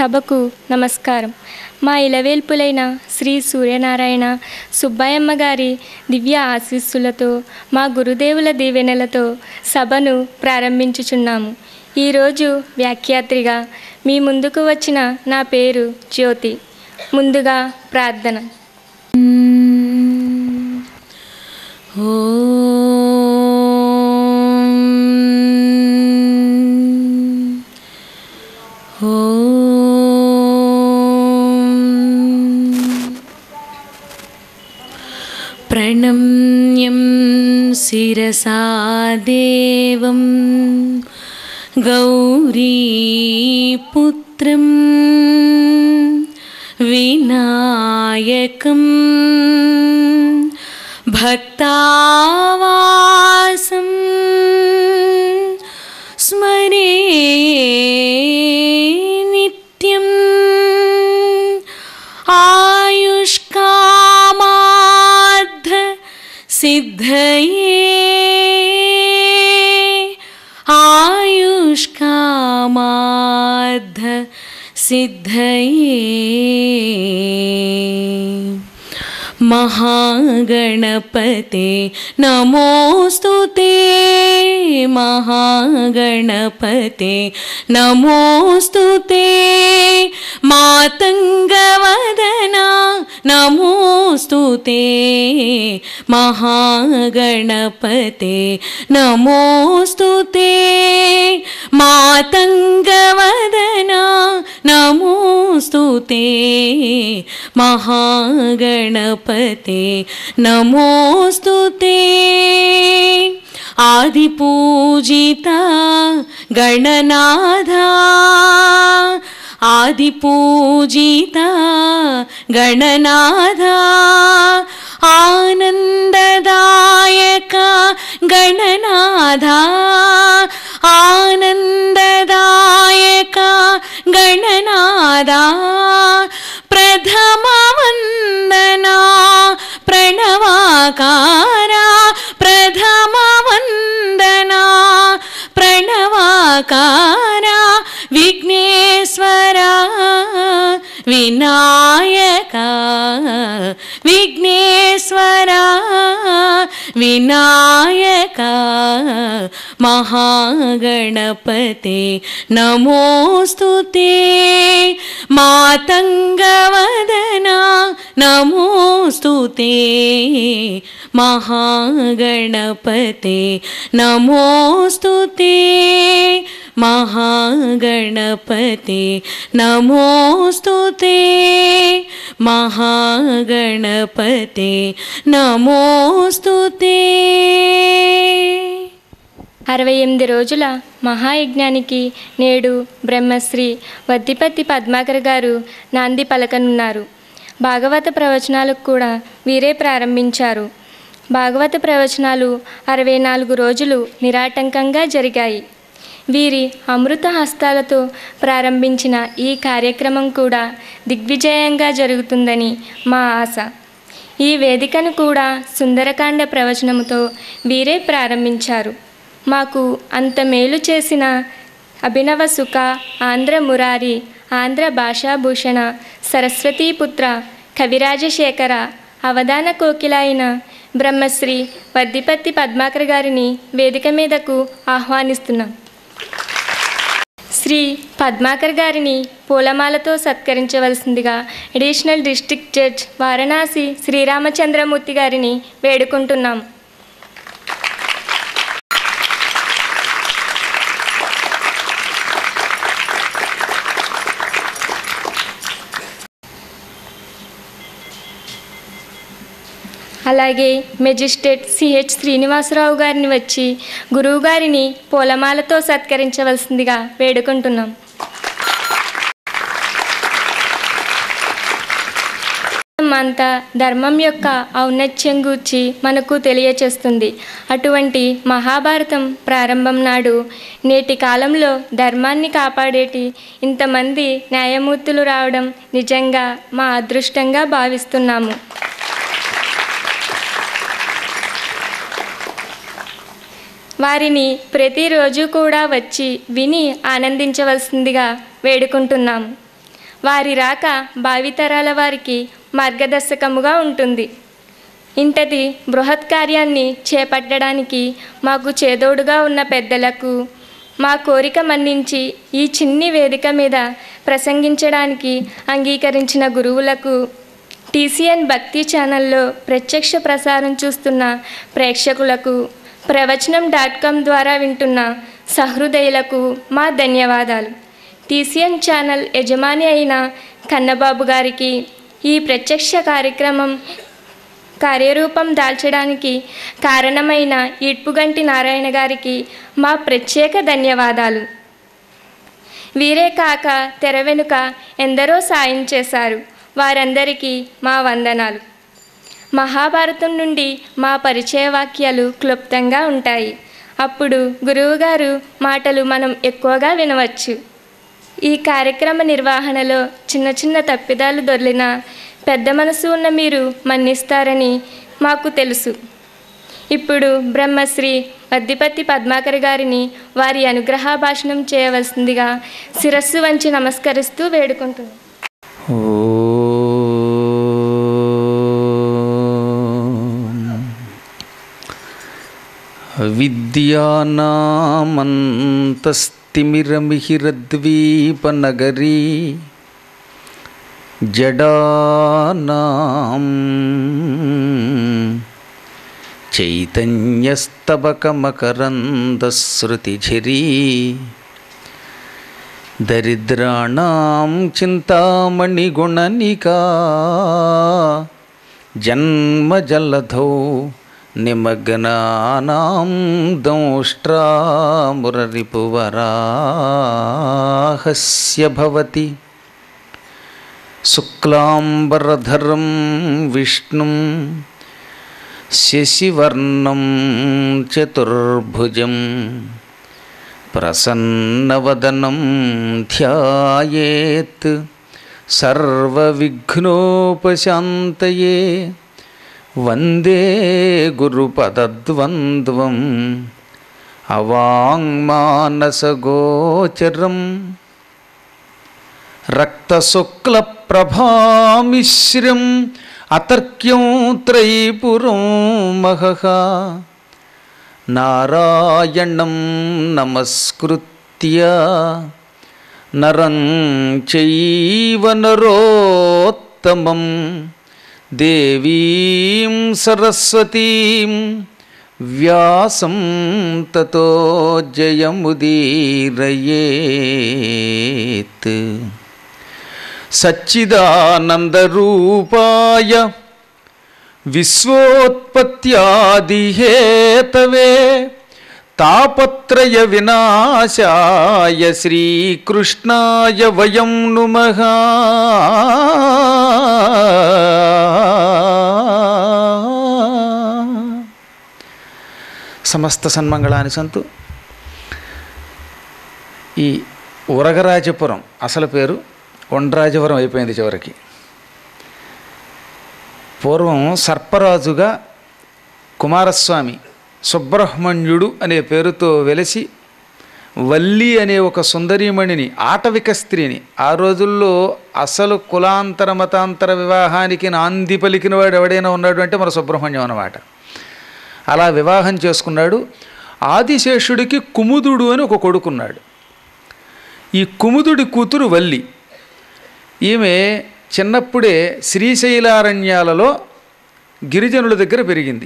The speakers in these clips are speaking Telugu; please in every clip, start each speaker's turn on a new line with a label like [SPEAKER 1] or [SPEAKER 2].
[SPEAKER 1] సభకు నమస్కారం మా ఇలవేల్పులైన శ్రీ సూర్యనారాయణ సుబ్బయ్యమ్మ గారి దివ్య ఆశీస్సులతో మా గురుదేవుల దీవెనలతో సభను ప్రారంభించుచున్నాము ఈరోజు వ్యాఖ్యాత్రిగా మీ ముందుకు వచ్చిన నా పేరు జ్యోతి ముందుగా ప్రార్థన
[SPEAKER 2] प्रणम्यं शिरसा देवं गौरीपुत्रं विनायकं भक्तावासं स्मरे नित्यम् आयुष्कामाद्ध सिद्धये आयुष्कामाद्ध सिद्धये महागणपते नमोऽस्तु ते महागणपते नमोऽस्तु ते मातङ्गवदना नमोऽस्तु ते महागणपते नमोऽस्तु ते मातङ्गवदना नमोऽस्तु ते महागणपते नमोऽस्तु ते आदिपूजिता गणनाथा आदिपूजिता गणनाथा आनन्ददायका गणनाथा आनन्ददायका गणनादा प्रथमवन्दना प्रणवाकारा प्रथमवन्दना प्रणवाकारा विघ्नेश्वरा विनायका विघ्नेश्वरा विनायका महागणपते नमोऽस्तु ते मातङ्गवदना नमोऽस्तु ते महागणपते नमोऽस्तु ते महागणपते नमोऽस्तु ते महागणपते नमोऽस्तु ते
[SPEAKER 1] అరవై ఎనిమిది రోజుల మహాయజ్ఞానికి నేడు బ్రహ్మశ్రీ వద్దిపత్తి పద్మాకర్ గారు నాంది పలకనున్నారు భాగవత ప్రవచనాలకు కూడా వీరే ప్రారంభించారు భాగవత ప్రవచనాలు అరవై నాలుగు రోజులు నిరాటంకంగా జరిగాయి వీరి అమృత హస్తాలతో ప్రారంభించిన ఈ కార్యక్రమం కూడా దిగ్విజయంగా జరుగుతుందని మా ఆశ ఈ వేదికను కూడా సుందరకాండ ప్రవచనముతో వీరే ప్రారంభించారు మాకు అంత మేలు చేసిన అభినవ సుఖ ఆంధ్ర మురారి ఆంధ్ర భాషాభూషణ సరస్వతీపుత్ర కవిరాజశేఖర అవధాన కోకిల అయిన బ్రహ్మశ్రీ వద్దిపత్తి పద్మాకర్ గారిని వేదిక మీదకు ఆహ్వానిస్తున్నాం శ్రీ పద్మాకర్ గారిని పూలమాలతో సత్కరించవలసిందిగా additional district judge Varanasi Sriramachandramurthy గారిని వేడుకుంటున్నాం అలాగే మెజిస్ట్రేట్ సిహెచ్ శ్రీనివాసరావు గారిని వచ్చి గురువు గారిని పూలమాలతో సత్కరించవలసిందిగా వేడుకుంటున్నాం అంతా ధర్మం యొక్క ఔన్నత్యం గూర్చి మనకు తెలియచేస్తుంది అటువంటి మహాభారతం ప్రారంభం నాడు నేటి కాలంలో ధర్మాన్ని కాపాడేటి ఇంతమంది న్యాయమూర్తులు రావడం నిజంగా మా అదృష్టంగా భావిస్తున్నాము వారిని ప్రతిరోజు కూడా వచ్చి విని ఆనందించవలసిందిగా వేడుకుంటున్నాము వారి రాక భావితరాల వారికి మార్గదర్శకముగా ఉంటుంది ఇంతటి బృహత్ కార్యాన్ని చేపట్టడానికి మాకు చేదోడుగా ఉన్న పెద్దలకు మా కోరిక మన్నించి ఈ చిన్ని వేదిక మీద ప్రసంగించడానికి అంగీకరించిన గురువులకు టీసీఎన్ భక్తి ఛానల్లో ప్రత్యక్ష ప్రసారం చూస్తున్న ప్రేక్షకులకు ప్రవచనం డాట్ కామ్ ద్వారా వింటున్న సహృదయులకు మా ధన్యవాదాలు టీసీఎన్ ఛానల్ యజమాని అయిన కన్నబాబు గారికి ఈ ప్రత్యక్ష కార్యక్రమం కార్యరూపం దాల్చడానికి కారణమైన ఇడ్పుగంటి నారాయణ గారికి మా ప్రత్యేక ధన్యవాదాలు వీరే కాక తెర వెనుక ఎందరో సాయం చేశారు వారందరికీ మా వందనాలు మహాభారతం నుండి మా పరిచయ వాక్యాలు క్లుప్తంగా ఉంటాయి అప్పుడు గురువుగారు మాటలు మనం ఎక్కువగా వినవచ్చు ఈ కార్యక్రమ నిర్వహణలో చిన్న చిన్న తప్పిదాలు దొర్లిన పెద్ద మనసు ఉన్న మీరు మన్నిస్తారని మాకు తెలుసు ఇప్పుడు బ్రహ్మశ్రీ వద్దిపత్తి పద్మాకర్ గారిని వారి అనుగ్రహ భాషణం చేయవలసిందిగా శిరస్సు వంచి నమస్కరిస్తూ వేడుకుంటున్నాను
[SPEAKER 3] విద్యానామంతస్తిమిరమిహిరద్వీపనగరీ జడానాం చైతన్యస్తబకమకరందశ్రుతిఝరీ దరిద్రాణం చింతామణిగుణనికా జన్మజలధౌ నిమగ్నానాం దౌష్ట్రామురరిపువరాహస్య భవతి శుక్లాంబరధరం విష్ణుం శశివర్ణం చతుర్భుజం ప్రసన్నవదనం ధ్యాయేత్ సర్వవిఘ్నోపశాంతయే వందే గురుపదద్వంద్వం అవాంగ్మానసగోచరం రక్తశుక్లప్రభామిశ్రం అతర్క్యం త్రైపురం మహః నారాయణం నమస్కృత్య నరం చైవ నరోత్తమం దేవీం సరస్వతీం వ్యాసం తతో జయముదీరయేత్ సచ్చిదానందరూపాయ విశ్వోత్పత్యాదిహేతవే తాపత్రయ వినాశాయ శ్రీకృష్ణాయ వయం నుమః సమస్త సన్మంగళాని సంతు ఈ ఉరగరాజపురం అసలు పేరు ఒండ్రాజపురం అయిపోయింది చివరికి పూర్వం సర్పరాజుగా కుమారస్వామి సుబ్రహ్మణ్యుడు అనే పేరుతో వెలిసి వల్లి అనే ఒక సుందరీమణిని ఆటవిక స్త్రీని ఆ రోజుల్లో అసలు కులాంతర మతాంతర వివాహానికి నాంది పలికిన వాడు ఎవడైనా ఉన్నాడు అంటే మన సుబ్రహ్మణ్యం అన్నమాట అలా వివాహం చేసుకున్నాడు ఆదిశేషుడికి కుముదుడు అని ఒక కొడుకున్నాడు ఈ కుముదుడి కూతురు వల్లి ఈమె చిన్నప్పుడే శ్రీశైలారణ్యాలలో గిరిజనుల దగ్గర పెరిగింది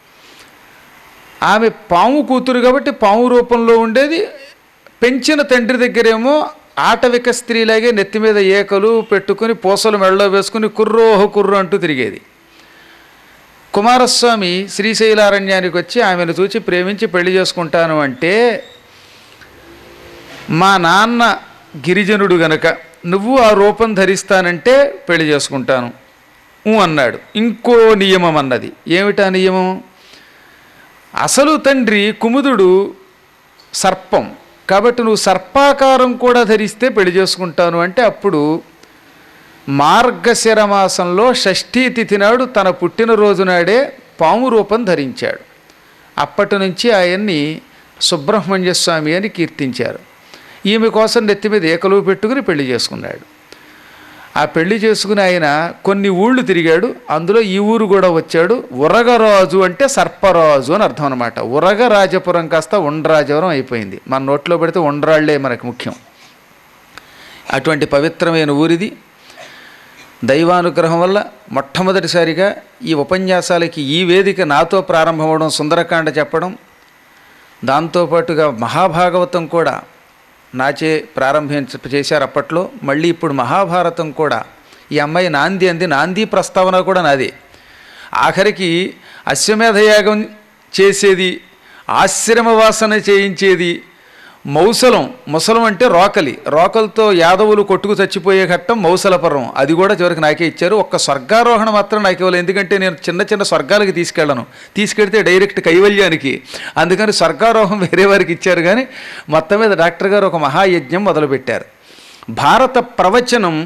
[SPEAKER 3] ఆమె పాము కూతురు కాబట్టి పాము రూపంలో ఉండేది పెంచిన తండ్రి దగ్గరేమో ఆటవిక స్త్రీలాగే నెత్తి మీద ఏకలు పెట్టుకుని పూసలు మెడలో వేసుకుని కుర్రోహ కుర్రు అంటూ తిరిగేది కుమారస్వామి శ్రీశైలారణ్యానికి వచ్చి ఆమెను చూచి ప్రేమించి పెళ్లి చేసుకుంటాను అంటే మా నాన్న గిరిజనుడు గనక నువ్వు ఆ రూపం ధరిస్తానంటే పెళ్లి చేసుకుంటాను ఊ అన్నాడు ఇంకో నియమం అన్నది ఏమిటా నియమం అసలు తండ్రి కుముదుడు సర్పం కాబట్టి నువ్వు సర్పాకారం కూడా ధరిస్తే పెళ్లి చేసుకుంటాను అంటే అప్పుడు మార్గశిర మాసంలో షష్ఠీ తిథి నాడు తన పుట్టినరోజు నాడే పాము రూపం ధరించాడు అప్పటి నుంచి ఆయన్ని సుబ్రహ్మణ్య స్వామి అని కీర్తించారు ఈమె కోసం నెత్తి మీద ఏకలువు పెట్టుకుని పెళ్లి చేసుకున్నాడు ఆ పెళ్లి చేసుకుని ఆయన కొన్ని ఊళ్ళు తిరిగాడు అందులో ఈ ఊరు కూడా వచ్చాడు ఉరగరాజు అంటే సర్పరాజు అని అర్థం అనమాట ఉరగరాజపురం కాస్త ఉండ్రాజవరం అయిపోయింది మన నోట్లో పెడితే ఉండ్రాళ్లే మనకు ముఖ్యం అటువంటి పవిత్రమైన ఊరిది దైవానుగ్రహం వల్ల మొట్టమొదటిసారిగా ఈ ఉపన్యాసాలకి ఈ వేదిక నాతో ప్రారంభమవడం సుందరకాండ చెప్పడం దాంతోపాటుగా మహాభాగవతం కూడా నాచే ప్రారంభించ చేశారు అప్పట్లో మళ్ళీ ఇప్పుడు మహాభారతం కూడా ఈ అమ్మాయి నాంది అంది నాంది ప్రస్తావన కూడా నాదే ఆఖరికి అశ్వమేధయాగం చేసేది ఆశ్రమవాసన చేయించేది మౌసలం ముసలం అంటే రోకలి రోకలతో యాదవులు కొట్టుకు చచ్చిపోయే ఘట్టం మౌసల పర్వం అది కూడా చివరికి నాకే ఇచ్చారు ఒక్క స్వర్గారోహణ మాత్రం నాకు ఇవ్వలేదు ఎందుకంటే నేను చిన్న చిన్న స్వర్గాలకి తీసుకెళ్ళను తీసుకెడితే డైరెక్ట్ కైవల్యానికి అందుకని స్వర్గారోహం వేరే వారికి ఇచ్చారు కానీ మొత్తం మీద డాక్టర్ గారు ఒక మహాయజ్ఞం మొదలుపెట్టారు భారత ప్రవచనం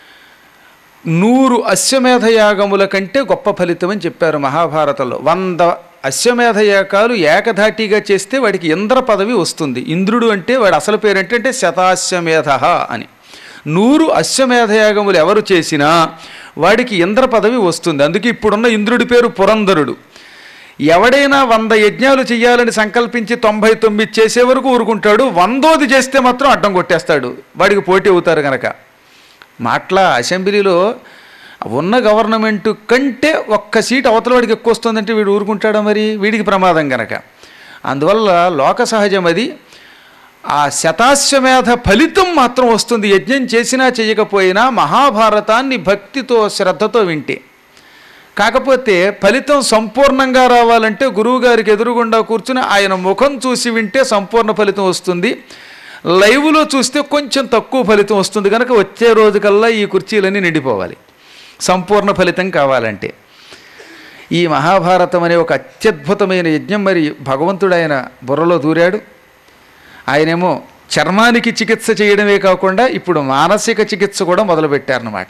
[SPEAKER 3] నూరు అశ్వమేధ యాగముల కంటే గొప్ప ఫలితం అని చెప్పారు మహాభారతంలో వంద అశ్వమేధ యాగాలు ఏకధాటిగా చేస్తే వాడికి ఇంద్ర పదవి వస్తుంది ఇంద్రుడు అంటే వాడి అసలు పేరు ఏంటంటే శతాశ్వమేధ అని నూరు అశ్వమేధ యాగములు ఎవరు చేసినా వాడికి ఇంద్ర పదవి వస్తుంది అందుకే ఇప్పుడున్న ఇంద్రుడి పేరు పురంధరుడు ఎవడైనా వంద యజ్ఞాలు చేయాలని సంకల్పించి తొంభై తొమ్మిది చేసే వరకు ఊరుకుంటాడు వందోది చేస్తే మాత్రం అడ్డం కొట్టేస్తాడు వాడికి పోటీ అవుతారు గనక మాట్లా అసెంబ్లీలో ఉన్న గవర్నమెంట్ కంటే ఒక్క సీట్ అవతల వాడికి ఎక్కువ వస్తుందంటే వీడు ఊరుకుంటాడా మరి వీడికి ప్రమాదం గనక అందువల్ల లోక సహజం అది ఆ శతాశ్వమేధ ఫలితం మాత్రం వస్తుంది యజ్ఞం చేసినా చేయకపోయినా మహాభారతాన్ని భక్తితో శ్రద్ధతో వింటే కాకపోతే ఫలితం సంపూర్ణంగా రావాలంటే గురువుగారికి ఎదురుగుండా కూర్చుని ఆయన ముఖం చూసి వింటే సంపూర్ణ ఫలితం వస్తుంది లైవ్లో చూస్తే కొంచెం తక్కువ ఫలితం వస్తుంది కనుక వచ్చే రోజుకల్లా ఈ కుర్చీలన్నీ నిండిపోవాలి సంపూర్ణ ఫలితం కావాలంటే ఈ మహాభారతం అనే ఒక అత్యద్భుతమైన యజ్ఞం మరి భగవంతుడు ఆయన బుర్రలో దూరాడు ఆయనేమో చర్మానికి చికిత్స చేయడమే కాకుండా ఇప్పుడు మానసిక చికిత్స కూడా మొదలుపెట్టారన్నమాట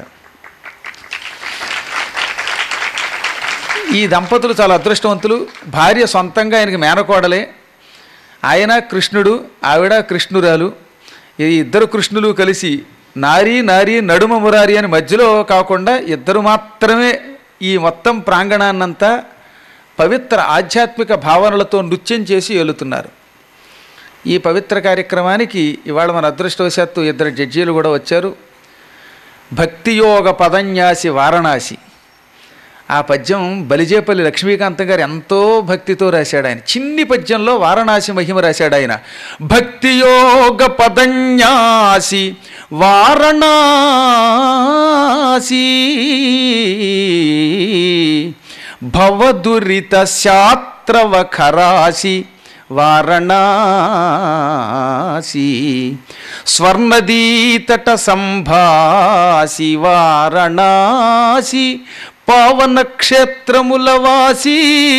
[SPEAKER 3] ఈ దంపతులు చాలా అదృష్టవంతులు భార్య సొంతంగా ఆయనకి మేనకోడలే ఆయన కృష్ణుడు ఆవిడ కృష్ణురాలు ఈ ఇద్దరు కృష్ణులు కలిసి నారీ నారీ నడుమ మురారి అని మధ్యలో కాకుండా ఇద్దరు మాత్రమే ఈ మొత్తం ప్రాంగణాన్నంతా పవిత్ర ఆధ్యాత్మిక భావనలతో నృత్యం చేసి ఏలుతున్నారు ఈ పవిత్ర కార్యక్రమానికి ఇవాళ మన అదృష్టవశాత్తు ఇద్దరు జడ్జీలు కూడా వచ్చారు భక్తియోగ పదన్యాసి వారణాసి ఆ పద్యం బలిజేపల్లి లక్ష్మీకాంతం గారు ఎంతో భక్తితో రాశాడు ఆయన చిన్ని పద్యంలో వారణాసి మహిమ రాశాడు ఆయన భక్తియోగ పదన్యాసి వారణాసి భవదురిత శాత్రవఖరాసి వారణాసి స్వర్ణదీతట సంభాసి వారణాసి పావన క్షేత్రముల వాసి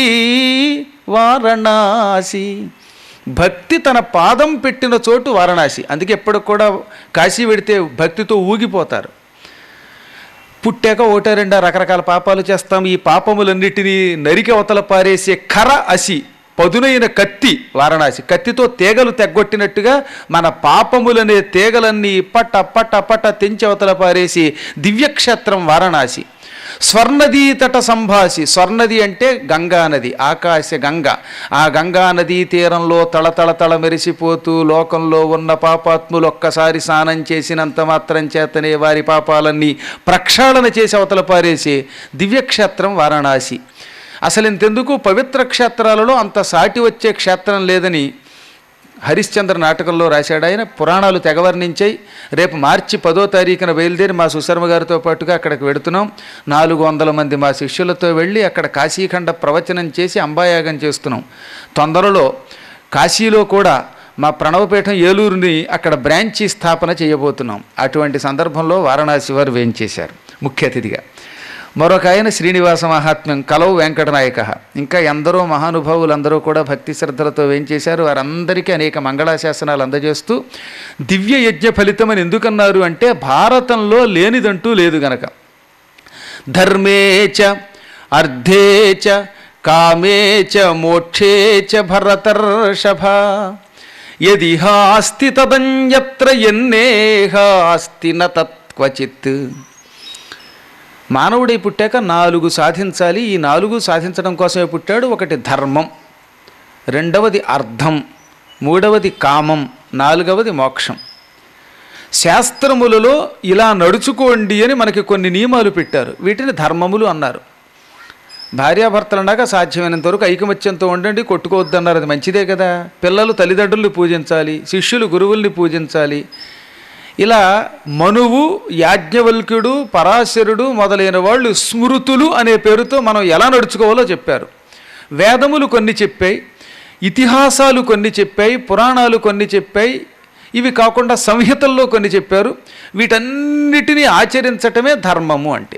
[SPEAKER 3] వారణాసి భక్తి తన పాదం పెట్టిన చోటు వారణాసి అందుకే ఎప్పుడు కూడా కాశీ వెడితే భక్తితో ఊగిపోతారు పుట్టాక ఒకటో రెండో రకరకాల పాపాలు చేస్తాం ఈ పాపములన్నిటినీ నరికి అవతల పారేసే ఖర అసి పదునైన కత్తి వారణాసి కత్తితో తీగలు తెగ్గొట్టినట్టుగా మన పాపములనే తీగలన్నీ పట్ట పట్ట పట్ట తెంచి అవతల పారేసి దివ్యక్షేత్రం వారణాసి స్వర్ణదీ తట సంభాసి స్వర్ణది అంటే గంగా నది ఆకాశ గంగ ఆ గంగా నదీ తీరంలో తళతళ తళ మెరిసిపోతూ లోకంలో ఉన్న పాపాత్ములు ఒక్కసారి స్నానం చేసినంత మాత్రం చేతనే వారి పాపాలన్నీ ప్రక్షాళన చేసి అవతల పారేసి దివ్యక్షేత్రం వారణాసి అసలు ఇంతెందుకు పవిత్ర క్షేత్రాలలో అంత సాటి వచ్చే క్షేత్రం లేదని హరిశ్చంద్ర నాటకంలో రాశాడు ఆయన పురాణాలు తెగవర్ణించాయి రేపు మార్చి పదో తారీఖున బయలుదేరి మా సుశర్మ గారితో పాటుగా అక్కడికి వెడుతున్నాం నాలుగు వందల మంది మా శిష్యులతో వెళ్ళి అక్కడ కాశీఖండ ప్రవచనం చేసి అంబాయాగం చేస్తున్నాం తొందరలో కాశీలో కూడా మా ప్రణవపీఠం ఏలూరుని అక్కడ బ్రాంచి స్థాపన చేయబోతున్నాం అటువంటి సందర్భంలో వారణాసి వారు వేయించేశారు ముఖ్య అతిథిగా మరొక ఆయన శ్రీనివాస మహాత్మ్యం కలవు వెంకటనాయక ఇంకా ఎందరో మహానుభావులందరూ కూడా భక్తి శ్రద్ధలతో వేయించేశారు వారందరికీ అనేక మంగళాశాసనాలు అందజేస్తూ దివ్య యజ్ఞ ఫలితమని ఎందుకన్నారు అంటే భారతంలో లేనిదంటూ లేదు గనక ధర్మేచ అర్ధేచ కామేచ మోక్షేచ భరతర్షభ యదిహాస్తి తదన్యత్ర ఎన్నేహాస్తి న తత్క్వచిత్ మానవుడై పుట్టాక నాలుగు సాధించాలి ఈ నాలుగు సాధించడం కోసమే పుట్టాడు ఒకటి ధర్మం రెండవది అర్థం మూడవది కామం నాలుగవది మోక్షం శాస్త్రములలో ఇలా నడుచుకోండి అని మనకి కొన్ని నియమాలు పెట్టారు వీటిని ధర్మములు అన్నారు భార్యాభర్తలు అన్నాక సాధ్యమైనంత వరకు ఐకమత్యంతో ఉండండి కొట్టుకోవద్దన్నారు అది మంచిదే కదా పిల్లలు తల్లిదండ్రుల్ని పూజించాలి శిష్యులు గురువుల్ని పూజించాలి ఇలా మనువు యాజ్ఞవల్క్యుడు పరాశరుడు మొదలైన వాళ్ళు స్మృతులు అనే పేరుతో మనం ఎలా నడుచుకోవాలో చెప్పారు వేదములు కొన్ని చెప్పాయి ఇతిహాసాలు కొన్ని చెప్పాయి పురాణాలు కొన్ని చెప్పాయి ఇవి కాకుండా సంహితల్లో కొన్ని చెప్పారు వీటన్నిటినీ ఆచరించటమే ధర్మము అంటే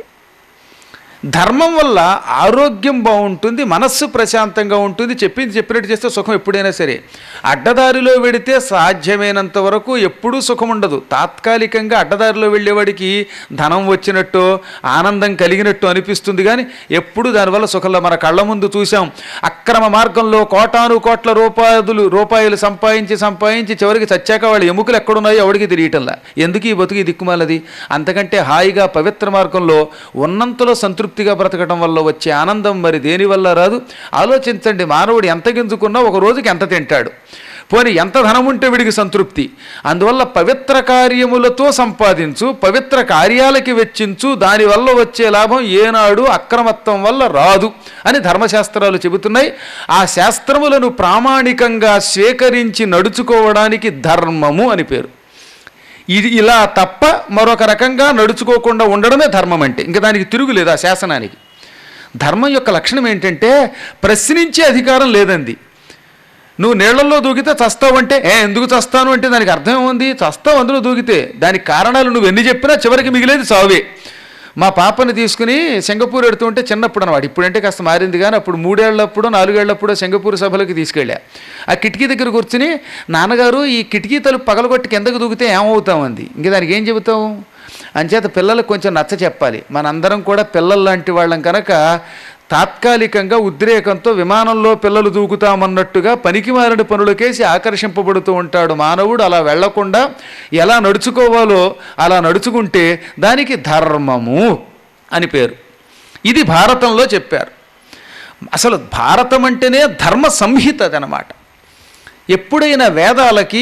[SPEAKER 3] ధర్మం వల్ల ఆరోగ్యం బాగుంటుంది మనస్సు ప్రశాంతంగా ఉంటుంది చెప్పింది చెప్పినట్టు చేస్తే సుఖం ఎప్పుడైనా సరే అడ్డదారిలో వెడితే సాధ్యమైనంత వరకు ఎప్పుడూ సుఖం ఉండదు తాత్కాలికంగా అడ్డదారిలో వెళ్ళేవాడికి ధనం వచ్చినట్టు ఆనందం కలిగినట్టు అనిపిస్తుంది కానీ ఎప్పుడు దానివల్ల సుఖంలో మన కళ్ళ ముందు చూసాం అక్రమ మార్గంలో కోటాను కోట్ల రూపాయలు రూపాయలు సంపాదించి సంపాదించి చివరికి చచ్చాక వాళ్ళ ఎముకలు ఎక్కడున్నాయో ఎవడికి తెలియటంలా ఎందుకు ఈ బతుకు ఈ దిక్కుమాలది అంతకంటే హాయిగా పవిత్ర మార్గంలో ఉన్నంతలో సంతృప్తిగా బ్రతకడం వల్ల వచ్చే ఆనందం మరి దేని వల్ల రాదు ఆలోచించండి మానవుడు ఎంత గింజుకున్నా ఒక రోజుకి ఎంత తింటాడు పోనీ ఎంత ధనం ఉంటే వీడికి సంతృప్తి అందువల్ల పవిత్ర కార్యములతో సంపాదించు పవిత్ర కార్యాలకి వెచ్చించు దానివల్ల వచ్చే లాభం ఏనాడు అక్రమత్వం వల్ల రాదు అని ధర్మశాస్త్రాలు చెబుతున్నాయి ఆ శాస్త్రములను ప్రామాణికంగా స్వీకరించి నడుచుకోవడానికి ధర్మము అని పేరు ఇది ఇలా తప్ప మరొక రకంగా నడుచుకోకుండా ఉండడమే ధర్మం అంటే ఇంకా దానికి తిరుగులేదు ఆ శాసనానికి ధర్మం యొక్క లక్షణం ఏంటంటే ప్రశ్నించే అధికారం లేదంది నువ్వు నీళ్లలో దూకితే చస్తావంటే ఏ ఎందుకు చస్తాను అంటే దానికి అర్థం ఏముంది చస్తావు అందులో దూకితే దానికి కారణాలు నువ్వు ఎన్ని చెప్పినా చివరికి మిగిలేది చావే మా పాపని తీసుకుని సింగపూర్ ఎడుతుంటే చిన్నప్పుడు అనమాట ఇప్పుడంటే కాస్త మారింది కానీ అప్పుడు మూడేళ్లప్పుడు నాలుగేళ్లప్పుడు సింగపూర్ సభలకు తీసుకెళ్ళా ఆ కిటికీ దగ్గర కూర్చుని నాన్నగారు ఈ కిటికీ తలుపు పగలగొట్టి కిందకు దూకితే ఏమవుతామంది ఇంక దానికి ఏం చెబుతాం అంచేత పిల్లలకు కొంచెం నచ్చ చెప్పాలి మనందరం కూడా పిల్లలు లాంటి వాళ్ళం కనుక తాత్కాలికంగా ఉద్రేకంతో విమానంలో పిల్లలు దూకుతామన్నట్టుగా పనికిమాలిన పనులకేసి ఆకర్షింపబడుతూ ఉంటాడు మానవుడు అలా వెళ్లకుండా ఎలా నడుచుకోవాలో అలా నడుచుకుంటే దానికి ధర్మము అని పేరు ఇది భారతంలో చెప్పారు అసలు భారతం అంటేనే ధర్మ సంహిత అనమాట ఎప్పుడైనా వేదాలకి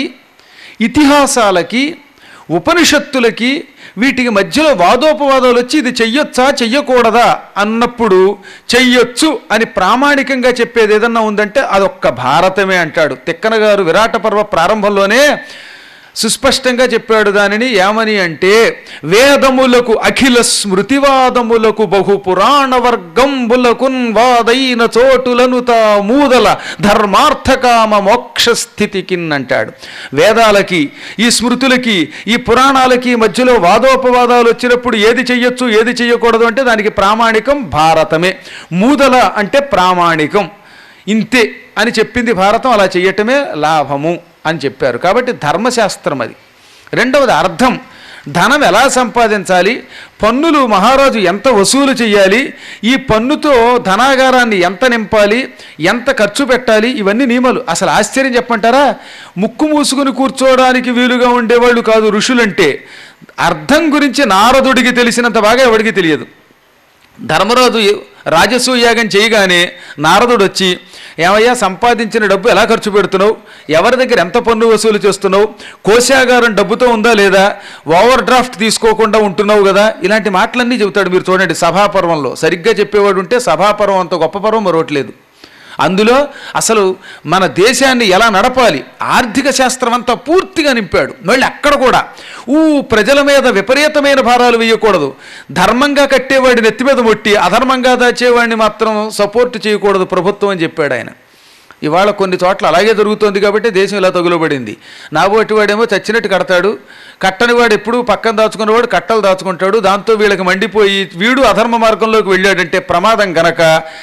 [SPEAKER 3] ఇతిహాసాలకి ఉపనిషత్తులకి వీటికి మధ్యలో వాదోపవాదాలు వచ్చి ఇది చెయ్యొచ్చా చెయ్యకూడదా అన్నప్పుడు చెయ్యొచ్చు అని ప్రామాణికంగా చెప్పేది ఏదన్నా ఉందంటే అదొక్క భారతమే అంటాడు తిక్కన గారు విరాట పర్వ ప్రారంభంలోనే సుస్పష్టంగా చెప్పాడు దానిని ఏమని అంటే వేదములకు అఖిల స్మృతివాదములకు బహు పురాణ వర్గంబులకున్ వాదైన చోటులను తా మూదల ధర్మార్థకామ మోక్ష స్థితికిన్ అంటాడు వేదాలకి ఈ స్మృతులకి ఈ పురాణాలకి మధ్యలో వాదోపవాదాలు వచ్చినప్పుడు ఏది చెయ్యొచ్చు ఏది చెయ్యకూడదు అంటే దానికి ప్రామాణికం భారతమే మూదల అంటే ప్రామాణికం ఇంతే అని చెప్పింది భారతం అలా చెయ్యటమే లాభము అని చెప్పారు కాబట్టి ధర్మశాస్త్రం అది రెండవది అర్థం ధనం ఎలా సంపాదించాలి పన్నులు మహారాజు ఎంత వసూలు చేయాలి ఈ పన్నుతో ధనాగారాన్ని ఎంత నింపాలి ఎంత ఖర్చు పెట్టాలి ఇవన్నీ నియమాలు అసలు ఆశ్చర్యం చెప్పంటారా ముక్కు మూసుకుని కూర్చోవడానికి వీలుగా ఉండేవాళ్ళు కాదు ఋషులంటే అర్థం గురించి నారదుడికి తెలిసినంత బాగా ఎవడికి తెలియదు ధర్మరాజు రాజసూయాగం చేయగానే నారదుడు వచ్చి ఏమయ్యా సంపాదించిన డబ్బు ఎలా ఖర్చు పెడుతున్నావు ఎవరి దగ్గర ఎంత పన్ను వసూలు చేస్తున్నావు కోశాగారం డబ్బుతో ఉందా లేదా ఓవర్ డ్రాఫ్ట్ తీసుకోకుండా ఉంటున్నావు కదా ఇలాంటి మాటలన్నీ చెబుతాడు మీరు చూడండి సభాపర్వంలో సరిగ్గా చెప్పేవాడు ఉంటే సభాపర్వం అంత గొప్ప పర్వం మరొకట్లేదు అందులో అసలు మన దేశాన్ని ఎలా నడపాలి ఆర్థిక శాస్త్రం అంతా పూర్తిగా నింపాడు మళ్ళీ అక్కడ కూడా ఊ ప్రజల మీద విపరీతమైన భారాలు వేయకూడదు ధర్మంగా కట్టేవాడి నెత్తి మీద మొట్టి అధర్మంగా దాచేవాడిని మాత్రం సపోర్ట్ చేయకూడదు ప్రభుత్వం అని చెప్పాడు ఆయన ఇవాళ కొన్ని చోట్ల అలాగే జరుగుతోంది కాబట్టి దేశం ఇలా తగులబడింది నాబోటి వాడేమో చచ్చినట్టు కడతాడు కట్టని వాడు ఎప్పుడూ పక్కన దాచుకున్నవాడు కట్టలు దాచుకుంటాడు దాంతో వీళ్ళకి మండిపోయి వీడు అధర్మ మార్గంలోకి వెళ్ళాడంటే ప్రమాదం గనక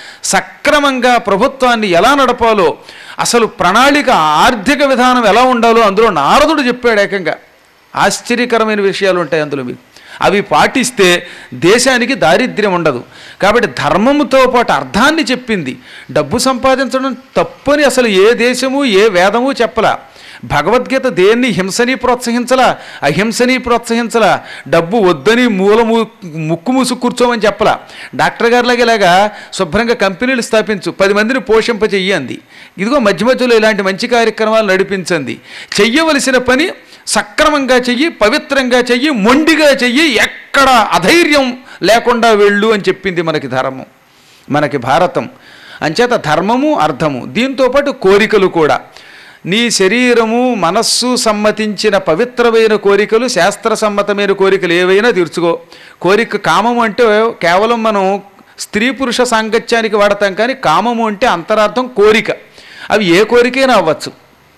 [SPEAKER 3] సక్రమంగా ప్రభుత్వాన్ని ఎలా నడపాలో అసలు ప్రణాళిక ఆర్థిక విధానం ఎలా ఉండాలో అందులో నారదుడు చెప్పాడు ఏకంగా ఆశ్చర్యకరమైన విషయాలు ఉంటాయి అందులో మీకు అవి పాటిస్తే దేశానికి దారిద్ర్యం ఉండదు కాబట్టి ధర్మముతో పాటు అర్థాన్ని చెప్పింది డబ్బు సంపాదించడం తప్పని అసలు ఏ దేశము ఏ వేదము చెప్పలా భగవద్గీత దేన్ని హింసని ప్రోత్సహించలా అహింసని ప్రోత్సహించలా డబ్బు వద్దని మూలము ముక్కు మూసు కూర్చోమని చెప్పలా డాక్టర్ గారిలాగా ఇలాగా శుభ్రంగా కంపెనీలు స్థాపించు పది మందిని పోషింప చెయ్యంది ఇదిగో మధ్య మధ్యలో ఇలాంటి మంచి కార్యక్రమాలు నడిపించండి చెయ్యవలసిన పని సక్రమంగా చెయ్యి పవిత్రంగా చెయ్యి మొండిగా చెయ్యి ఎక్కడ అధైర్యం లేకుండా వెళ్ళు అని చెప్పింది మనకి ధర్మం మనకి భారతం అంచేత ధర్మము అర్థము దీంతోపాటు కోరికలు కూడా నీ శరీరము మనస్సు సమ్మతించిన పవిత్రమైన కోరికలు శాస్త్ర సమ్మతమైన కోరికలు ఏవైనా తీర్చుకో కోరిక కామము అంటే కేవలం మనం స్త్రీ పురుష సాంగత్యానికి వాడతాం కానీ కామము అంటే అంతరార్థం కోరిక అవి ఏ కోరికైనా అవ్వచ్చు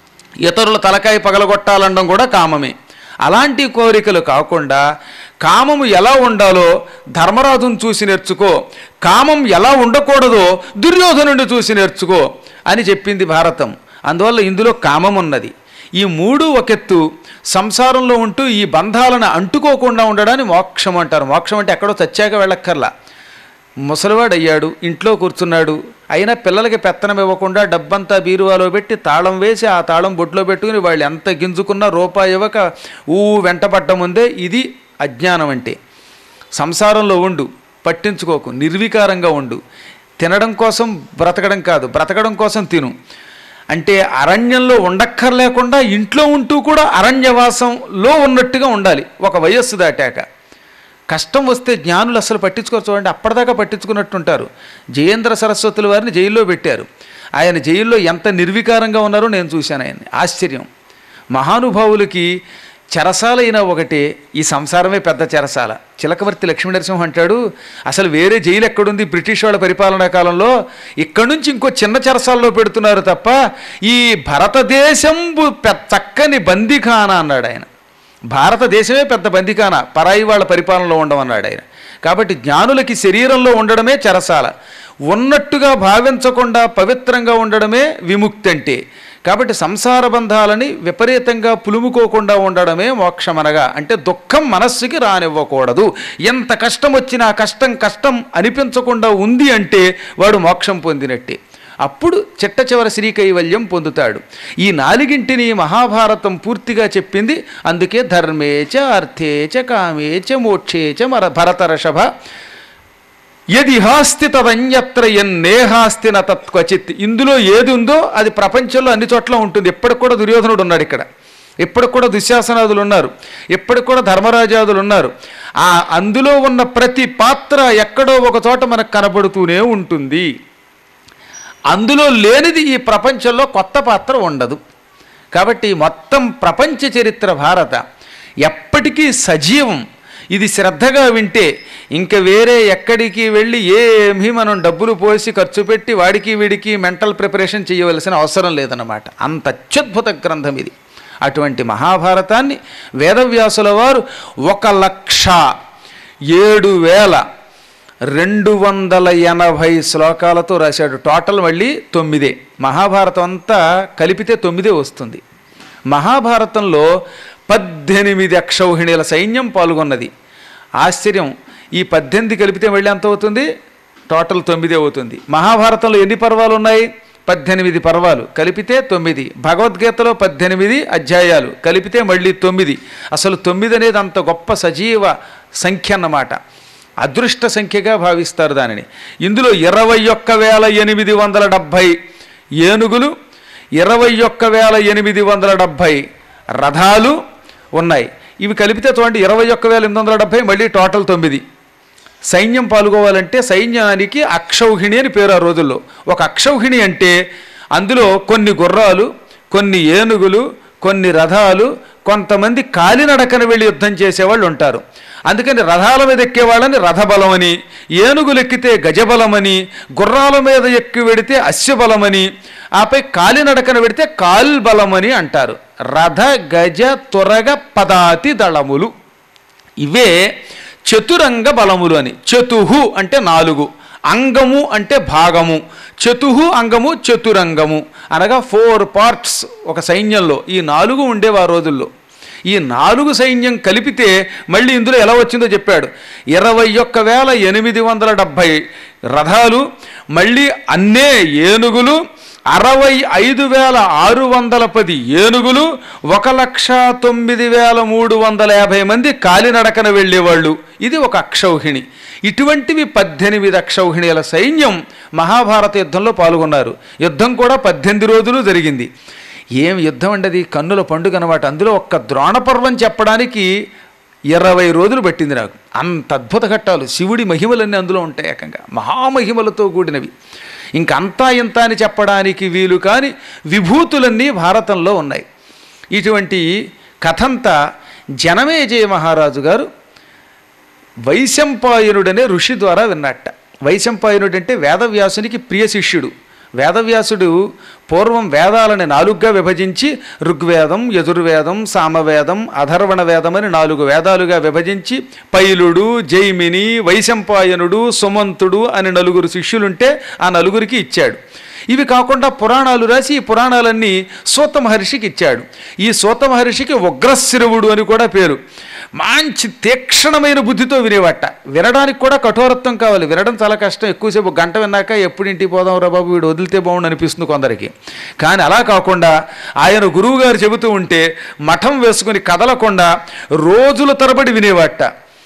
[SPEAKER 3] ఇతరుల తలకాయ పగలగొట్టాలనడం కూడా కామమే అలాంటి కోరికలు కాకుండా కామము ఎలా ఉండాలో ధర్మరాజును చూసి నేర్చుకో కామం ఎలా ఉండకూడదో దుర్యోధనుడిని చూసి నేర్చుకో అని చెప్పింది భారతం అందువల్ల ఇందులో కామం ఉన్నది ఈ మూడు ఒకెత్తు సంసారంలో ఉంటూ ఈ బంధాలను అంటుకోకుండా ఉండడాన్ని మోక్షం అంటారు మోక్షం అంటే ఎక్కడో చచ్చాక వెళ్ళక్కర్లా ముసలివాడు అయ్యాడు ఇంట్లో కూర్చున్నాడు అయినా పిల్లలకి పెత్తనం ఇవ్వకుండా డబ్బంతా బీరువాలో పెట్టి తాళం వేసి ఆ తాళం బొట్లో పెట్టుకుని వాళ్ళు ఎంత గింజుకున్నా రూపాయి ఇవ్వక ఊ వెంటపడ్డ ముందే ఇది అజ్ఞానం అంటే సంసారంలో ఉండు పట్టించుకోకు నిర్వికారంగా ఉండు తినడం కోసం బ్రతకడం కాదు బ్రతకడం కోసం తిను అంటే అరణ్యంలో ఉండక్కర్లేకుండా ఇంట్లో ఉంటూ కూడా అరణ్యవాసంలో ఉన్నట్టుగా ఉండాలి ఒక వయస్సు దాటాక కష్టం వస్తే జ్ఞానులు అసలు పట్టించుకోరు చూడండి అప్పటిదాకా పట్టించుకున్నట్టుంటారు జయేంద్ర సరస్వతుల వారిని జైల్లో పెట్టారు ఆయన జైల్లో ఎంత నిర్వికారంగా ఉన్నారో నేను చూశాను ఆయన్ని ఆశ్చర్యం మహానుభావులకి చెరసాలైన ఒకటి ఈ సంసారమే పెద్ద చెరసాల చిలకవర్తి లక్ష్మీనరసింహ అంటాడు అసలు వేరే జైలు ఎక్కడుంది బ్రిటిష్ వాళ్ళ పరిపాలనా కాలంలో ఇక్కడి నుంచి ఇంకో చిన్న చెరసాలలో పెడుతున్నారు తప్ప ఈ భారతదేశం చక్కని బందీఖానా అన్నాడు ఆయన భారతదేశమే పెద్ద బందికాన పరాయి వాళ్ళ పరిపాలనలో ఉండమన్నాడు ఆయన కాబట్టి జ్ఞానులకి శరీరంలో ఉండడమే చెరసాల ఉన్నట్టుగా భావించకుండా పవిత్రంగా ఉండడమే విముక్తి అంటే కాబట్టి సంసార బంధాలని విపరీతంగా పులుముకోకుండా ఉండడమే మోక్షమనగా అంటే దుఃఖం మనస్సుకి రానివ్వకూడదు ఎంత కష్టం వచ్చినా కష్టం కష్టం అనిపించకుండా ఉంది అంటే వాడు మోక్షం పొందినట్టే అప్పుడు చిట్ట చివర శ్రీకైవల్యం పొందుతాడు ఈ నాలుగింటిని మహాభారతం పూర్తిగా చెప్పింది అందుకే ధర్మేచ అర్థేచ కామేచ మోక్షేచ మర భరతరషభ యది హాస్తి తదన్యత్ర ఎన్నేహాస్తి న తత్క్వచిత్ ఇందులో ఏది ఉందో అది ప్రపంచంలో అన్ని చోట్ల ఉంటుంది ఎప్పటికి కూడా దుర్యోధనుడు ఉన్నాడు ఇక్కడ ఇప్పటికి కూడా దుశ్శాసనాదులు ఉన్నారు ఇప్పటికి కూడా ధర్మరాజాదులు ఉన్నారు ఆ అందులో ఉన్న ప్రతి పాత్ర ఎక్కడో ఒక చోట మనకు కనబడుతూనే ఉంటుంది అందులో లేనిది ఈ ప్రపంచంలో కొత్త పాత్ర ఉండదు కాబట్టి మొత్తం ప్రపంచ చరిత్ర భారత ఎప్పటికీ సజీవం ఇది శ్రద్ధగా వింటే ఇంక వేరే ఎక్కడికి వెళ్ళి ఏమీ మనం డబ్బులు పోసి ఖర్చు పెట్టి వాడికి వీడికి మెంటల్ ప్రిపరేషన్ చేయవలసిన అవసరం లేదన్నమాట అంత అత్యద్భుత గ్రంథం ఇది అటువంటి మహాభారతాన్ని వేదవ్యాసుల వారు ఒక లక్ష ఏడు వేల రెండు వందల ఎనభై శ్లోకాలతో రాశాడు టోటల్ మళ్ళీ తొమ్మిదే మహాభారతం అంతా కలిపితే తొమ్మిదే వస్తుంది మహాభారతంలో పద్దెనిమిది అక్షౌహిణీల సైన్యం పాల్గొన్నది ఆశ్చర్యం ఈ పద్దెనిమిది కలిపితే మళ్ళీ ఎంత అవుతుంది టోటల్ తొమ్మిదే అవుతుంది మహాభారతంలో ఎన్ని పర్వాలు ఉన్నాయి పద్దెనిమిది పర్వాలు కలిపితే తొమ్మిది భగవద్గీతలో పద్దెనిమిది అధ్యాయాలు కలిపితే మళ్ళీ తొమ్మిది అసలు తొమ్మిది అనేది అంత గొప్ప సజీవ సంఖ్య అన్నమాట అదృష్ట సంఖ్యగా భావిస్తారు దానిని ఇందులో ఇరవై ఒక్క వేల ఎనిమిది వందల డెబ్భై ఏనుగులు ఇరవై ఒక్క వేల ఎనిమిది వందల డెబ్భై రథాలు ఉన్నాయి ఇవి కలిపితే చూడండి ఇరవై ఒక్క వేల ఎనిమిది వందల డెబ్భై మళ్ళీ టోటల్ తొమ్మిది సైన్యం పాల్గొవాలంటే సైన్యానికి అక్షౌహిణి అని పేరు ఆ రోజుల్లో ఒక అక్షౌహిణి అంటే అందులో కొన్ని గుర్రాలు కొన్ని ఏనుగులు కొన్ని రథాలు కొంతమంది కాలినడకన వెళ్ళి యుద్ధం చేసేవాళ్ళు ఉంటారు అందుకని రథాల మీద ఎక్కేవాళ్ళని రథబలమని ఏనుగులు ఎక్కితే గజబలమని గుర్రాల మీద ఎక్కి వెడితే అశ్వబలమని ఆపై కాలినడకన పెడితే కాల్బలమని అంటారు రథ గజ తురగ పదాతి దళములు ఇవే చతురంగ బలములు అని చతుహు అంటే నాలుగు అంగము అంటే భాగము చతుహు అంగము చతురంగము అనగా ఫోర్ పార్ట్స్ ఒక సైన్యంలో ఈ నాలుగు ఉండేవి ఆ రోజుల్లో ఈ నాలుగు సైన్యం కలిపితే మళ్ళీ ఇందులో ఎలా వచ్చిందో చెప్పాడు ఇరవై ఒక్క వేల ఎనిమిది వందల డెబ్భై రథాలు మళ్ళీ అన్నే ఏనుగులు అరవై ఐదు వేల ఆరు వందల పది ఏనుగులు ఒక లక్ష తొమ్మిది వేల మూడు వందల యాభై మంది కాలినడకన వెళ్ళేవాళ్ళు ఇది ఒక అక్షౌహిణి ఇటువంటివి పద్దెనిమిది అక్షౌహిణీల సైన్యం మహాభారత యుద్ధంలో పాల్గొన్నారు యుద్ధం కూడా పద్దెనిమిది రోజులు జరిగింది ఏం యుద్ధం అండి అది కన్నుల పండుగ అనమాట అందులో ఒక్క ద్రోణపర్వం చెప్పడానికి ఇరవై రోజులు పట్టింది నాకు అంత అద్భుత ఘట్టాలు శివుడి మహిమలన్నీ అందులో ఉంటాయి ఏకంగా మహామహిమలతో కూడినవి ఇంకంతా ఇంత అని చెప్పడానికి వీలు కాని విభూతులన్నీ భారతంలో ఉన్నాయి ఇటువంటి కథంతా జనమేజయ మహారాజు గారు వైశంపాయనుడనే ఋషి ద్వారా విన్నట్ట వైశంపాయనుడు అంటే వేదవ్యాసునికి ప్రియ శిష్యుడు వేదవ్యాసుడు పూర్వం వేదాలని నాలుగుగా విభజించి ఋగ్వేదం యజుర్వేదం సామవేదం అధర్వణ వేదం అని నాలుగు వేదాలుగా విభజించి పైలుడు జైమిని వైశంపాయనుడు సుమంతుడు అని నలుగురు శిష్యులుంటే ఆ నలుగురికి ఇచ్చాడు ఇవి కాకుండా పురాణాలు రాసి ఈ పురాణాలన్నీ సూత మహర్షికి ఇచ్చాడు ఈ సూత మహర్షికి ఉగ్రశిరువుడు అని కూడా పేరు మంచి తీక్షణమైన బుద్ధితో వినేవట వినడానికి కూడా కఠోరత్వం కావాలి వినడం చాలా కష్టం ఎక్కువసేపు గంట విన్నాక ఎప్పుడు ఇంటికి పోదాం రా బాబు వీడు వదిలితే బాగుండు అనిపిస్తుంది కొందరికి కానీ అలా కాకుండా ఆయన గురువు గారు చెబుతూ ఉంటే మఠం వేసుకుని కదలకుండా రోజుల తరబడి వినేవాట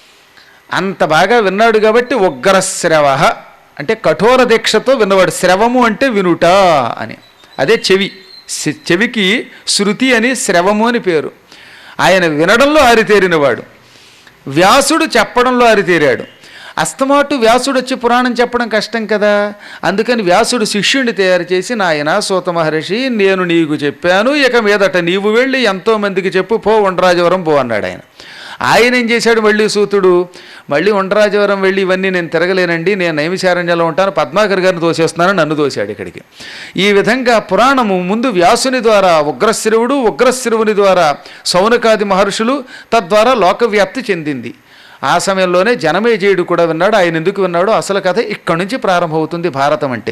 [SPEAKER 3] అంత బాగా విన్నాడు కాబట్టి ఉగ్రశ్రవ అంటే కఠోర దీక్షతో విన్నవాడు శ్రవము అంటే వినుట అని అదే చెవి శ- చెవికి శృతి అని శ్రవము అని పేరు ఆయన వినడంలో ఆరితేరినవాడు వ్యాసుడు చెప్పడంలో ఆరితేరాడు అస్తమాటు వ్యాసుడు వచ్చి పురాణం చెప్పడం కష్టం కదా అందుకని వ్యాసుడు శిష్యుడిని తయారు చేసి నాయన సూత మహర్షి నేను నీకు చెప్పాను ఇక మీదట నీవు వెళ్ళి ఎంతో మందికి చెప్పు పో ఉండరాజవరం పో అన్నాడు ఆయన ఆయన ఏం చేశాడు మళ్ళీ సూతుడు మళ్ళీ ఉండరాజవరం వెళ్ళి ఇవన్నీ నేను తిరగలేనండి నేను నైమిశారణ్యంలో ఉంటాను పద్మాకర్ గారిని దోసేస్తున్నాను నన్ను దోశాడు ఇక్కడికి ఈ విధంగా పురాణము ముందు వ్యాసుని ద్వారా ఉగ్రశిరువుడు ఉగ్రశిరువుని ద్వారా సౌనకాది మహర్షులు తద్వారా లోకవ్యాప్తి చెందింది ఆ సమయంలోనే జనమేజయుడు కూడా విన్నాడు ఆయన ఎందుకు విన్నాడు అసలు కథ ఇక్కడి నుంచి ప్రారంభమవుతుంది భారతం అంటే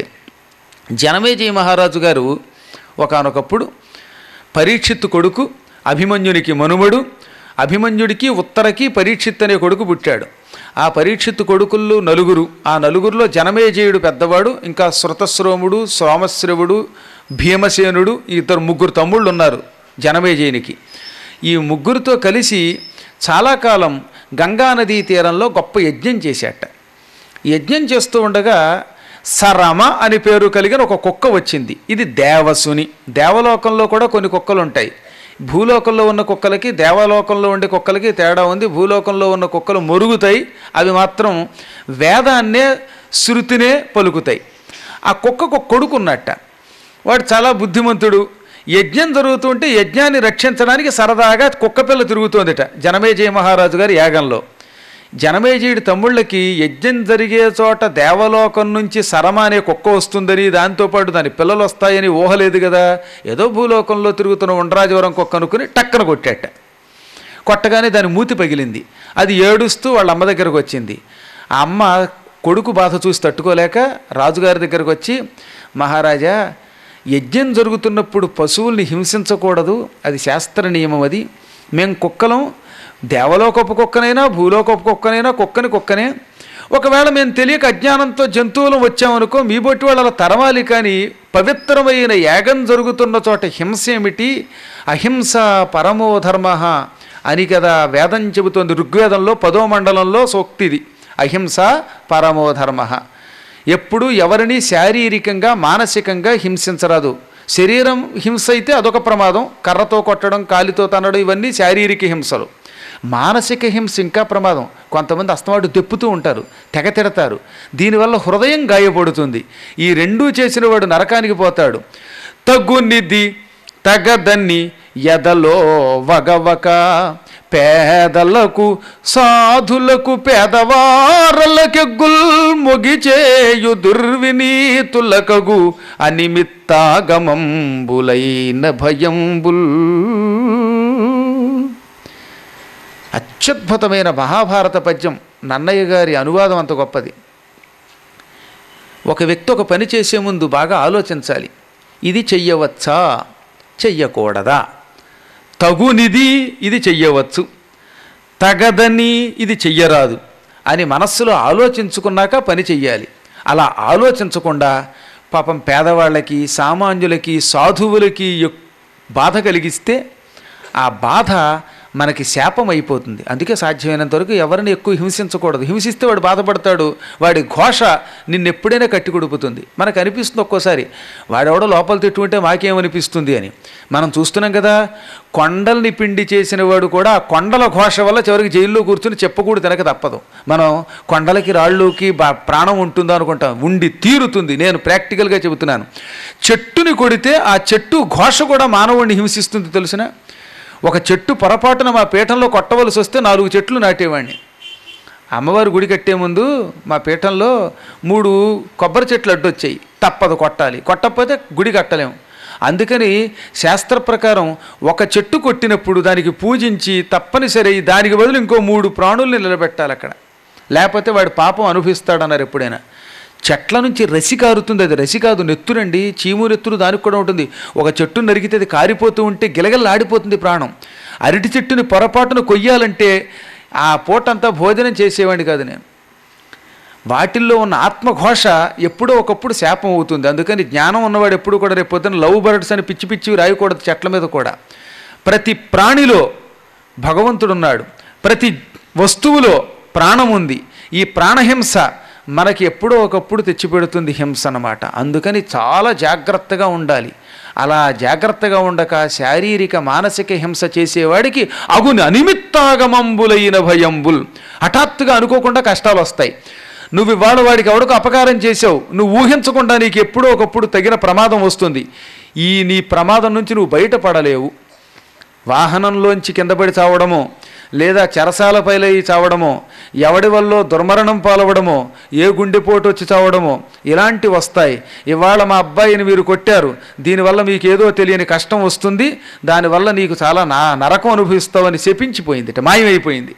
[SPEAKER 3] జనమేజయ మహారాజు గారు ఒకానొకప్పుడు పరీక్షిత్తు కొడుకు అభిమన్యునికి మనుమడు అభిమన్యుడికి ఉత్తరకి పరీక్షిత్ అనే కొడుకు పుట్టాడు ఆ పరీక్షిత్తు కొడుకుల్లో నలుగురు ఆ నలుగురిలో జనమేజయుడు పెద్దవాడు ఇంకా శృతశ్రోముడు సోమశ్రవుడు భీమసేనుడు ఈ ఇద్దరు ముగ్గురు తమ్ముళ్ళు ఉన్నారు జనమేజయునికి ఈ ముగ్గురితో కలిసి చాలా కాలం గంగానదీ తీరంలో గొప్ప యజ్ఞం చేశాట యజ్ఞం చేస్తూ ఉండగా సరమ అని పేరు కలిగిన ఒక కుక్క వచ్చింది ఇది దేవసుని దేవలోకంలో కూడా కొన్ని కుక్కలు ఉంటాయి భూలోకంలో ఉన్న కుక్కలకి దేవలోకంలో ఉండే కుక్కలకి తేడా ఉంది భూలోకంలో ఉన్న కుక్కలు మొరుగుతాయి అవి మాత్రం వేదాన్నే శృతినే పలుకుతాయి ఆ కుక్కకు ఒక కొడుకు ఉన్నట్ట వాడు చాలా బుద్ధిమంతుడు యజ్ఞం జరుగుతుంటే యజ్ఞాన్ని రక్షించడానికి సరదాగా కుక్కపిల్ల తిరుగుతోందిట జనమేజయ మహారాజు గారి యాగంలో జనమేజయుడి తమ్ముళ్ళకి యజ్ఞం జరిగే చోట దేవలోకం నుంచి సరమ అనే కుక్క వస్తుందని దాంతోపాటు దాని పిల్లలు వస్తాయని ఊహలేదు కదా ఏదో భూలోకంలో తిరుగుతున్న ఉండరాజవరం కుక్క అనుకుని టక్కన కొట్టాట కొట్టగానే దాని మూతి పగిలింది అది ఏడుస్తూ వాళ్ళ అమ్మ దగ్గరకు వచ్చింది ఆ అమ్మ కొడుకు బాధ చూసి తట్టుకోలేక రాజుగారి దగ్గరకు వచ్చి మహారాజా యజ్ఞం జరుగుతున్నప్పుడు పశువుల్ని హింసించకూడదు అది శాస్త్ర నియమం అది మేము కుక్కలం దేవలోకపు కుక్కనైనా భూలోకపు కుక్కనైనా కుక్కని కుక్కనే ఒకవేళ మేము తెలియక అజ్ఞానంతో జంతువులు వచ్చామనుకో మీ బొట్టి వాళ్ళు అలా తరవాలి కానీ పవిత్రమైన యాగం జరుగుతున్న చోట హింస ఏమిటి అహింస పరమో ధర్మ అని కదా వేదం చెబుతోంది ఋగ్వేదంలో పదో మండలంలో సూక్తిది అహింస పరమో ధర్మ ఎప్పుడు ఎవరిని శారీరకంగా మానసికంగా హింసించరాదు శరీరం హింస అయితే అదొక ప్రమాదం కర్రతో కొట్టడం కాలితో తనడం ఇవన్నీ శారీరక హింసలు మానసిక హింస ఇంకా ప్రమాదం కొంతమంది అస్తమాటు దెప్పుతూ ఉంటారు తెగ తిడతారు దీనివల్ల హృదయం గాయపడుతుంది ఈ రెండూ చేసిన వాడు నరకానికి పోతాడు తగ్గునిది తగదన్ని ఎదలో వగవక పేదలకు సాధులకు పేదవారలకెగ్గుల్ మొగిచేయు దుర్వినీతులకగు అనిమిత్తాగమంబులైన భయంబుల్ అత్యద్భుతమైన మహాభారత పద్యం నన్నయ్య గారి అనువాదం అంత గొప్పది ఒక వ్యక్తి ఒక పని చేసే ముందు బాగా ఆలోచించాలి ఇది చెయ్యవచ్చా చెయ్యకూడదా తగునిది ఇది చెయ్యవచ్చు తగదని ఇది చెయ్యరాదు అని మనస్సులో ఆలోచించుకున్నాక పని చెయ్యాలి అలా ఆలోచించకుండా పాపం పేదవాళ్ళకి సామాన్యులకి సాధువులకి ఎక్- బాధ కలిగిస్తే ఆ బాధ మనకి శాపం అయిపోతుంది అందుకే సాధ్యమైనంత వరకు ఎవరిని ఎక్కువ హింసించకూడదు హింసిస్తే వాడు బాధపడతాడు వాడి ఘోష నిన్ను ఎప్పుడైనా కట్టి కొడుపుతుంది మనకు అనిపిస్తుంది ఒక్కోసారి వాడెవడో లోపల తిట్టుకుంటే మాకేమనిపిస్తుంది అని మనం చూస్తున్నాం కదా కొండల్ని పిండి చేసిన వాడు కూడా ఆ కొండల ఘోష వల్ల చివరికి జైల్లో కూర్చుని చెప్పకూడదు తినక తప్పదు మనం కొండలకి రాళ్ళుకి బా ప్రాణం ఉంటుందో అనుకుంటాం ఉండి తీరుతుంది నేను ప్రాక్టికల్గా చెబుతున్నాను చెట్టుని కొడితే ఆ చెట్టు ఘోష కూడా మానవుడిని హింసిస్తుంది తెలిసిన ఒక చెట్టు పొరపాటున మా పీఠంలో కొట్టవలసి వస్తే నాలుగు చెట్లు నాటేవాడిని అమ్మవారి గుడి కట్టే ముందు మా పీఠంలో మూడు కొబ్బరి చెట్లు అడ్డొచ్చాయి తప్పదు కొట్టాలి కొట్టకపోతే గుడి కట్టలేము అందుకని శాస్త్ర ప్రకారం ఒక చెట్టు కొట్టినప్పుడు దానికి పూజించి తప్పనిసరి దానికి బదులు ఇంకో మూడు ప్రాణుల్ని నిలబెట్టాలి అక్కడ లేకపోతే వాడి పాపం అనుభవిస్తాడన్నారు ఎప్పుడైనా చెట్ల నుంచి రసి కారుతుంది అది రసి కాదు నెత్తురండి చీము నెత్తురు దానికి కూడా ఉంటుంది ఒక చెట్టు నరికితే అది కారిపోతూ ఉంటే గిలగల్లాడిపోతుంది ప్రాణం అరటి చెట్టుని పొరపాటున కొయ్యాలంటే ఆ పూటంతా భోజనం చేసేవాడిని కాదు నేను వాటిల్లో ఉన్న ఆత్మఘోష ఎప్పుడో ఒకప్పుడు శాపం అవుతుంది అందుకని జ్ఞానం ఉన్నవాడు ఎప్పుడు కూడా రేపు పొద్దున్న లవ్ బర్డ్స్ అని పిచ్చి పిచ్చి రాయకూడదు చెట్ల మీద కూడా ప్రతి ప్రాణిలో భగవంతుడున్నాడు ప్రతి వస్తువులో ప్రాణం ఉంది ఈ ప్రాణహింస మనకి ఎప్పుడో ఒకప్పుడు తెచ్చిపెడుతుంది హింస అన్నమాట అందుకని చాలా జాగ్రత్తగా ఉండాలి అలా జాగ్రత్తగా ఉండక శారీరక మానసిక హింస చేసేవాడికి అగుని అనిమిత్తాగమంబులైన భయంబుల్ హఠాత్తుగా అనుకోకుండా కష్టాలు వస్తాయి నువ్వు ఇవాళ వాడికి ఎవడికి అపకారం చేసావు నువ్వు ఊహించకుండా నీకు ఎప్పుడో ఒకప్పుడు తగిన ప్రమాదం వస్తుంది ఈ నీ ప్రమాదం నుంచి నువ్వు బయటపడలేవు వాహనంలోంచి కింద పడి చావడమో లేదా చెరసాలపైలై చావడమో ఎవడి వల్ల దుర్మరణం పాలవడమో ఏ గుండెపోటు వచ్చి చావడమో ఇలాంటివి వస్తాయి ఇవాళ మా అబ్బాయిని మీరు కొట్టారు దీనివల్ల మీకు ఏదో తెలియని కష్టం వస్తుంది దానివల్ల నీకు చాలా నా నరకం అనుభవిస్తావని శపించిపోయింది మాయమైపోయింది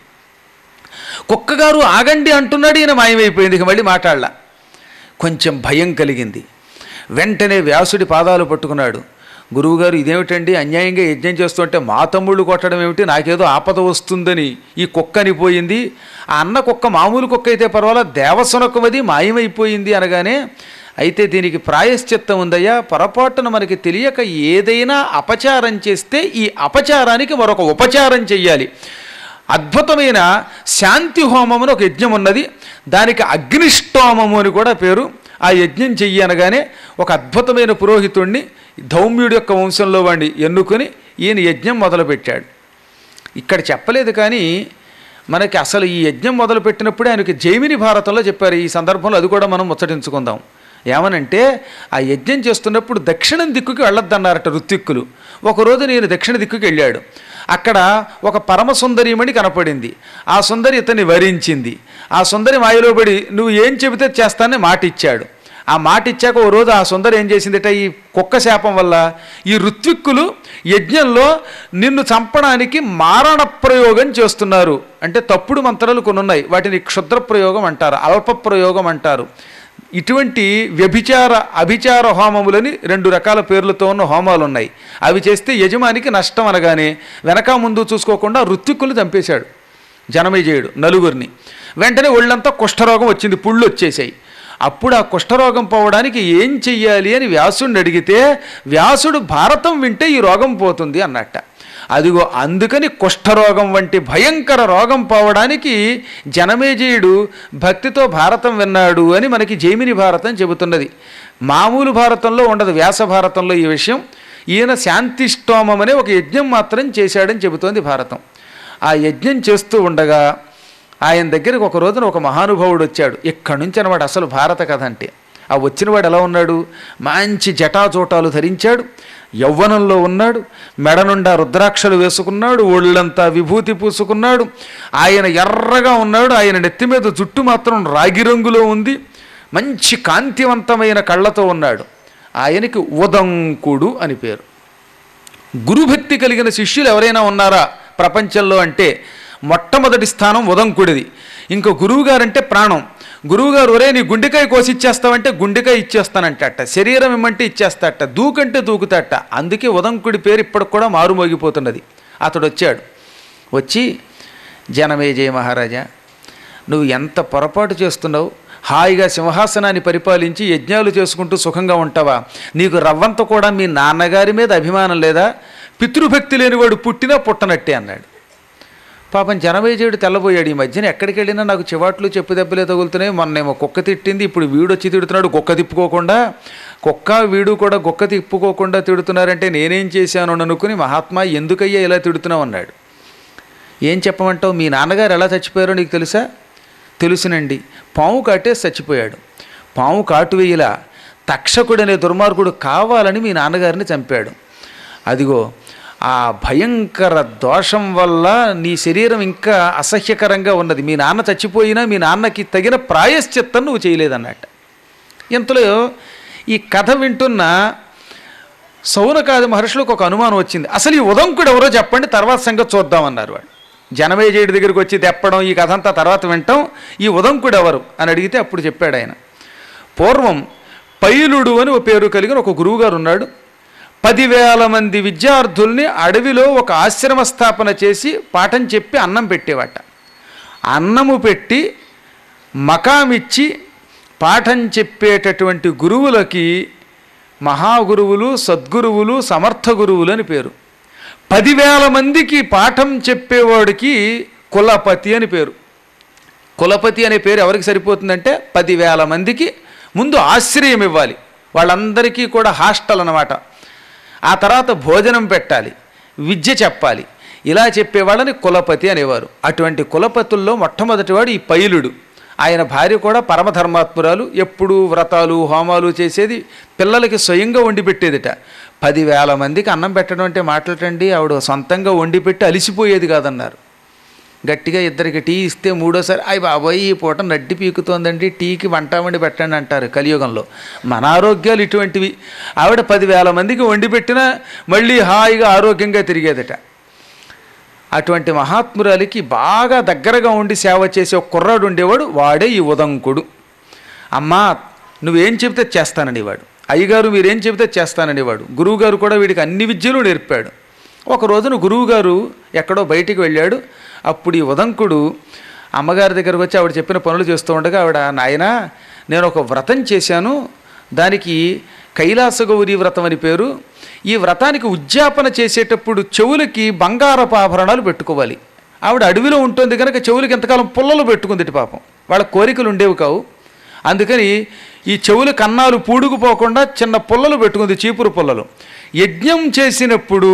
[SPEAKER 3] కుక్కగారు ఆగండి అంటున్నాడు ఈయన మాయమైపోయింది ఇక మళ్ళీ మాట్లాడలా కొంచెం భయం కలిగింది వెంటనే వ్యాసుడి పాదాలు పట్టుకున్నాడు గురువుగారు ఇదేమిటండి అన్యాయంగా యజ్ఞం చేస్తుంటే మా తమ్ముళ్ళు కొట్టడం ఏమిటి నాకేదో ఆపద వస్తుందని ఈ కుక్క అనిపోయింది ఆ అన్న కుక్క మామూలు కుక్క అయితే పర్వాలేదు దేవసనకమది మాయమైపోయింది అనగానే అయితే దీనికి ప్రాయశ్చిత్తం ఉందయ్యా పొరపాటున మనకి తెలియక ఏదైనా అపచారం చేస్తే ఈ అపచారానికి మరొక ఉపచారం చెయ్యాలి అద్భుతమైన శాంతి హోమం అని ఒక యజ్ఞం ఉన్నది దానికి అగ్నిష్టోమము అని కూడా పేరు ఆ యజ్ఞం చెయ్యి అనగానే ఒక అద్భుతమైన పురోహితుణ్ణి ధౌమ్యుడి యొక్క వంశంలో వాడిని ఎన్నుకొని ఈయన యజ్ఞం మొదలుపెట్టాడు ఇక్కడ చెప్పలేదు కానీ మనకి అసలు ఈ యజ్ఞం మొదలుపెట్టినప్పుడే ఆయనకి జైమిని భారతంలో చెప్పారు ఈ సందర్భంలో అది కూడా మనం ముచ్చటించుకుందాం ఏమనంటే ఆ యజ్ఞం చేస్తున్నప్పుడు దక్షిణం దిక్కుకి వెళ్ళొద్దన్నారట ఋత్విక్కులు ఒకరోజు నేను దక్షిణ దిక్కుకి వెళ్ళాడు అక్కడ ఒక పరమ సుందరీమణి కనపడింది ఆ సుందరి ఇతన్ని వరించింది ఆ సుందరి మాయలో పడి నువ్వు ఏం చెబితే చేస్తానని మాట ఇచ్చాడు ఆ మాట ఇచ్చాక ఓ రోజు ఆ సుందరి ఏం చేసిందిట ఈ కుక్క శాపం వల్ల ఈ ఋత్విక్కులు యజ్ఞంలో నిన్ను చంపడానికి మారణ ప్రయోగం చేస్తున్నారు అంటే తప్పుడు మంత్రాలు కొన్ని ఉన్నాయి వాటిని క్షుద్ర ప్రయోగం అంటారు అల్ప ప్రయోగం అంటారు ఇటువంటి వ్యభిచార అభిచార హోమములని రెండు రకాల పేర్లతో ఉన్న హోమాలు ఉన్నాయి అవి చేస్తే యజమానికి నష్టం అనగానే వెనక ముందు చూసుకోకుండా ఋత్విక్కులు చంపేశాడు జనమేజయుడు నలుగురిని వెంటనే ఒళ్ళంతా కుష్ఠరోగం వచ్చింది పుళ్ళు వచ్చేసాయి అప్పుడు ఆ కుష్ఠరోగం పోవడానికి ఏం చెయ్యాలి అని వ్యాసుడిని అడిగితే వ్యాసుడు భారతం వింటే ఈ రోగం పోతుంది అన్నట్ట అదిగో అందుకని కుష్ఠరోగం వంటి భయంకర రోగం పోవడానికి జనమేజయుడు భక్తితో భారతం విన్నాడు అని మనకి జైమిని భారతం చెబుతున్నది మామూలు భారతంలో ఉండదు వ్యాస భారతంలో ఈ విషయం ఈయన శాంతిష్టోమం అనే ఒక యజ్ఞం మాత్రం చేశాడని చెబుతోంది భారతం ఆ యజ్ఞం చేస్తూ ఉండగా ఆయన దగ్గరికి ఒక రోజున ఒక మహానుభావుడు వచ్చాడు ఇక్కడి నుంచి అనమాట అసలు భారత కథ అంటే ఆ వచ్చినవాడు ఎలా ఉన్నాడు మంచి జటాజోటాలు ధరించాడు యవ్వనంలో ఉన్నాడు మెడ నుండా రుద్రాక్షలు వేసుకున్నాడు ఒళ్ళంతా విభూతి పూసుకున్నాడు ఆయన ఎర్రగా ఉన్నాడు ఆయన నెత్తి మీద జుట్టు మాత్రం రాగి రంగులో ఉంది మంచి కాంతివంతమైన కళ్ళతో ఉన్నాడు ఆయనకి ఉదంకుడు అని పేరు గురుభక్తి కలిగిన శిష్యులు ఎవరైనా ఉన్నారా ప్రపంచంలో అంటే మొట్టమొదటి స్థానం ఉదంకుడిది ఇంకా గురువుగారంటే ప్రాణం గురువుగారు ఒరే నీ గుండెకాయ కోసి ఇచ్చేస్తావంటే గుండెకాయ ఇచ్చేస్తానంటట శరీరం ఇమ్మంటే ఇచ్చేస్తాట దూకంటే దూకుతాట అందుకే ఉదంకుడి పేరు ఇప్పటికి కూడా మారుమోగిపోతున్నది అతడు వచ్చాడు వచ్చి జనమేజయ మహారాజా నువ్వు ఎంత పొరపాటు చేస్తున్నావు హాయిగా సింహాసనాన్ని పరిపాలించి యజ్ఞాలు చేసుకుంటూ సుఖంగా ఉంటావా నీకు రవ్వంత కూడా మీ నాన్నగారి మీద అభిమానం లేదా పితృభక్తి లేనివాడు పుట్టినా పుట్టనట్టే అన్నాడు పాపం జనమేజయుడు తెల్లబోయాడు ఈ మధ్యన ఎక్కడికి వెళ్ళినా నాకు చివాట్లు చెప్పు దెబ్బలే తగులుతున్నాయి మొన్నేమో కుక్క తిట్టింది ఇప్పుడు వీడొచ్చి తిడుతున్నాడు కుక్క తిప్పుకోకుండా కుక్క వీడు కూడా కుక్క తిప్పుకోకుండా తిడుతున్నారంటే నేనేం చేశాను అని అనుకుని మహాత్మా ఎందుకయ్యా ఇలా తిడుతున్నావు అన్నాడు ఏం చెప్పమంటావు మీ నాన్నగారు ఎలా చచ్చిపోయారో నీకు తెలుసా తెలుసునండి పాము కాటే చచ్చిపోయాడు పాము కాటు వేయిలా తక్షకుడు అనే దుర్మార్గుడు కావాలని మీ నాన్నగారిని చంపాడు అదిగో ఆ భయంకర దోషం వల్ల నీ శరీరం ఇంకా అసహ్యకరంగా ఉన్నది మీ నాన్న చచ్చిపోయినా మీ నాన్నకి తగిన ప్రాయశ్చిత్తం నువ్వు చేయలేదన్నట్ట ఇంతలో ఈ కథ వింటున్న సౌనకాది మహర్షులకు ఒక అనుమానం వచ్చింది అసలు ఈ ఉదంకుడు ఎవరో చెప్పండి తర్వాత సంగతి చూద్దామన్నారు వాడు జనమేజయుడి దగ్గరికి వచ్చి తెప్పడం ఈ కథ అంతా తర్వాత వింటాం ఈ ఉదంకుడు ఎవరు అని అడిగితే అప్పుడు చెప్పాడు ఆయన పూర్వం పైలుడు అని ఒక పేరు కలిగిన ఒక గురువుగారు ఉన్నాడు పదివేల మంది విద్యార్థుల్ని అడవిలో ఒక ఆశ్రమ స్థాపన చేసి పాఠం చెప్పి అన్నం పెట్టేవాట అన్నము పెట్టి మకామిచ్చి పాఠం చెప్పేటటువంటి గురువులకి మహాగురువులు సద్గురువులు సమర్థ గురువులు అని పేరు పదివేల మందికి పాఠం చెప్పేవాడికి కులపతి అని పేరు కులపతి అనే పేరు ఎవరికి సరిపోతుందంటే పదివేల మందికి ముందు ఆశ్రయం ఇవ్వాలి వాళ్ళందరికీ కూడా హాస్టల్ అన్నమాట ఆ తర్వాత భోజనం పెట్టాలి విద్య చెప్పాలి ఇలా చెప్పేవాళ్ళని కులపతి అనేవారు అటువంటి కులపతుల్లో మొట్టమొదటివాడు ఈ పైలుడు ఆయన భార్య కూడా పరమధర్మాత్మురాలు ఎప్పుడూ వ్రతాలు హోమాలు చేసేది పిల్లలకి స్వయంగా వండి పెట్టేదిట పదివేల మందికి అన్నం పెట్టడం అంటే మాట్లాడండి ఆవిడ సొంతంగా వండి పెట్టి అలిసిపోయేది కాదన్నారు గట్టిగా ఇద్దరికి టీ ఇస్తే మూడోసారి అయ్యి బాబోయ్ ఈ పూట నడ్డి పీకుతోందండి టీకి వంట వండి పెట్టండి అంటారు కలియుగంలో మన ఆరోగ్యాలు ఇటువంటివి ఆవిడ పదివేల మందికి వండి పెట్టినా మళ్ళీ హాయిగా ఆరోగ్యంగా తిరిగేదట అటువంటి మహాత్మురాలికి బాగా దగ్గరగా ఉండి సేవ చేసే ఒక కుర్రాడు ఉండేవాడు వాడే ఈ ఉదంకుడు అమ్మా నువ్వేం చెబితే చేస్తాననేవాడు అయ్యగారు మీరేం చెబితే చేస్తాననేవాడు గురువుగారు కూడా వీడికి అన్ని విద్యలు నేర్పాడు ఒక రోజున గురువుగారు ఎక్కడో బయటికి వెళ్ళాడు అప్పుడు ఈ ఉదంకుడు అమ్మగారి దగ్గరకు వచ్చి ఆవిడ చెప్పిన పనులు చేస్తూ ఉండగా ఆవిడ నాయన నేను ఒక వ్రతం చేశాను దానికి కైలాసగౌరి వ్రతం అని పేరు ఈ వ్రతానికి ఉద్యాపన చేసేటప్పుడు చెవులకి బంగారపు ఆభరణాలు పెట్టుకోవాలి ఆవిడ అడవిలో ఉంటుంది కనుక చెవులకి ఎంతకాలం పుల్లలు పెట్టుకుంది పాపం వాళ్ళ కోరికలు ఉండేవి కావు అందుకని ఈ చెవుల కన్నాలు పూడుకుపోకుండా చిన్న పుల్లలు పెట్టుకుంది చీపురు పుల్లలు యజ్ఞం చేసినప్పుడు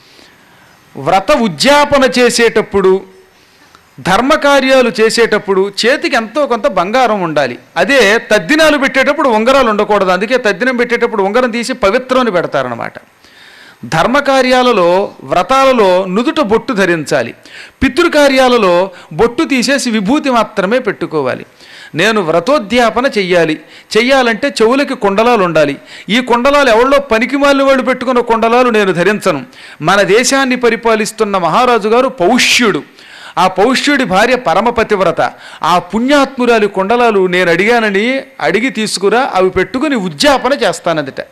[SPEAKER 3] వ్రత ఉద్యాపన చేసేటప్పుడు ధర్మకార్యాలు చేసేటప్పుడు చేతికి ఎంతో కొంత బంగారం ఉండాలి అదే తద్దినాలు పెట్టేటప్పుడు ఉంగరాలు ఉండకూడదు అందుకే తద్దినం పెట్టేటప్పుడు ఉంగరం తీసి పవిత్రమని పెడతారనమాట ధర్మకార్యాలలో వ్రతాలలో నుదుట బొట్టు ధరించాలి పితృకార్యాలలో బొట్టు తీసేసి విభూతి మాత్రమే పెట్టుకోవాలి నేను వ్రతోద్యాపన చెయ్యాలి చెయ్యాలంటే చెవులకి కుండలాలు ఉండాలి ఈ కుండలాలు ఎవరిలో పనికిమాలిన వాళ్ళు పెట్టుకున్న కుండలాలు నేను ధరించను మన దేశాన్ని పరిపాలిస్తున్న మహారాజు గారు పౌష్యుడు ఆ పౌష్యుడి భార్య పరమపతివ్రత ఆ పుణ్యాత్మురాలి కుండలాలు నేను అడిగానని అడిగి తీసుకురా అవి పెట్టుకుని ఉద్యాపన చేస్తానదిట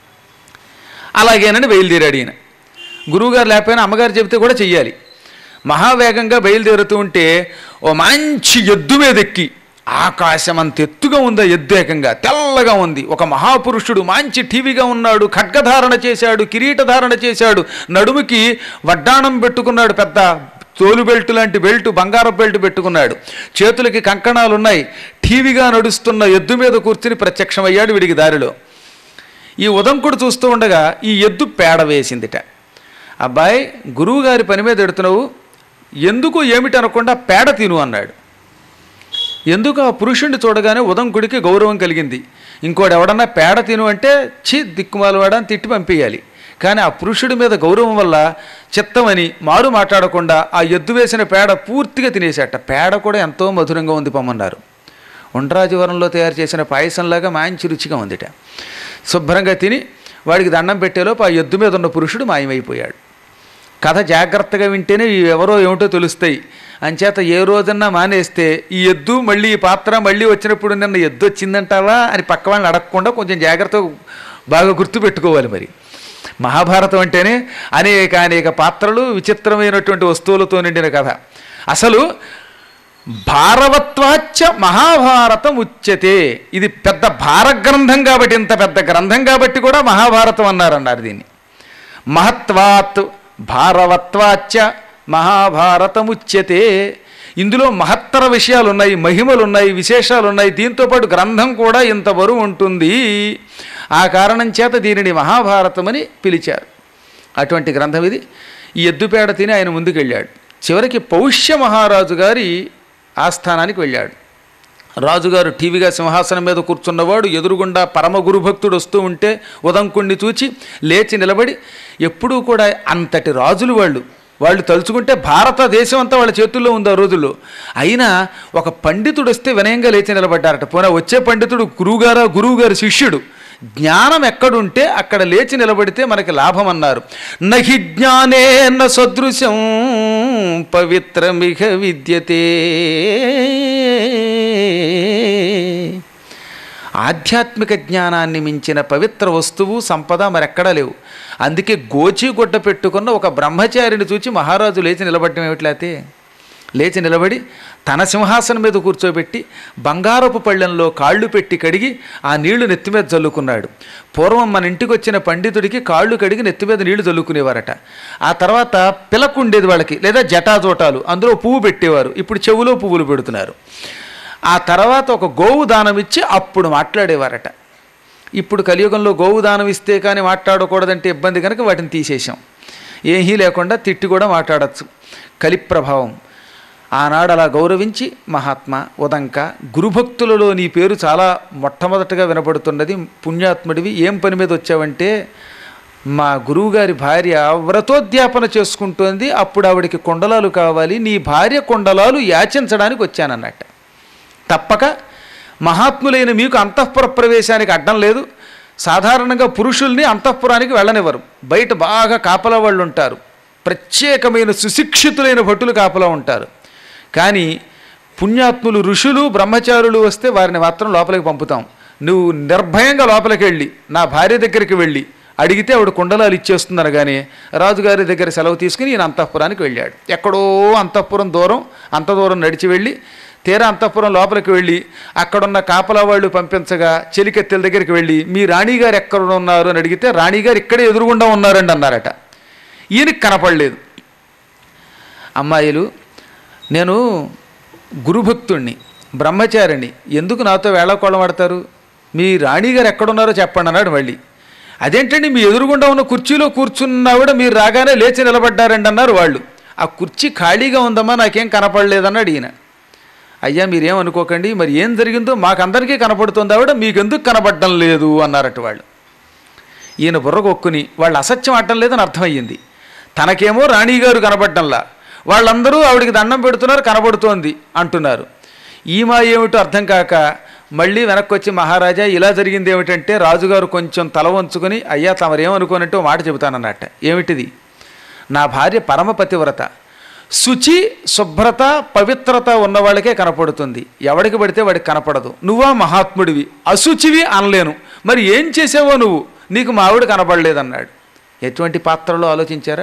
[SPEAKER 3] అలాగేనని బయలుదేరాడు ఈయన గురువుగారు లేకపోయినా అమ్మగారు చెబితే కూడా చెయ్యాలి మహావేగంగా బయలుదేరుతూ ఉంటే ఓ మంచి ఎద్దు మీద ఎక్కి ఆకాశం అంత ఎత్తుగా ఉందా ఎద్దు ఏకంగా తెల్లగా ఉంది ఒక మహాపురుషుడు మంచి టీవీగా ఉన్నాడు ఖడ్గధారణ చేశాడు కిరీటధారణ చేశాడు నడుముకి వడ్డాణం పెట్టుకున్నాడు పెద్ద తోలు బెల్ట్ లాంటి బెల్ట్ బంగారం బెల్ట్ పెట్టుకున్నాడు చేతులకి కంకణాలు ఉన్నాయి టీవీగా నడుస్తున్న ఎద్దు మీద కూర్చుని ప్రత్యక్షమయ్యాడు వీడికి దారిలో ఈ ఉదంకుడు చూస్తూ ఉండగా ఈ ఎద్దు పేడ వేసిందిట అబ్బాయి గురువుగారి పని మీద ఎడుతున్నావు ఎందుకు ఏమిటి అనకుండా పేడ తిను అన్నాడు ఎందుకు ఆ పురుషుణ్ణి చూడగానే ఉదంకుడికి గౌరవం కలిగింది ఇంకోటి ఎవడన్నా పేడ తిను అంటే చి దిక్కుమాలవాడ అని తిట్టి పంపేయాలి కానీ ఆ పురుషుడి మీద గౌరవం వల్ల చిత్తమని మారు మాట్లాడకుండా ఆ ఎద్దు వేసిన పేడ పూర్తిగా తినేసేట పేడ కూడా ఎంతో మధురంగా ఉంది పొమ్మన్నారు ఉండ్రాజవరంలో తయారు చేసిన పాయసంలాగా మంచి రుచిగా ఉందిట శుభ్రంగా తిని వాడికి దండం పెట్టేలోపు ఆ ఎద్దు మీద ఉన్న పురుషుడు మాయమైపోయాడు కథ జాగ్రత్తగా వింటేనే ఇవి ఎవరో ఏమిటో తెలుస్తాయి అంచేత ఏ రోజన్నా మానేస్తే ఈ ఎద్దు మళ్ళీ ఈ పాత్ర మళ్ళీ వచ్చినప్పుడు నిన్న ఎద్దు వచ్చిందంటావా అని పక్క వాళ్ళని అడగకుండా కొంచెం జాగ్రత్తగా బాగా గుర్తుపెట్టుకోవాలి మరి మహాభారతం అంటేనే అనేక అనేక పాత్రలు విచిత్రమైనటువంటి వస్తువులతో నిండిన కథ అసలు భారవత్వాచ్చ మహాభారతం ఉచ్యతే ఇది పెద్ద భారగ్రంథం కాబట్టి ఇంత పెద్ద గ్రంథం కాబట్టి కూడా మహాభారతం అన్నారన్నారు దీన్ని మహత్వాత్ భారవత్వాచ్చ మహాభారతముచ్యతే ఇందులో మహత్తర విషయాలు ఉన్నాయి మహిమలు ఉన్నాయి విశేషాలు ఉన్నాయి దీంతోపాటు గ్రంథం కూడా ఇంత బరువు ఉంటుంది ఆ కారణం చేత దీనిని మహాభారతమని పిలిచారు అటువంటి గ్రంథం ఇది ఈ ఎద్దుపేడ తిని ఆయన ముందుకెళ్ళాడు చివరికి పౌష్య మహారాజు గారి ఆస్థానానికి వెళ్ళాడు రాజుగారు టీవీగా సింహాసనం మీద కూర్చున్నవాడు ఎదురుగుండా పరమ గురుభక్తుడు వస్తూ ఉంటే ఉదంకుణ్ణి చూచి లేచి నిలబడి ఎప్పుడూ కూడా అంతటి రాజులు వాళ్ళు వాళ్ళు తలుచుకుంటే భారతదేశం అంతా వాళ్ళ చేతుల్లో ఉంది ఆ రోజుల్లో అయినా ఒక పండితుడు వస్తే వినయంగా లేచి నిలబడ్డారట పోనా వచ్చే పండితుడు గురువుగారా గురువుగారి శిష్యుడు జ్ఞానం ఎక్కడుంటే అక్కడ లేచి నిలబడితే మనకి లాభం అన్నారు నహి జ్ఞానేన సదృశం పవిత్రమిహ విద్యతే ఆధ్యాత్మిక జ్ఞానాన్ని మించిన పవిత్ర వస్తువు సంపద మరెక్కడా లేవు అందుకే గోచి గుడ్డ పెట్టుకున్న ఒక బ్రహ్మచారిని చూచి మహారాజు లేచి నిలబడటం ఏమిట్లేతే లేచి నిలబడి తన సింహాసనం మీద కూర్చోబెట్టి బంగారపు పళ్ళెంలో కాళ్ళు పెట్టి కడిగి ఆ నీళ్లు నెత్తి మీద చల్లుకున్నాడు పూర్వం మన ఇంటికి వచ్చిన పండితుడికి కాళ్ళు కడిగి నెత్తి మీద నీళ్లు చల్లుకునేవారట ఆ తర్వాత పిలకు ఉండేది వాళ్ళకి లేదా జటాజోటాలు అందులో పువ్వు పెట్టేవారు ఇప్పుడు చెవులో పువ్వులు పెడుతున్నారు ఆ తర్వాత ఒక గోవు దానం ఇచ్చి అప్పుడు మాట్లాడేవారట ఇప్పుడు కలియుగంలో గోవు దానం ఇస్తే కానీ మాట్లాడకూడదంటే ఇబ్బంది కనుక వాటిని తీసేసాం ఏమీ లేకుండా తిట్టి కూడా మాట్లాడచ్చు కలి ప్రభావం ఆనాడు అలా గౌరవించి మహాత్మా ఉదంక గురుభక్తులలో నీ పేరు చాలా మొట్టమొదటగా వినపడుతున్నది పుణ్యాత్ముడివి ఏం పని మీద వచ్చావంటే మా గురువుగారి భార్య వ్రతోద్యాపన చేసుకుంటోంది అప్పుడు ఆవిడికి కొండలాలు కావాలి నీ భార్య కొండలాలు యాచించడానికి వచ్చానన్నట్ట తప్పక మహాత్ములైన మీకు అంతఃపుర ప్రవేశానికి అడ్డం లేదు సాధారణంగా పురుషుల్ని అంతఃపురానికి వెళ్ళనివ్వరు బయట బాగా కాపలా వాళ్ళు ఉంటారు ప్రత్యేకమైన సుశిక్షితులైన భటులు కాపలా ఉంటారు కానీ పుణ్యాత్ములు ఋషులు బ్రహ్మచారులు వస్తే వారిని మాత్రం లోపలికి పంపుతాం నువ్వు నిర్భయంగా లోపలికి వెళ్ళి నా భార్య దగ్గరికి వెళ్ళి అడిగితే ఆవిడ కుండలాలు ఇచ్చేస్తున్నారు కానీ రాజుగారి దగ్గర సెలవు తీసుకుని ఈయన అంతఃపురానికి వెళ్ళాడు ఎక్కడో అంతఃపురం దూరం అంత దూరం నడిచి వెళ్ళి తీరా అంతఃపురం లోపలికి వెళ్ళి అక్కడున్న కాపలా వాళ్ళు పంపించగా చెలికెత్తెల దగ్గరికి వెళ్ళి మీ రాణిగారు ఎక్కడ ఉన్నారు అని అడిగితే రాణిగారు ఇక్కడే ఎదురుగుండా ఉన్నారండి అన్నారట ఈయనకి కనపడలేదు అమ్మాయిలు నేను గురుభక్తుణ్ణి బ్రహ్మచారిని ఎందుకు నాతో వేళకోళం ఆడతారు మీ రాణిగారు ఎక్కడున్నారో చెప్పండి అన్నాడు మళ్ళీ అదేంటండి మీ ఎదురుగుండా ఉన్న కుర్చీలో కూర్చున్నా కూడా మీరు రాగానే లేచి నిలబడ్డారండి అన్నారు వాళ్ళు ఆ కుర్చీ ఖాళీగా ఉందమ్మా నాకేం కనపడలేదన్నాడు ఈయన అయ్యా మీరేం అనుకోకండి మరి ఏం జరిగిందో మాకందరికీ కనపడుతుంది ఆవిడ మీకెందుకు కనపడడం లేదు అన్నారట వాళ్ళు ఈయన బుర్రగొక్కుని వాళ్ళు అసత్యం ఆడటం లేదని అర్థమయ్యింది తనకేమో రాణిగారు కనపడటంలా వాళ్ళందరూ ఆవిడికి దండం పెడుతున్నారు కనబడుతోంది అంటున్నారు ఈమా ఏమిటో అర్థం కాక మళ్ళీ వెనక్కి వచ్చి మహారాజా ఇలా జరిగింది ఏమిటంటే రాజుగారు కొంచెం తల వంచుకొని అయ్యా తమరేమనుకోనంటే ఓ మాట చెబుతానన్నట్ట ఏమిటిది నా భార్య పరమపతివ్రత శుచి శుభ్రత పవిత్రత ఉన్న వాళ్ళకే కనపడుతుంది ఎవడికి పడితే వాడికి కనపడదు నువ్వా మహాత్ముడివి అశుచివి అనలేను మరి ఏం చేసావో నువ్వు నీకు మా ఆవిడ కనపడలేదన్నాడు ఎటువంటి పాత్రలో ఆలోచించారా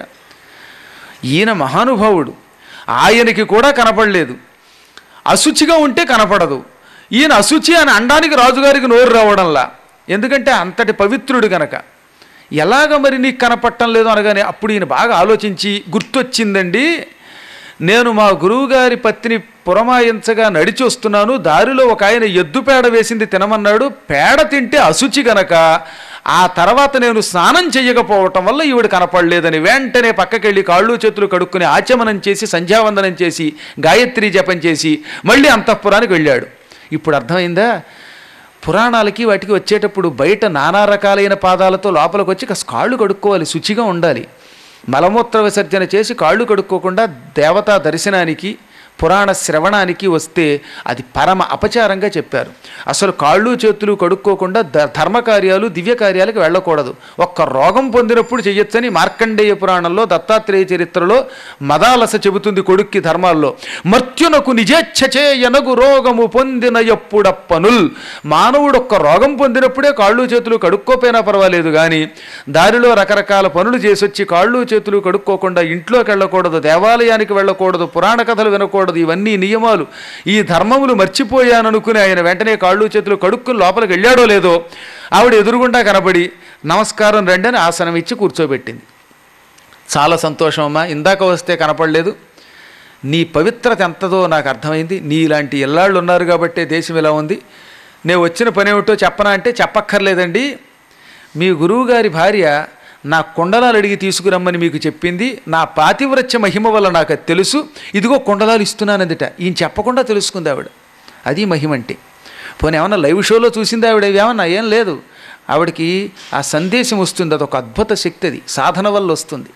[SPEAKER 3] ఈయన మహానుభావుడు ఆయనకి కూడా కనపడలేదు అశుచిగా ఉంటే కనపడదు ఈయన అశుచి అని అనడానికి రాజుగారికి నోరు రావడంలా ఎందుకంటే అంతటి పవిత్రుడు గనక ఎలాగ మరి నీకు కనపడటం లేదు అనగానే అప్పుడు ఈయన బాగా ఆలోచించి గుర్తొచ్చిందండి నేను మా గురువుగారి పత్తిని పురమాయించగా నడిచి వస్తున్నాను దారిలో ఒక ఆయన ఎద్దు పేడ వేసింది తినమన్నాడు పేడ తింటే అశుచి గనక ఆ తర్వాత నేను స్నానం చేయకపోవటం వల్ల ఈవిడ కనపడలేదని వెంటనే పక్కకెళ్ళి కాళ్ళు చేతులు కడుక్కుని ఆచమనం చేసి సంధ్యావందనం చేసి గాయత్రి జపం చేసి మళ్ళీ అంతఃపురానికి వెళ్ళాడు ఇప్పుడు అర్థమైందా పురాణాలకి వాటికి వచ్చేటప్పుడు బయట నానా రకాలైన పాదాలతో లోపలికి వచ్చి కాస్త కాళ్ళు కడుక్కోవాలి శుచిగా ఉండాలి మలమూత్ర విసర్జన చేసి కాళ్ళు కడుక్కోకుండా దేవతా దర్శనానికి పురాణ శ్రవణానికి వస్తే అది పరమ అపచారంగా చెప్పారు అసలు కాళ్ళు చేతులు కడుక్కోకుండా ద ధర్మ కార్యాలు దివ్య కార్యాలకు వెళ్ళకూడదు ఒక్క రోగం పొందినప్పుడు చెయ్యొచ్చని మార్కండేయ పురాణంలో దత్తాత్రేయ చరిత్రలో మదాలస చెబుతుంది కొడుక్కి ధర్మాల్లో మర్త్యునకు నిజేచ్ఛచేయనగు రోగము పొందిన ఎప్పుడప్పనుల్ మానవుడు ఒక్క రోగం పొందినప్పుడే కాళ్ళు చేతులు కడుక్కోపోయినా పర్వాలేదు కానీ దారిలో రకరకాల పనులు చేసొచ్చి కాళ్ళు చేతులు కడుక్కోకుండా ఇంట్లోకి వెళ్ళకూడదు దేవాలయానికి వెళ్ళకూడదు పురాణ కథలు వినకూడదు తినకూడదు ఇవన్నీ నియమాలు ఈ ధర్మములు మర్చిపోయాననుకుని ఆయన వెంటనే కాళ్ళు చేతులు కడుక్కుని లోపలికి వెళ్ళాడో లేదో ఆవిడ ఎదురుగుండా కనబడి నమస్కారం రండి అని ఆసనం ఇచ్చి కూర్చోబెట్టింది చాలా సంతోషం అమ్మా ఇందాక వస్తే కనపడలేదు నీ పవిత్రత ఎంతదో నాకు అర్థమైంది నీలాంటి ఇల్లాళ్ళు ఉన్నారు కాబట్టే దేశం ఇలా ఉంది నేను వచ్చిన పని ఏమిటో చెప్పనా అంటే చెప్పక్కర్లేదండి మీ గురువుగారి భార్య నా కుండలాలు అడిగి తీసుకురమ్మని మీకు చెప్పింది నా పాతివ్రత్య మహిమ వల్ల నాకు అది తెలుసు ఇదిగో కుండలాలు ఇస్తున్నానందిట ఈయన చెప్పకుండా తెలుసుకుంది ఆవిడ అది మహిమ అంటే పోనీ ఏమన్నా లైవ్ షోలో చూసింది ఆవిడ ఏమన్నా ఏం లేదు ఆవిడకి ఆ సందేశం వస్తుంది అదొక అద్భుత శక్తి అది సాధన వల్ల వస్తుంది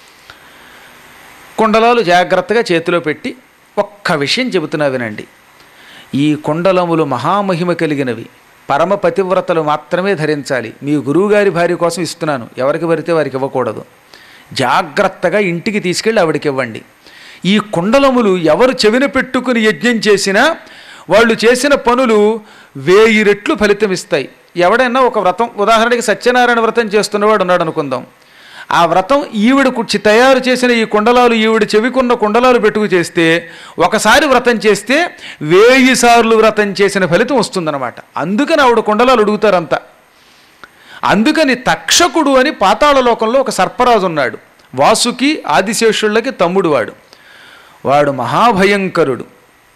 [SPEAKER 3] కుండలాలు జాగ్రత్తగా చేతిలో పెట్టి ఒక్క విషయం చెబుతున్నా వినండి ఈ కుండలములు మహామహిమ కలిగినవి పరమ పతివ్రతలు మాత్రమే ధరించాలి మీ గురువుగారి భార్య కోసం ఇస్తున్నాను ఎవరికి పడితే వారికి ఇవ్వకూడదు జాగ్రత్తగా ఇంటికి తీసుకెళ్ళి ఆవిడకి ఇవ్వండి ఈ కుండలములు ఎవరు చెవిన పెట్టుకుని యజ్ఞం చేసినా వాళ్ళు చేసిన పనులు వేయి రెట్లు ఫలితం ఇస్తాయి ఎవడైనా ఒక వ్రతం ఉదాహరణకి సత్యనారాయణ వ్రతం చేస్తున్నవాడు ఉన్నాడు అనుకుందాం ఆ వ్రతం ఈవిడ కుర్చి తయారు చేసిన ఈ కుండలాలు ఈవిడ చెవికున్న కుండలాలు పెట్టుకు చేస్తే ఒకసారి వ్రతం చేస్తే వేయి సార్లు వ్రతం చేసిన ఫలితం వస్తుందన్నమాట అందుకని ఆవిడ కుండలాలు అడుగుతారంతా అందుకని తక్షకుడు అని పాతాళ లోకంలో ఒక సర్పరాజు ఉన్నాడు వాసుకి ఆదిశేషుళ్ళకి తమ్ముడు వాడు వాడు మహాభయంకరుడు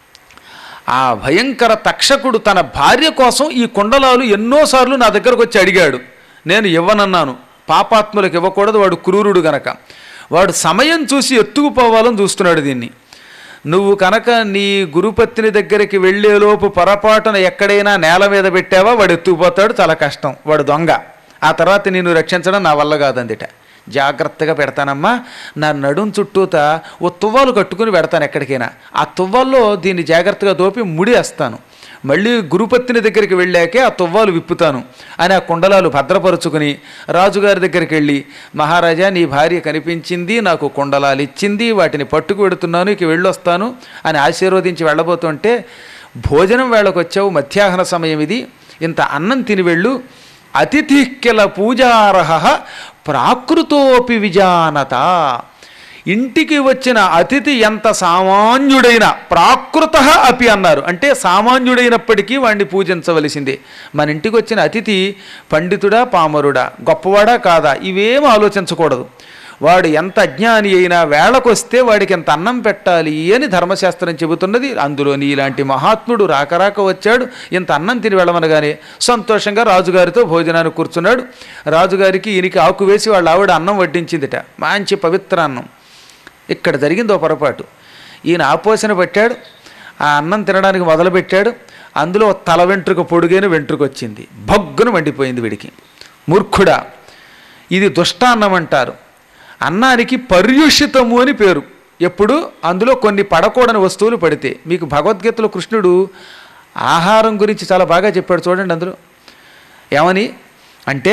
[SPEAKER 3] ఆ భయంకర తక్షకుడు తన భార్య కోసం ఈ కుండలాలు ఎన్నోసార్లు నా దగ్గరకు వచ్చి అడిగాడు నేను ఇవ్వనన్నాను పాపాత్ములకు ఇవ్వకూడదు వాడు క్రూరుడు గనక వాడు సమయం చూసి ఎత్తుకుపోవాలని చూస్తున్నాడు దీన్ని నువ్వు కనుక నీ గురుపత్ని దగ్గరికి వెళ్ళేలోపు పొరపాటున ఎక్కడైనా నేల మీద పెట్టావా వాడు ఎత్తుకుపోతాడు చాలా కష్టం వాడు దొంగ ఆ తర్వాత నిన్ను రక్షించడం నా వల్ల కాదందిట జాగ్రత్తగా పెడతానమ్మా నా నడుం చుట్టూత ఓ తువ్వాలు కట్టుకుని పెడతాను ఎక్కడికైనా ఆ తువ్వాల్లో దీన్ని జాగ్రత్తగా దోపి ముడి వేస్తాను మళ్ళీ గురుపత్ని దగ్గరికి వెళ్ళాకే ఆ తువ్వాలు విప్పుతాను అని ఆ కుండలాలు భద్రపరుచుకుని రాజుగారి దగ్గరికి వెళ్ళి మహారాజా నీ భార్య కనిపించింది నాకు కుండలాలు ఇచ్చింది వాటిని పట్టుకు పెడుతున్నాను ఇక వెళ్ళొస్తాను అని ఆశీర్వదించి వెళ్ళబోతుంటే భోజనం వేళకు వచ్చావు మధ్యాహ్న సమయం ఇది ఇంత అన్నం తిని వెళ్ళు అతిథి కిల పూజారహ ప్రాకృతోపి విజానత ఇంటికి వచ్చిన అతిథి ఎంత సామాన్యుడైన ప్రాకృత అపి అన్నారు అంటే సామాన్యుడైనప్పటికీ వాడిని పూజించవలసిందే మన ఇంటికి వచ్చిన అతిథి పండితుడా పామరుడా గొప్పవాడా కాదా ఇవేం ఆలోచించకూడదు వాడు ఎంత అజ్ఞాని అయినా వేళకొస్తే వాడికి ఎంత అన్నం పెట్టాలి అని ధర్మశాస్త్రం చెబుతున్నది అందులో ఇలాంటి మహాత్ముడు రాకరాక వచ్చాడు ఇంత అన్నం తిని వెళ్ళమనగానే సంతోషంగా రాజుగారితో భోజనానికి కూర్చున్నాడు రాజుగారికి ఈయనకి ఆకు వేసి వాళ్ళ ఆవిడ అన్నం వడ్డించిందిట మంచి పవిత్ర అన్నం ఇక్కడ జరిగింది ఓ పొరపాటు ఈయన ఆపోసన పెట్టాడు ఆ అన్నం తినడానికి మొదలుపెట్టాడు అందులో తల వెంట్రుక పొడుగైన వెంట్రుక వచ్చింది భగ్గున మండిపోయింది వీడికి మూర్ఖుడా ఇది దుష్టాన్నం అంటారు అన్నానికి పర్యుషితము అని పేరు ఎప్పుడు అందులో కొన్ని పడకూడని వస్తువులు పడితే మీకు భగవద్గీతలో కృష్ణుడు ఆహారం గురించి చాలా బాగా చెప్పాడు చూడండి అందులో ఏమని అంటే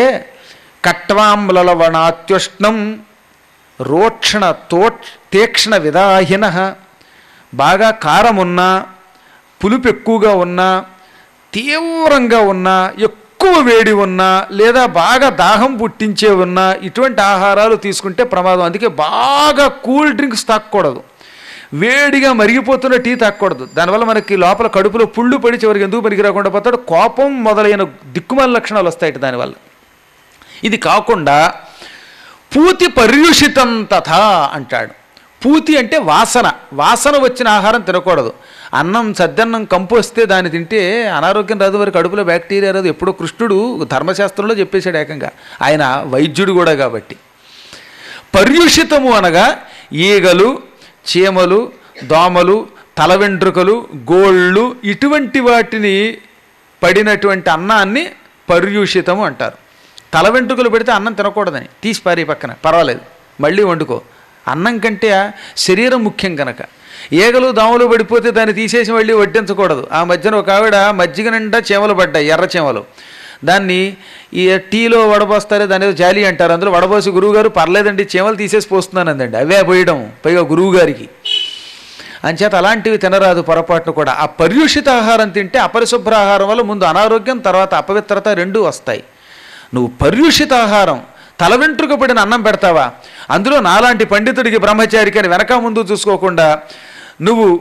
[SPEAKER 3] కట్వాంలవణాత్యుష్ణం రోక్షణ తో తీక్ష్ణ విదాహిన బాగా కారం ఉన్నా పులుపు ఎక్కువగా ఉన్నా తీవ్రంగా ఉన్నా ఎక్కువ వేడి ఉన్నా లేదా బాగా దాహం పుట్టించే ఉన్నా ఇటువంటి ఆహారాలు తీసుకుంటే ప్రమాదం అందుకే బాగా కూల్ డ్రింక్స్ తాగకూడదు వేడిగా మరిగిపోతున్న టీ తాగకూడదు దానివల్ల మనకి లోపల కడుపులో పుళ్ళు పడి చివరికి ఎందుకు పనికి రాకుండా పోతాడు కోపం మొదలైన దిక్కుమాల లక్షణాలు వస్తాయి దానివల్ల ఇది కాకుండా పూతి పర్యుషితం తథా అంటాడు పూతి అంటే వాసన వాసన వచ్చిన ఆహారం తినకూడదు అన్నం సద్దన్నం కంపు వస్తే దాన్ని తింటే అనారోగ్యం రాదు వారి కడుపులో బ్యాక్టీరియా రాదు ఎప్పుడో కృష్ణుడు ధర్మశాస్త్రంలో చెప్పేశాడు ఏకంగా ఆయన వైద్యుడు కూడా కాబట్టి పర్యుషితము అనగా ఈగలు చీమలు దోమలు తల వెంట్రుకలు గోళ్ళు ఇటువంటి వాటిని పడినటువంటి అన్నాన్ని పర్యూషితము అంటారు తల వెంట్రుకలు పెడితే అన్నం తినకూడదని తీసి పారి పక్కన పర్వాలేదు మళ్ళీ వండుకో అన్నం కంటే శరీరం ముఖ్యం కనుక ఈగలు దోమలు పడిపోతే దాన్ని తీసేసి మళ్ళీ వడ్డించకూడదు ఆ మధ్యన ఒక ఆవిడ మజ్జిగ నిండా చీమలు పడ్డాయి ఎర్ర చీమలు దాన్ని ఈ టీలో వడబోస్తారే దాని ఏదో జాలి అంటారు అందులో వడబోసి గురువుగారు పర్లేదండి చీమలు తీసేసి పోస్తున్నానందండి అవే పోయడం పైగా గురువుగారికి అంచేత అలాంటివి తినరాదు పొరపాటును కూడా ఆ పర్యూషిత ఆహారం తింటే అపరిశుభ్ర ఆహారం వల్ల ముందు అనారోగ్యం తర్వాత అపవిత్రత రెండూ వస్తాయి నువ్వు పర్యూషిత ఆహారం తల వెంట్రుక పడిన అన్నం పెడతావా అందులో నాలాంటి పండితుడికి బ్రహ్మచారికి అని వెనక ముందు చూసుకోకుండా నువ్వు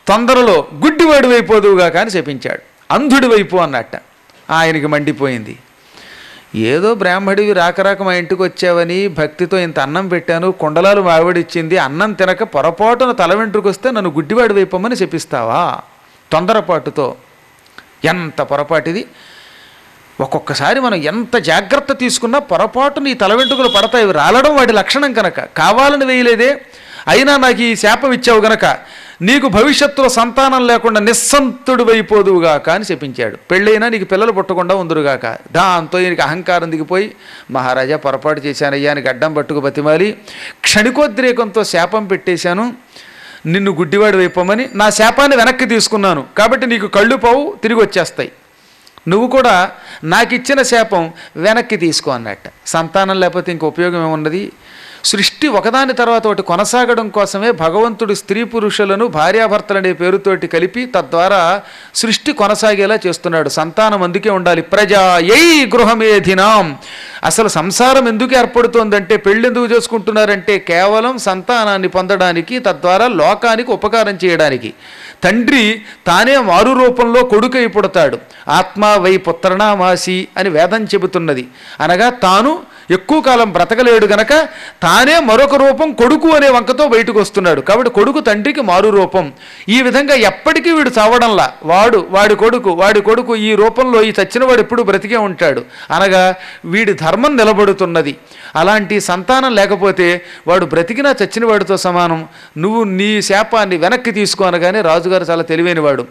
[SPEAKER 3] తొందరలో గుడ్డివాడు అయిపోదువుగా కానీ చెప్పించాడు అంధుడి వైపు అన్నట్ట ఆయనకి మండిపోయింది ఏదో బ్రాహ్మడివి రాక రాక మా ఇంటికి వచ్చావని భక్తితో ఇంత అన్నం పెట్టాను కుండలాలు మావిడిచ్చింది అన్నం తినక పొరపాటున తల వెంట్రుకు వస్తే నన్ను గుడ్డివాడి వైపమ్మని చెప్పిస్తావా తొందరపాటుతో ఎంత పొరపాటిది ఒక్కొక్కసారి మనం ఎంత జాగ్రత్త తీసుకున్నా పొరపాటున ఈ తల వెంట్రుకలు పడతాయి ఇవి రాలడం వాడి లక్షణం కనుక కావాలని వేయలేదే అయినా నాకు ఈ శాపం ఇచ్చావు గనక నీకు భవిష్యత్తులో సంతానం లేకుండా నిస్సంతుడు అయిపోదువుగాక అని చెప్పించాడు పెళ్ళైనా నీకు పిల్లలు పుట్టకుండా ఉందురుగాక దాంతో ఈయనకి అహంకారం దిగిపోయి మహారాజా పొరపాటు చేశానయ్యా అని గడ్డం పట్టుకు బతిమాలి క్షణికోద్రేకంతో శాపం పెట్టేశాను నిన్ను గుడ్డివాడు వైపోమని నా శాపాన్ని వెనక్కి తీసుకున్నాను కాబట్టి నీకు కళ్ళు పోవు తిరిగి వచ్చేస్తాయి నువ్వు కూడా నాకు ఇచ్చిన శాపం వెనక్కి తీసుకో అన్నట్ట సంతానం లేకపోతే ఇంక ఉపయోగం ఏమున్నది సృష్టి ఒకదాని తర్వాత ఒకటి కొనసాగడం కోసమే భగవంతుడు స్త్రీ పురుషులను భార్యాభర్తలనే పేరుతోటి కలిపి తద్వారా సృష్టి కొనసాగేలా చేస్తున్నాడు సంతానం అందుకే ఉండాలి ప్రజా యై గృహమేధినాం అసలు సంసారం ఎందుకు ఏర్పడుతోందంటే పెళ్ళి ఎందుకు చేసుకుంటున్నారంటే కేవలం సంతానాన్ని పొందడానికి తద్వారా లోకానికి ఉపకారం చేయడానికి తండ్రి తానే మారు రూపంలో కొడుకై పుడతాడు ఆత్మ వై పుత్రనామాసి అని వేదం చెబుతున్నది అనగా తాను ఎక్కువ కాలం బ్రతకలేడు గనక తానే మరొక రూపం కొడుకు అనే వంకతో బయటకు వస్తున్నాడు కాబట్టి కొడుకు తండ్రికి మారు రూపం ఈ విధంగా ఎప్పటికీ వీడు చావడంలా వాడు వాడి కొడుకు వాడి కొడుకు ఈ రూపంలో ఈ చచ్చినవాడు ఎప్పుడు బ్రతికే ఉంటాడు అనగా వీడి ధర్మం నిలబడుతున్నది అలాంటి సంతానం లేకపోతే వాడు బ్రతికినా చచ్చిన వాడితో సమానం నువ్వు నీ శాపాన్ని వెనక్కి తీసుకో అనగానే రాజుగారు చాలా తెలివైనవాడు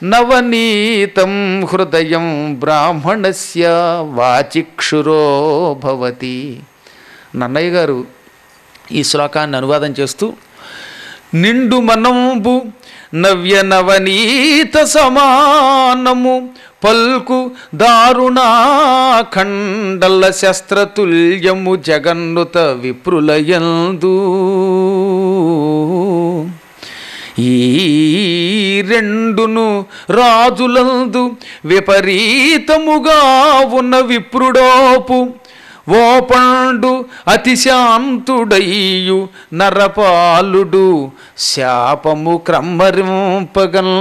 [SPEAKER 3] నవనీతం హృదయం బ్రాహ్మణస్య వాచిక్షురో భవతి నన్నయ్య గారు ఈ శ్లోకాన్ని అనువాదం చేస్తూ నిండు మనంబు నవ్య నవనీత సమానము పల్కు దారుణా ఖండల శస్త్రతుల్యము జగన్నుత విప్రులయందు ఈ రెండును రాజులందు విపరీతముగా ఉన్న విప్రుడోపు ఓ పండు అతిశాంతుడయ్యు నరపాలుడు శాపము క్రమ్మరింపగన్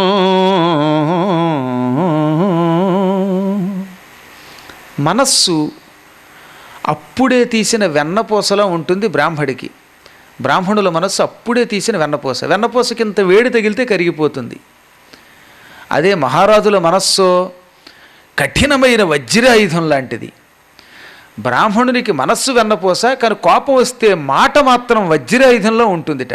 [SPEAKER 3] మనస్సు అప్పుడే తీసిన వెన్నపూసలా ఉంటుంది బ్రాహ్మడికి బ్రాహ్మణుల మనస్సు అప్పుడే తీసిన వెన్నపూస వెన్నపూసకి ఇంత వేడి తగిలితే కరిగిపోతుంది అదే మహారాజుల మనస్సు కఠినమైన వజ్రాయుధం లాంటిది బ్రాహ్మణునికి మనస్సు వెన్నపోస కానీ కోపం వస్తే మాట మాత్రం వజ్రాయుధంలో ఉంటుందిట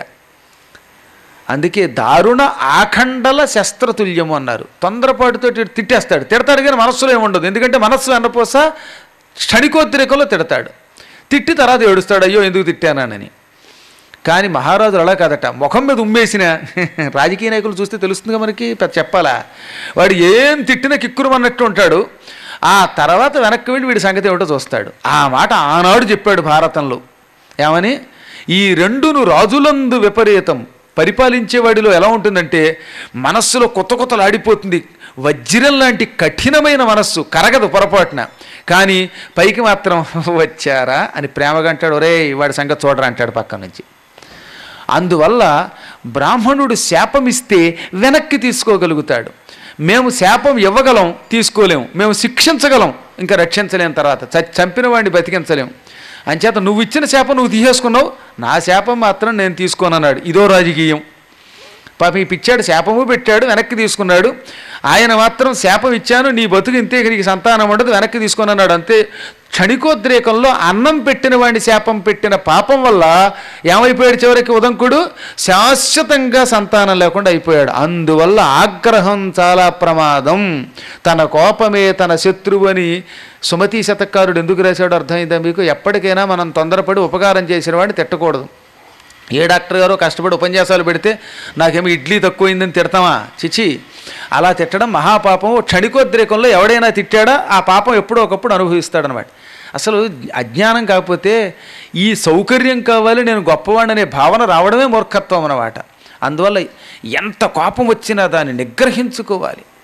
[SPEAKER 3] అందుకే దారుణ ఆఖండల శస్త్రతుల్యము అన్నారు తొందరపాటుతో తిట్టేస్తాడు తిడతాడు కానీ మనస్సులో ఏముండదు ఎందుకంటే మనస్సు వెన్నపోస క్షణికోద్రేకంలో తిడతాడు తిట్టి తర్వాత ఏడుస్తాడు అయ్యో ఎందుకు తిట్టానని కానీ మహారాజులు అలా కాదట ముఖం మీద ఉమ్మేసిన రాజకీయ నాయకులు చూస్తే తెలుస్తుందిగా మనకి పెద్ద చెప్పాలా వాడు ఏం తిట్టినా కిక్కురుమన్నట్టు ఉంటాడు ఆ తర్వాత వెనక్కి వెళ్ళి వీడి సంగతి ఏమిటో చూస్తాడు ఆ మాట ఆనాడు చెప్పాడు భారతంలో ఏమని ఈ రెండును రాజులందు విపరీతం పరిపాలించేవాడిలో ఎలా ఉంటుందంటే మనస్సులో కొత్త కొత్తలు ఆడిపోతుంది వజ్రం లాంటి కఠినమైన మనస్సు కరగదు పొరపాటున కానీ పైకి మాత్రం వచ్చారా అని ప్రేమగా అంటాడు ఒరే వాడి సంగతి చూడరా అంటాడు పక్క నుంచి అందువల్ల బ్రాహ్మణుడు శాపమిస్తే వెనక్కి తీసుకోగలుగుతాడు మేము శాపం ఇవ్వగలం తీసుకోలేం మేము శిక్షించగలం ఇంకా రక్షించలేం తర్వాత చ- చంపిన వాడిని బతికించలేం అంచేత నువ్వు ఇచ్చిన శాపం నువ్వు తీసేసుకున్నావు నా శాపం మాత్రం నేను తీసుకోనన్నాడు ఇదో రాజకీయం పాపం ఈ పిచ్చాడు శాపము పెట్టాడు వెనక్కి తీసుకున్నాడు ఆయన మాత్రం శాపం ఇచ్చాను నీ బతుకు ఇంతే నీకు సంతానం ఉండదు వెనక్కి తీసుకొని అన్నాడు అంతే క్షణికోద్రేకంలో అన్నం పెట్టిన వాడిని శాపం పెట్టిన పాపం వల్ల ఏమైపోయాడు చివరికి ఉదంకుడు శాశ్వతంగా సంతానం లేకుండా అయిపోయాడు అందువల్ల ఆగ్రహం చాలా ప్రమాదం తన కోపమే తన శత్రువు అని సుమతి శతకారుడు ఎందుకు రాశాడో అర్థమైందా మీకు ఎప్పటికైనా మనం తొందరపడి ఉపకారం చేసిన వాడిని తిట్టకూడదు ఏ డాక్టర్ గారో కష్టపడి ఉపన్యాసాలు పెడితే నాకేమో ఇడ్లీ తక్కువైందని తిడతామా చిచి అలా తిట్టడం మహాపాపం క్షణికోద్రేకంలో ఎవడైనా తిట్టాడా ఆ పాపం ఎప్పుడో ఒకప్పుడు అనుభవిస్తాడనమాట అసలు అజ్ఞానం కాకపోతే ఈ సౌకర్యం కావాలి నేను గొప్పవాడిని అనే భావన రావడమే మూర్ఖత్వం అన్నమాట అందువల్ల ఎంత కోపం వచ్చినా దాన్ని నిగ్రహించుకోవాలి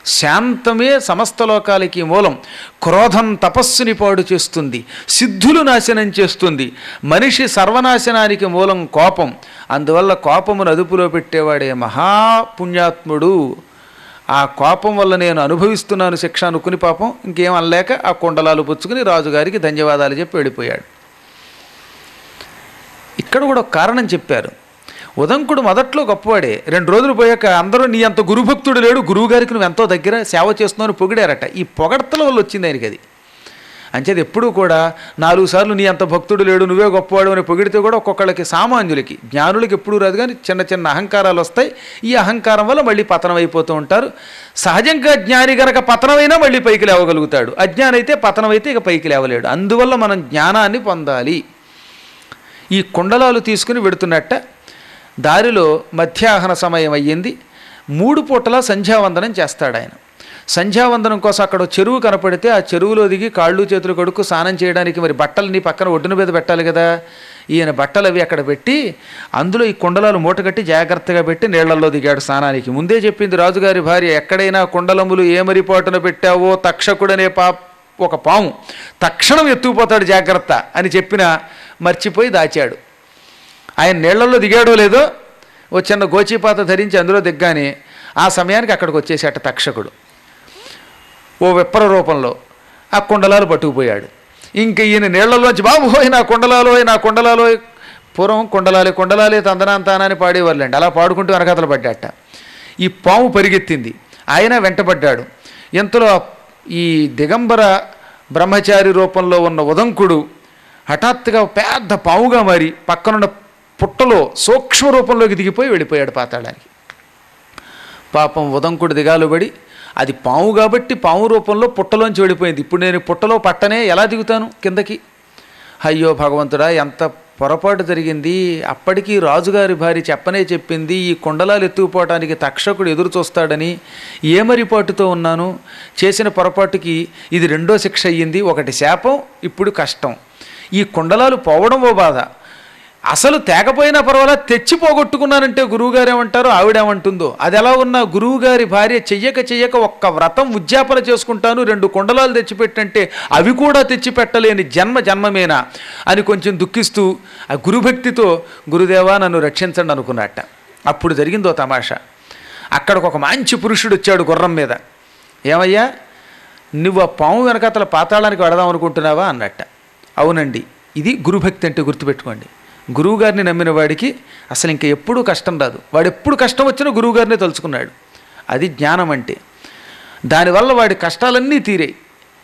[SPEAKER 3] శాంతమే సమస్త లోకాలకి మూలం క్రోధం తపస్సుని పాడు చేస్తుంది సిద్ధులు నాశనం చేస్తుంది మనిషి సర్వనాశనానికి మూలం కోపం అందువల్ల కోపమును అదుపులో పెట్టేవాడే మహాపుణ్యాత్ముడు ఆ కోపం వల్ల నేను అనుభవిస్తున్నాను శిక్ష అనుకుని పాపం ఇంకేం అనలేక ఆ కుండలాలు పుచ్చుకుని రాజుగారికి ధన్యవాదాలు చెప్పి వెళ్ళిపోయాడు ఇక్కడ కూడా ఒక కారణం చెప్పారు ఉదంకుడు మొదట్లో గొప్పవాడే రెండు రోజులు పోయాక అందరూ నీ అంత గురుభక్తుడు లేడు గురువుగారికి నువ్వు ఎంతో దగ్గర సేవ చేస్తున్నావు అని పొగిడారట ఈ పొగడ్తల వల్ల వచ్చింది ఆయనకి అది అంచేది ఎప్పుడూ కూడా నాలుగు సార్లు నీ అంత భక్తుడు లేడు నువ్వే గొప్పవాడు అని పొగిడితే కూడా ఒక్కొక్కళ్ళకి సామాన్యులకి జ్ఞానులకి ఎప్పుడూ రాదు కానీ చిన్న చిన్న అహంకారాలు వస్తాయి ఈ అహంకారం వల్ల మళ్ళీ పతనం అయిపోతూ ఉంటారు సహజంగా జ్ఞాని గనక పతనమైనా మళ్ళీ పైకి లేవగలుగుతాడు అజ్ఞాని అయితే పతనం అయితే ఇక పైకి లేవలేడు అందువల్ల మనం జ్ఞానాన్ని పొందాలి ఈ కుండలాలు తీసుకుని వెడుతున్నట్ట దారిలో మధ్యాహ్న సమయం అయ్యింది మూడు పూటలా సంధ్యావందనం చేస్తాడు ఆయన సంధ్యావందనం కోసం అక్కడ ఓ చెరువు కనపడితే ఆ చెరువులో దిగి కాళ్ళు చేతులు కడుక్కు స్నానం చేయడానికి మరి బట్టలని పక్కన ఒడ్డున మీద పెట్టాలి కదా ఈయన బట్టలు అవి అక్కడ పెట్టి అందులో ఈ కుండలాలు మూటగట్టి జాగ్రత్తగా పెట్టి నీళ్లలో దిగాడు స్నానానికి ముందే చెప్పింది రాజుగారి భార్య ఎక్కడైనా కుండలములు ఏమరిపాటున పెట్టావో తక్షకుడనే పా ఒక పాము తక్షణం ఎత్తుకుపోతాడు జాగ్రత్త అని చెప్పిన మర్చిపోయి దాచాడు ఆయన నీళ్లలో దిగాడో లేదో ఓ చిన్న గోచీపాత ధరించి అందులో దిగ్గానే ఆ సమయానికి అక్కడికి వచ్చేసేట తక్షకుడు ఓ విప్ర రూపంలో ఆ కుండలాలు పట్టుకుపోయాడు ఇంక ఈయన నీళ్లలోంచి బాబు హోయ్ నా కుండలాలో నా కుండలాలో పూర్వం కుండలాలే కుండలాలే తందనాంతానని పాడేవాళ్ళండి అలా పాడుకుంటూ వెనకతలు పడ్డాట ఈ పాము పరిగెత్తింది ఆయన వెంటబడ్డాడు ఇంతలో ఈ దిగంబర బ్రహ్మచారి రూపంలో ఉన్న ఉదంకుడు హఠాత్తుగా పెద్ద పావుగా మారి పక్కనున్న పుట్టలో సూక్ష్మ రూపంలోకి దిగిపోయి వెళ్ళిపోయాడు పాతాళానికి పాపం ఉదంకుడు దిగాలు పడి అది పాము కాబట్టి పాము రూపంలో పుట్టలోంచి వెళ్ళిపోయింది ఇప్పుడు నేను పుట్టలో పట్టనే ఎలా దిగుతాను కిందకి అయ్యో భగవంతుడా ఎంత పొరపాటు జరిగింది అప్పటికీ రాజుగారి భార్య చెప్పనే చెప్పింది ఈ కుండలాలు ఎత్తుకుపోవటానికి తక్షకుడు ఎదురు చూస్తాడని ఏమరిపాటుతో ఉన్నాను చేసిన పొరపాటుకి ఇది రెండో శిక్ష అయ్యింది ఒకటి శాపం ఇప్పుడు కష్టం ఈ కుండలాలు పోవడం ఓ బాధ అసలు తేకపోయినా పర్వాలా తెచ్చి పోగొట్టుకున్నానంటే గురువుగారు ఏమంటారో ఆవిడేమంటుందో అది ఎలా ఉన్నా గురువుగారి భార్య చెయ్యక చెయ్యక ఒక్క వ్రతం ఉద్యాపన చేసుకుంటాను రెండు కుండలాలు తెచ్చిపెట్టంటే అవి కూడా తెచ్చిపెట్టలేని జన్మ జన్మమేనా అని కొంచెం దుఃఖిస్తూ ఆ గురుభక్తితో గురుదేవా నన్ను రక్షించండి అనుకున్నట్ట అప్పుడు జరిగిందో తమాషా అక్కడికి ఒక మంచి పురుషుడు వచ్చాడు గుర్రం మీద ఏమయ్యా నువ్వు ఆ పాము వెనకాతల పాతాళానికి వెడదాం అనుకుంటున్నావా అన్నట్ట అవునండి ఇది గురుభక్తి అంటే గుర్తుపెట్టుకోండి గురువుగారిని నమ్మిన వాడికి అసలు ఇంకా ఎప్పుడూ కష్టం రాదు వాడు ఎప్పుడు కష్టం వచ్చినా గురువుగారినే తలుచుకున్నాడు అది జ్ఞానం అంటే దానివల్ల వాడి కష్టాలన్నీ తీరాయి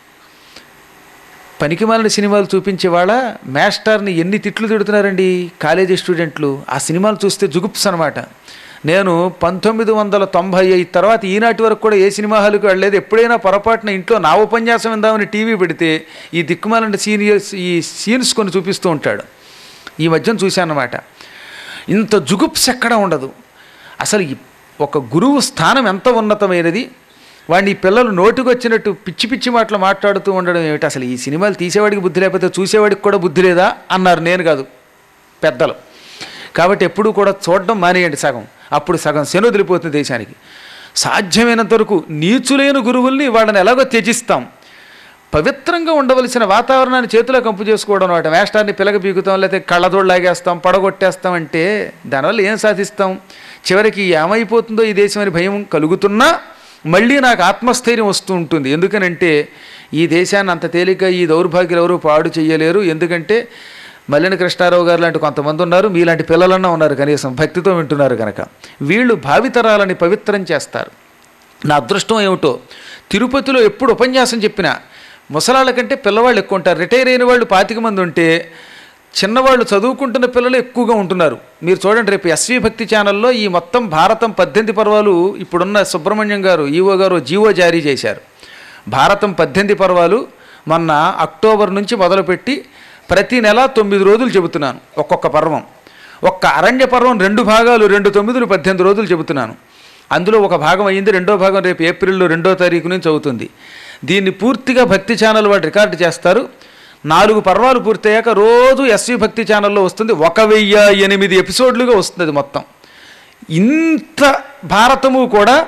[SPEAKER 3] పనికిమాలిన సినిమాలు చూపించే వాళ్ళ మాస్టర్ని ఎన్ని తిట్లు తిడుతున్నారండి కాలేజీ స్టూడెంట్లు ఆ సినిమాలు చూస్తే జుగుప్స్ అనమాట నేను పంతొమ్మిది వందల తొంభై ఐదు తర్వాత ఈనాటి వరకు కూడా ఏ సినిమా హాల్కి వెళ్ళలేదు ఎప్పుడైనా పొరపాటున ఇంట్లో నా ఉపన్యాసం విందామని టీవీ పెడితే ఈ దిక్కుమాలంటే సీనియర్స్ ఈ సీన్స్ కొన్ని చూపిస్తూ ఉంటాడు ఈ మధ్యన చూశానమాట ఇంత జుగుప్స్ ఎక్కడా ఉండదు అసలు ఈ ఒక గురువు స్థానం ఎంత ఉన్నతమైనది వాడిని ఈ పిల్లలు నోటికి వచ్చినట్టు పిచ్చి పిచ్చి మాటలు మాట్లాడుతూ ఉండడం ఏమిటి అసలు ఈ సినిమాలు తీసేవాడికి బుద్ధి లేకపోతే చూసేవాడికి కూడా బుద్ధి లేదా అన్నారు నేను కాదు పెద్దలు కాబట్టి ఎప్పుడూ కూడా చూడడం మానేయండి సగం అప్పుడు సగం శని వదిలిపోతుంది దేశానికి సాధ్యమైనంత వరకు నీచులైన గురువుల్ని వాళ్ళని ఎలాగో త్యజిస్తాం పవిత్రంగా ఉండవలసిన వాతావరణాన్ని చేతిలో కంపు చేసుకోవడం అనమాట వేష్టాన్ని పిలక పీకుతాం లేకపోతే కళ్ళదోడు లాగేస్తాం పడగొట్టేస్తాం అంటే దానివల్ల ఏం సాధిస్తాం చివరికి ఏమైపోతుందో ఈ దేశం అని భయం కలుగుతున్నా మళ్ళీ నాకు ఆత్మస్థైర్యం వస్తూ ఉంటుంది ఎందుకనంటే ఈ దేశాన్ని అంత తేలిక ఈ దౌర్భాగ్యులు ఎవరు పాడు చేయలేరు ఎందుకంటే మల్లిన కృష్ణారావు గారు లాంటి కొంతమంది ఉన్నారు మీలాంటి పిల్లలన్నా ఉన్నారు కనీసం భక్తితో వింటున్నారు కనుక వీళ్ళు భావితరాలని పవిత్రం చేస్తారు నా అదృష్టం ఏమిటో తిరుపతిలో ఎప్పుడు ఉపన్యాసం చెప్పినా ముసలాళ్ళ కంటే పిల్లవాళ్ళు ఎక్కువ ఉంటారు రిటైర్ అయిన వాళ్ళు పాతిక మంది ఉంటే చిన్నవాళ్ళు చదువుకుంటున్న పిల్లలు ఎక్కువగా ఉంటున్నారు మీరు చూడండి రేపు ఎస్వి భక్తి ఛానల్లో ఈ మొత్తం భారతం పద్దెనిమిది పర్వాలు ఇప్పుడున్న సుబ్రహ్మణ్యం గారు ఈవో గారు జీవో జారీ చేశారు భారతం పద్దెనిమిది పర్వాలు మొన్న అక్టోబర్ నుంచి మొదలుపెట్టి ప్రతి నెల తొమ్మిది రోజులు చెబుతున్నాను ఒక్కొక్క పర్వం ఒక్క అరణ్య పర్వం రెండు భాగాలు రెండు తొమ్మిదిలు పద్దెనిమిది రోజులు చెబుతున్నాను అందులో ఒక భాగం అయ్యింది రెండో భాగం రేపు ఏప్రిల్లో రెండో తారీఖు నుంచి అవుతుంది దీన్ని పూర్తిగా భక్తి ఛానల్ వాడు రికార్డు చేస్తారు నాలుగు పర్వాలు పూర్తయ్యాక రోజు ఎస్వి భక్తి ఛానల్లో వస్తుంది ఒక వెయ్యి ఎనిమిది ఎపిసోడ్లుగా వస్తుంది అది మొత్తం ఇంత భారతము కూడా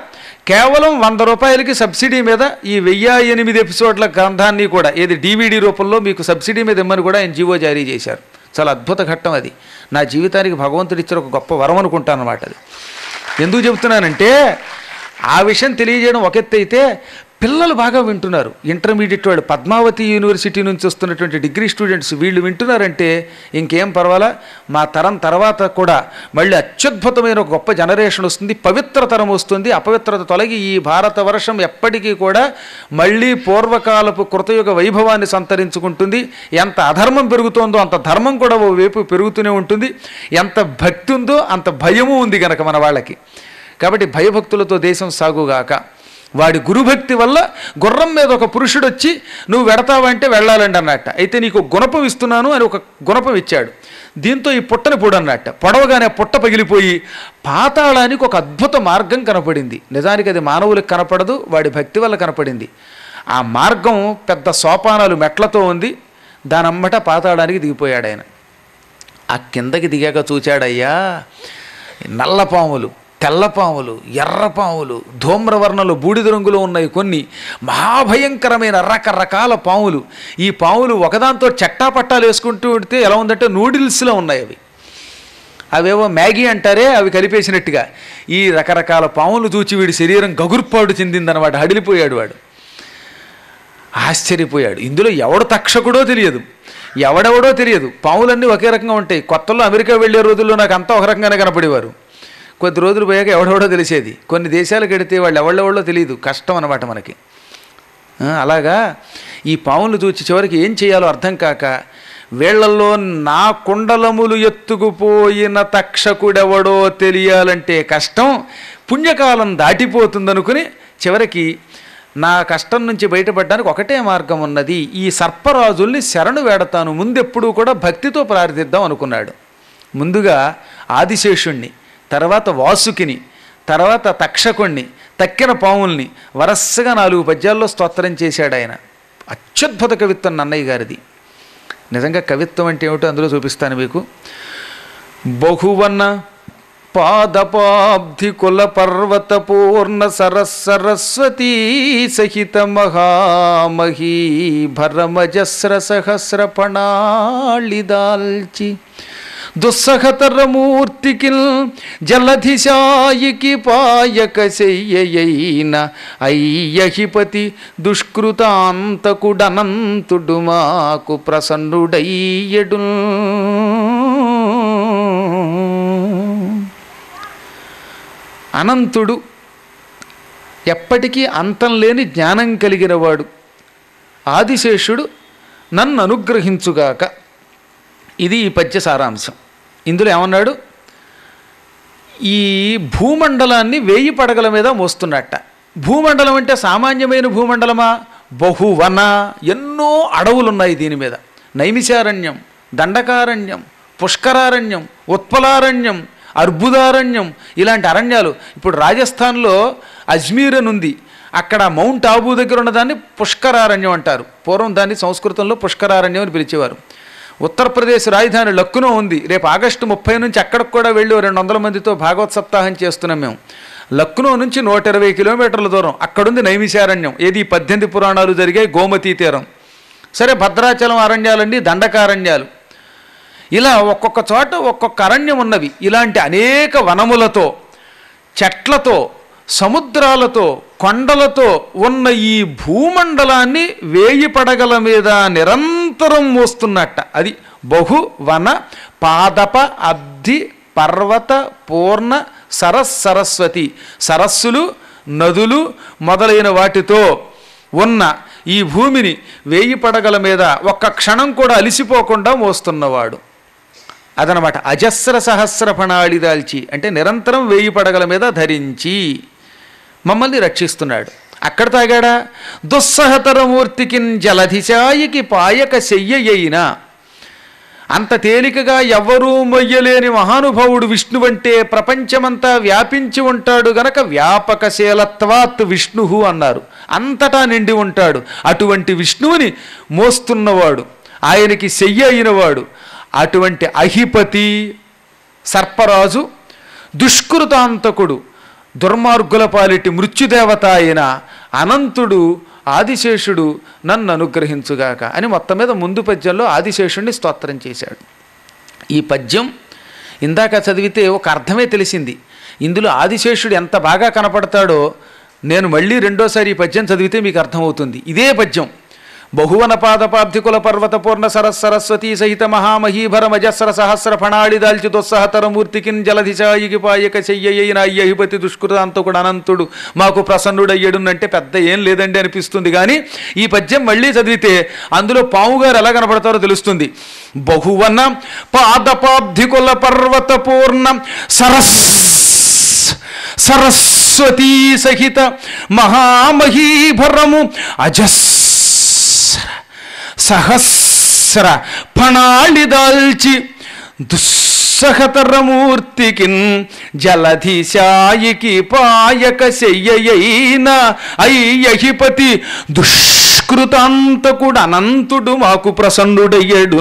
[SPEAKER 3] కేవలం వంద రూపాయలకి సబ్సిడీ మీద ఈ వెయ్యి ఎనిమిది ఎపిసోడ్ల గ్రంథాన్ని కూడా ఏది డివిడి రూపంలో మీకు సబ్సిడీ మీద ఇమ్మని కూడా ఆయన జీవో జారీ చేశారు చాలా అద్భుత ఘట్టం అది నా జీవితానికి భగవంతుడు ఇచ్చిన ఒక గొప్ప వరం అనుకుంటాను అనమాట అది ఎందుకు చెబుతున్నానంటే ఆ విషయం తెలియజేయడం ఒక ఎత్తు అయితే పిల్లలు బాగా వింటున్నారు ఇంటర్మీడియట్ వాళ్ళు పద్మావతి యూనివర్సిటీ నుంచి వస్తున్నటువంటి డిగ్రీ స్టూడెంట్స్ వీళ్ళు వింటున్నారంటే ఇంకేం పర్వాలా మా తరం తర్వాత కూడా మళ్ళీ అత్యద్భుతమైన ఒక గొప్ప జనరేషన్ వస్తుంది పవిత్ర తరం వస్తుంది అపవిత్రత తొలగి ఈ భారతవర్షం ఎప్పటికీ కూడా మళ్ళీ పూర్వకాలపు కృతయుగ వైభవాన్ని సంతరించుకుంటుంది ఎంత అధర్మం పెరుగుతోందో అంత ధర్మం కూడా ఓ వైపు పెరుగుతూనే ఉంటుంది ఎంత భక్తి ఉందో అంత భయము ఉంది గనక మన వాళ్ళకి కాబట్టి భయభక్తులతో దేశం సాగుగాక వాడి గురుభక్తి వల్ల గుర్రం మీద ఒక పురుషుడు వచ్చి నువ్వు వెడతావంటే వెళ్ళాలండి అన్నట్ట అయితే నీకు ఒక గుణపం ఇస్తున్నాను అని ఒక గుణపం ఇచ్చాడు దీంతో ఈ పుట్టని పొడు అన్నట్ట పొడవగానే పుట్ట పగిలిపోయి పాతాళానికి ఒక అద్భుత మార్గం కనపడింది నిజానికి అది మానవులకు కనపడదు వాడి భక్తి వల్ల కనపడింది ఆ మార్గం పెద్ద సోపానాలు మెట్లతో ఉంది దానమ్మట పాతాళానికి దిగిపోయాడు ఆయన ఆ కిందకి దిగాక చూచాడయ్యా నల్ల పాములు తెల్ల పాములు ఎర్ర పాములు ధూమ్రవర్ణలు బూడిద రంగులో ఉన్నాయి కొన్ని మహాభయంకరమైన రకరకాల పాములు ఈ పాములు ఒకదాంతో చట్టా పట్టాలు వేసుకుంటూ ఉంటే ఎలా ఉందంటే నూడిల్స్లో ఉన్నాయి అవి అవేవో మ్యాగీ అంటారే అవి కలిపేసినట్టుగా ఈ రకరకాల పాములు చూచి వీడి శరీరం గగుర్పాడు చెందిందనమాట హడిలిపోయాడు వాడు ఆశ్చర్యపోయాడు ఇందులో ఎవడు తక్షకుడో తెలియదు ఎవడెవడో తెలియదు పాములన్నీ ఒకే రకంగా ఉంటాయి కొత్తలో అమెరికా వెళ్ళే రోజుల్లో నాకు అంతా ఒక రకంగానే కనపడేవారు కొద్ది రోజులు పోయాక ఎవడెవడో తెలిసేది కొన్ని దేశాలకు వెడితే వాళ్ళు ఎవళ్ళెవళ్ళో తెలియదు కష్టం అనమాట మనకి ఆ, అలాగా ఈ పాములు చూచి చివరికి ఏం చేయాలో అర్థం కాక వీళ్లలో నా కుండలములు ఎత్తుకుపోయిన తక్షకుడెవడో తెలియాలంటే కష్టం పుణ్యకాలం దాటిపోతుందనుకుని చివరికి నా కష్టం నుంచి బయటపడడానికి ఒకటే మార్గం ఉన్నది ఈ సర్పరాజుల్ని శరణు వేడతాను ముందెప్పుడూ కూడా భక్తితో ప్రార్థిద్దాం అనుకున్నాడు ముందుగా ఆదిశేషుణ్ణి తర్వాత వాసుకిని తర్వాత తక్షకుణ్ణి తక్కిన పాముల్ని వరసగా నాలుగు పద్యాల్లో స్తోత్రం చేశాడు ఆయన అత్యద్భుత కవిత్వం నన్నయ్య గారిది నిజంగా కవిత్వం అంటే ఏమిటో అందులో చూపిస్తాను మీకు బహువన్న పాదపాబ్ధి కుల పర్వత పూర్ణ సరస్సరస్వతీ సహిత మహామహీ భరమజస్ర సహస్ర పణాళిదాల్చి దుస్సహతరమూర్తికిల్ జలధిశాయికి పాయక శయ్యయైన అయ్యహిపతి దుష్కృతాంతకుడనంతుడు మాకు ప్రసన్నుడయ్యడు అనంతుడు ఎప్పటికీ అంతం లేని జ్ఞానం కలిగినవాడు ఆదిశేషుడు నన్ను అనుగ్రహించుగాక ఇది ఈ పద్య సారాంశం ఇందులో ఏమన్నాడు ఈ భూమండలాన్ని వేయి పడగల మీద మోస్తున్నట్ట భూమండలం అంటే సామాన్యమైన భూమండలమా బహువన ఎన్నో అడవులు ఉన్నాయి దీని మీద నైమిషారణ్యం దండకారణ్యం పుష్కరారణ్యం ఉత్పలారణ్యం అర్బుదారణ్యం ఇలాంటి అరణ్యాలు ఇప్పుడు రాజస్థాన్లో అజ్మీర్ అని ఉంది అక్కడ మౌంట్ ఆబూ దగ్గర ఉన్నదాన్ని పుష్కరారణ్యం అంటారు పూర్వం దాన్ని సంస్కృతంలో పుష్కరారణ్యం అని పిలిచేవారు ఉత్తరప్రదేశ్ రాజధాని లక్నో ఉంది రేపు ఆగస్టు ముప్పై నుంచి అక్కడికి కూడా వెళ్ళి ఓ రెండు వందల మందితో భాగవత్ సప్తాహం చేస్తున్నాం మేము లక్నో నుంచి నూట ఇరవై కిలోమీటర్ల దూరం అక్కడుంది నైమిషారణ్యం ఏది ఈ పద్దెనిమిది పురాణాలు జరిగాయి గోమతీ తీరం సరే భద్రాచలం అరణ్యాలన్నీ దండకారణ్యాలు ఇలా ఒక్కొక్క చోట ఒక్కొక్క అరణ్యం ఉన్నవి ఇలాంటి అనేక వనములతో చెట్లతో సముద్రాలతో కొండలతో ఉన్న ఈ భూమండలాన్ని వేయి పడగల మీద నిరంతరం మోస్తున్నట్ట అది బహు వన పాదప అబ్ధి పర్వత పూర్ణ సరస్ సరస్వతి సరస్సులు నదులు మొదలైన వాటితో ఉన్న ఈ భూమిని వేయి పడగల మీద ఒక్క క్షణం కూడా అలిసిపోకుండా మోస్తున్నవాడు అదనమాట అజస్ర సహస్ర ఫణాళి దాల్చి అంటే నిరంతరం వేయి పడగల మీద ధరించి మమ్మల్ని రక్షిస్తున్నాడు అక్కడ తాగాడా దుస్సహతరమూర్తికిన్ జలధిశాయికి పాయక శయ్యయిన అంత తేలికగా ఎవ్వరూ మొయ్యలేని మహానుభావుడు విష్ణువంటే ప్రపంచమంతా వ్యాపించి ఉంటాడు గనక వ్యాపకశీలత్వాత్ విష్ణు అన్నారు అంతటా నిండి ఉంటాడు అటువంటి విష్ణువుని మోస్తున్నవాడు ఆయనకి శయ్య అయినవాడు అటువంటి అహిపతి సర్పరాజు దుష్కృతాంతకుడు దుర్మార్గుల పాలిటి మృత్యుదేవత అయిన అనంతుడు ఆదిశేషుడు నన్ను అనుగ్రహించుగాక అని మొత్తం మీద ముందు పద్యంలో ఆదిశేషుడిని స్తోత్రం చేశాడు ఈ పద్యం ఇందాక చదివితే ఒక అర్థమే తెలిసింది ఇందులో ఆదిశేషుడు ఎంత బాగా కనపడతాడో నేను మళ్ళీ రెండోసారి ఈ పద్యం చదివితే మీకు అర్థమవుతుంది ఇదే పద్యం బహువన పాదపాబ్ధికుల పర్వత పూర్ణ సరస్ సరస్వతీ సహిత మహామహీభర మజస్ర సహస్ర ఫణాళి దాల్చి దుస్సహతరమూర్తికిన్ జలధిశాయికి పాయక చెయ్యయిన అయ్యహిపతి దుష్కృతాంతో కూడా అనంతుడు మాకు ప్రసన్నుడయ్యడునంటే పెద్ద ఏం లేదండి అనిపిస్తుంది కానీ ఈ పద్యం మళ్ళీ చదివితే అందులో పాము గారు ఎలా కనపడతారో తెలుస్తుంది బహువన పాదపాబ్ధికుల పర్వత పూర్ణ సరస్ సరస్వతీ సహిత మహామహీభరము అజస్ర సహస్ర ఫణాళి దాల్చి దుస్సహతరమూర్తికిన్ జలధిశాయికి పాయక శయ్యయైన అయ్యహిపతి దుష్కృతాంతకుడు అనంతుడు మాకు ప్రసన్నుడయ్యడు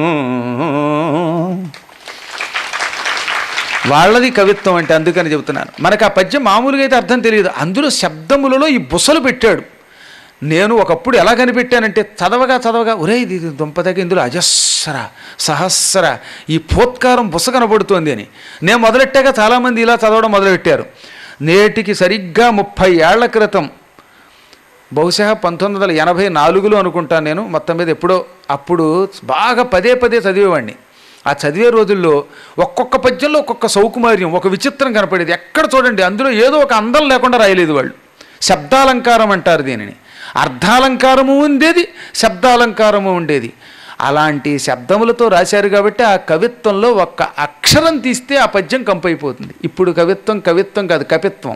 [SPEAKER 3] వాళ్ళది కవిత్వం అంటే అందుకని చెబుతున్నాను మనకు ఆ పద్యం మామూలుగా అయితే అర్థం తెలియదు అందులో శబ్దములలో ఈ బుసలు పెట్టాడు నేను ఒకప్పుడు ఎలా కనిపెట్టానంటే చదవగా చదవగా ఒరే ఇది దుంపదగ ఇందులో అజస్ర సహస్ర ఈ పోత్కారం బుస కనబడుతోంది అని నేను మొదలెట్టాక చాలామంది ఇలా చదవడం మొదలుపెట్టారు నేటికి సరిగ్గా ముప్పై ఏళ్ల క్రితం బహుశా పంతొమ్మిది వందల ఎనభై నాలుగులో అనుకుంటాను నేను మొత్తం మీద ఎప్పుడో అప్పుడు బాగా పదే పదే చదివేవాడిని ఆ చదివే రోజుల్లో ఒక్కొక్క పద్యంలో ఒక్కొక్క సౌకుమార్యం ఒక విచిత్రం కనపడేది ఎక్కడ చూడండి అందులో ఏదో ఒక అందం లేకుండా రాయలేదు వాళ్ళు శబ్దాలంకారం అంటారు దీనిని అర్థాలంకారము ఉండేది శబ్దాలంకారము ఉండేది అలాంటి శబ్దములతో రాశారు కాబట్టి ఆ కవిత్వంలో ఒక్క అక్షరం తీస్తే ఆ పద్యం కంపైపోతుంది ఇప్పుడు కవిత్వం కవిత్వం కాదు కపిత్వం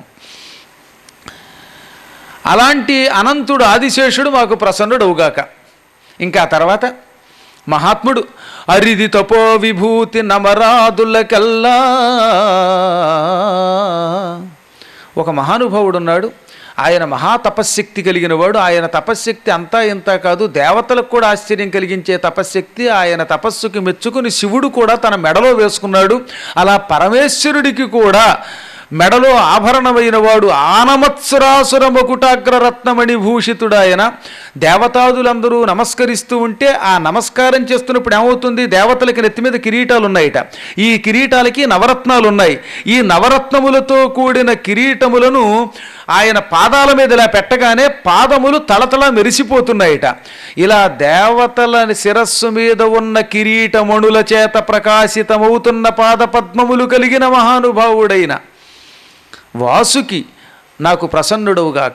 [SPEAKER 3] అలాంటి అనంతుడు ఆదిశేషుడు మాకు ప్రసన్నుడవుగాక ఇంకా తర్వాత మహాత్ముడు అరిది తపో విభూతి నమరాదులకల్లా ఒక మహానుభావుడు ఉన్నాడు ఆయన మహా తపశ్శక్తి కలిగిన వాడు ఆయన తపశ్శక్తి అంతా ఇంత కాదు దేవతలకు కూడా ఆశ్చర్యం కలిగించే తపశ్శక్తి ఆయన తపస్సుకి మెచ్చుకుని శివుడు కూడా తన మెడలో వేసుకున్నాడు అలా పరమేశ్వరుడికి కూడా మెడలో ఆభరణమైన వాడు ఆనమత్సురాసుర మకుటాగ్ర రత్నమణి భూషితుడాయన దేవతాదులందరూ నమస్కరిస్తూ ఉంటే ఆ నమస్కారం చేస్తున్నప్పుడు ఏమవుతుంది దేవతలకి నెత్తి మీద కిరీటాలు ఉన్నాయిట ఈ కిరీటాలకి నవరత్నాలు ఉన్నాయి ఈ నవరత్నములతో కూడిన కిరీటములను ఆయన పాదాల మీద ఇలా పెట్టగానే పాదములు తలతల మెరిసిపోతున్నాయిట ఇలా దేవతల శిరస్సు మీద ఉన్న కిరీటమణుల చేత ప్రకాశితమవుతున్న పాదపద్మములు కలిగిన మహానుభావుడైన వాసుకి నాకు ప్రసన్నుడవుగాక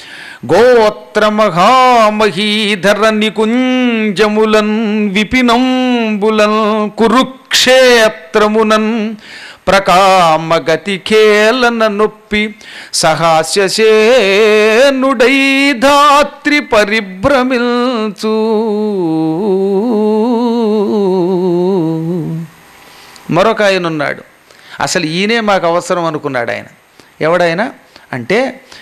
[SPEAKER 3] గోత్రమహామహీధర నికుంజములన్ విపినంబులన్ కురుక్షేత్రమునన్ ప్రకామగతి ఖేలన నొప్పి సహాస్యసేనుడై ధాత్రి పరిభ్రమిల్చు మరొక ఆయన ఉన్నాడు అసలు ఈయనే మాకు అవసరం అనుకున్నాడు ఆయన ఎవడైనా అంటే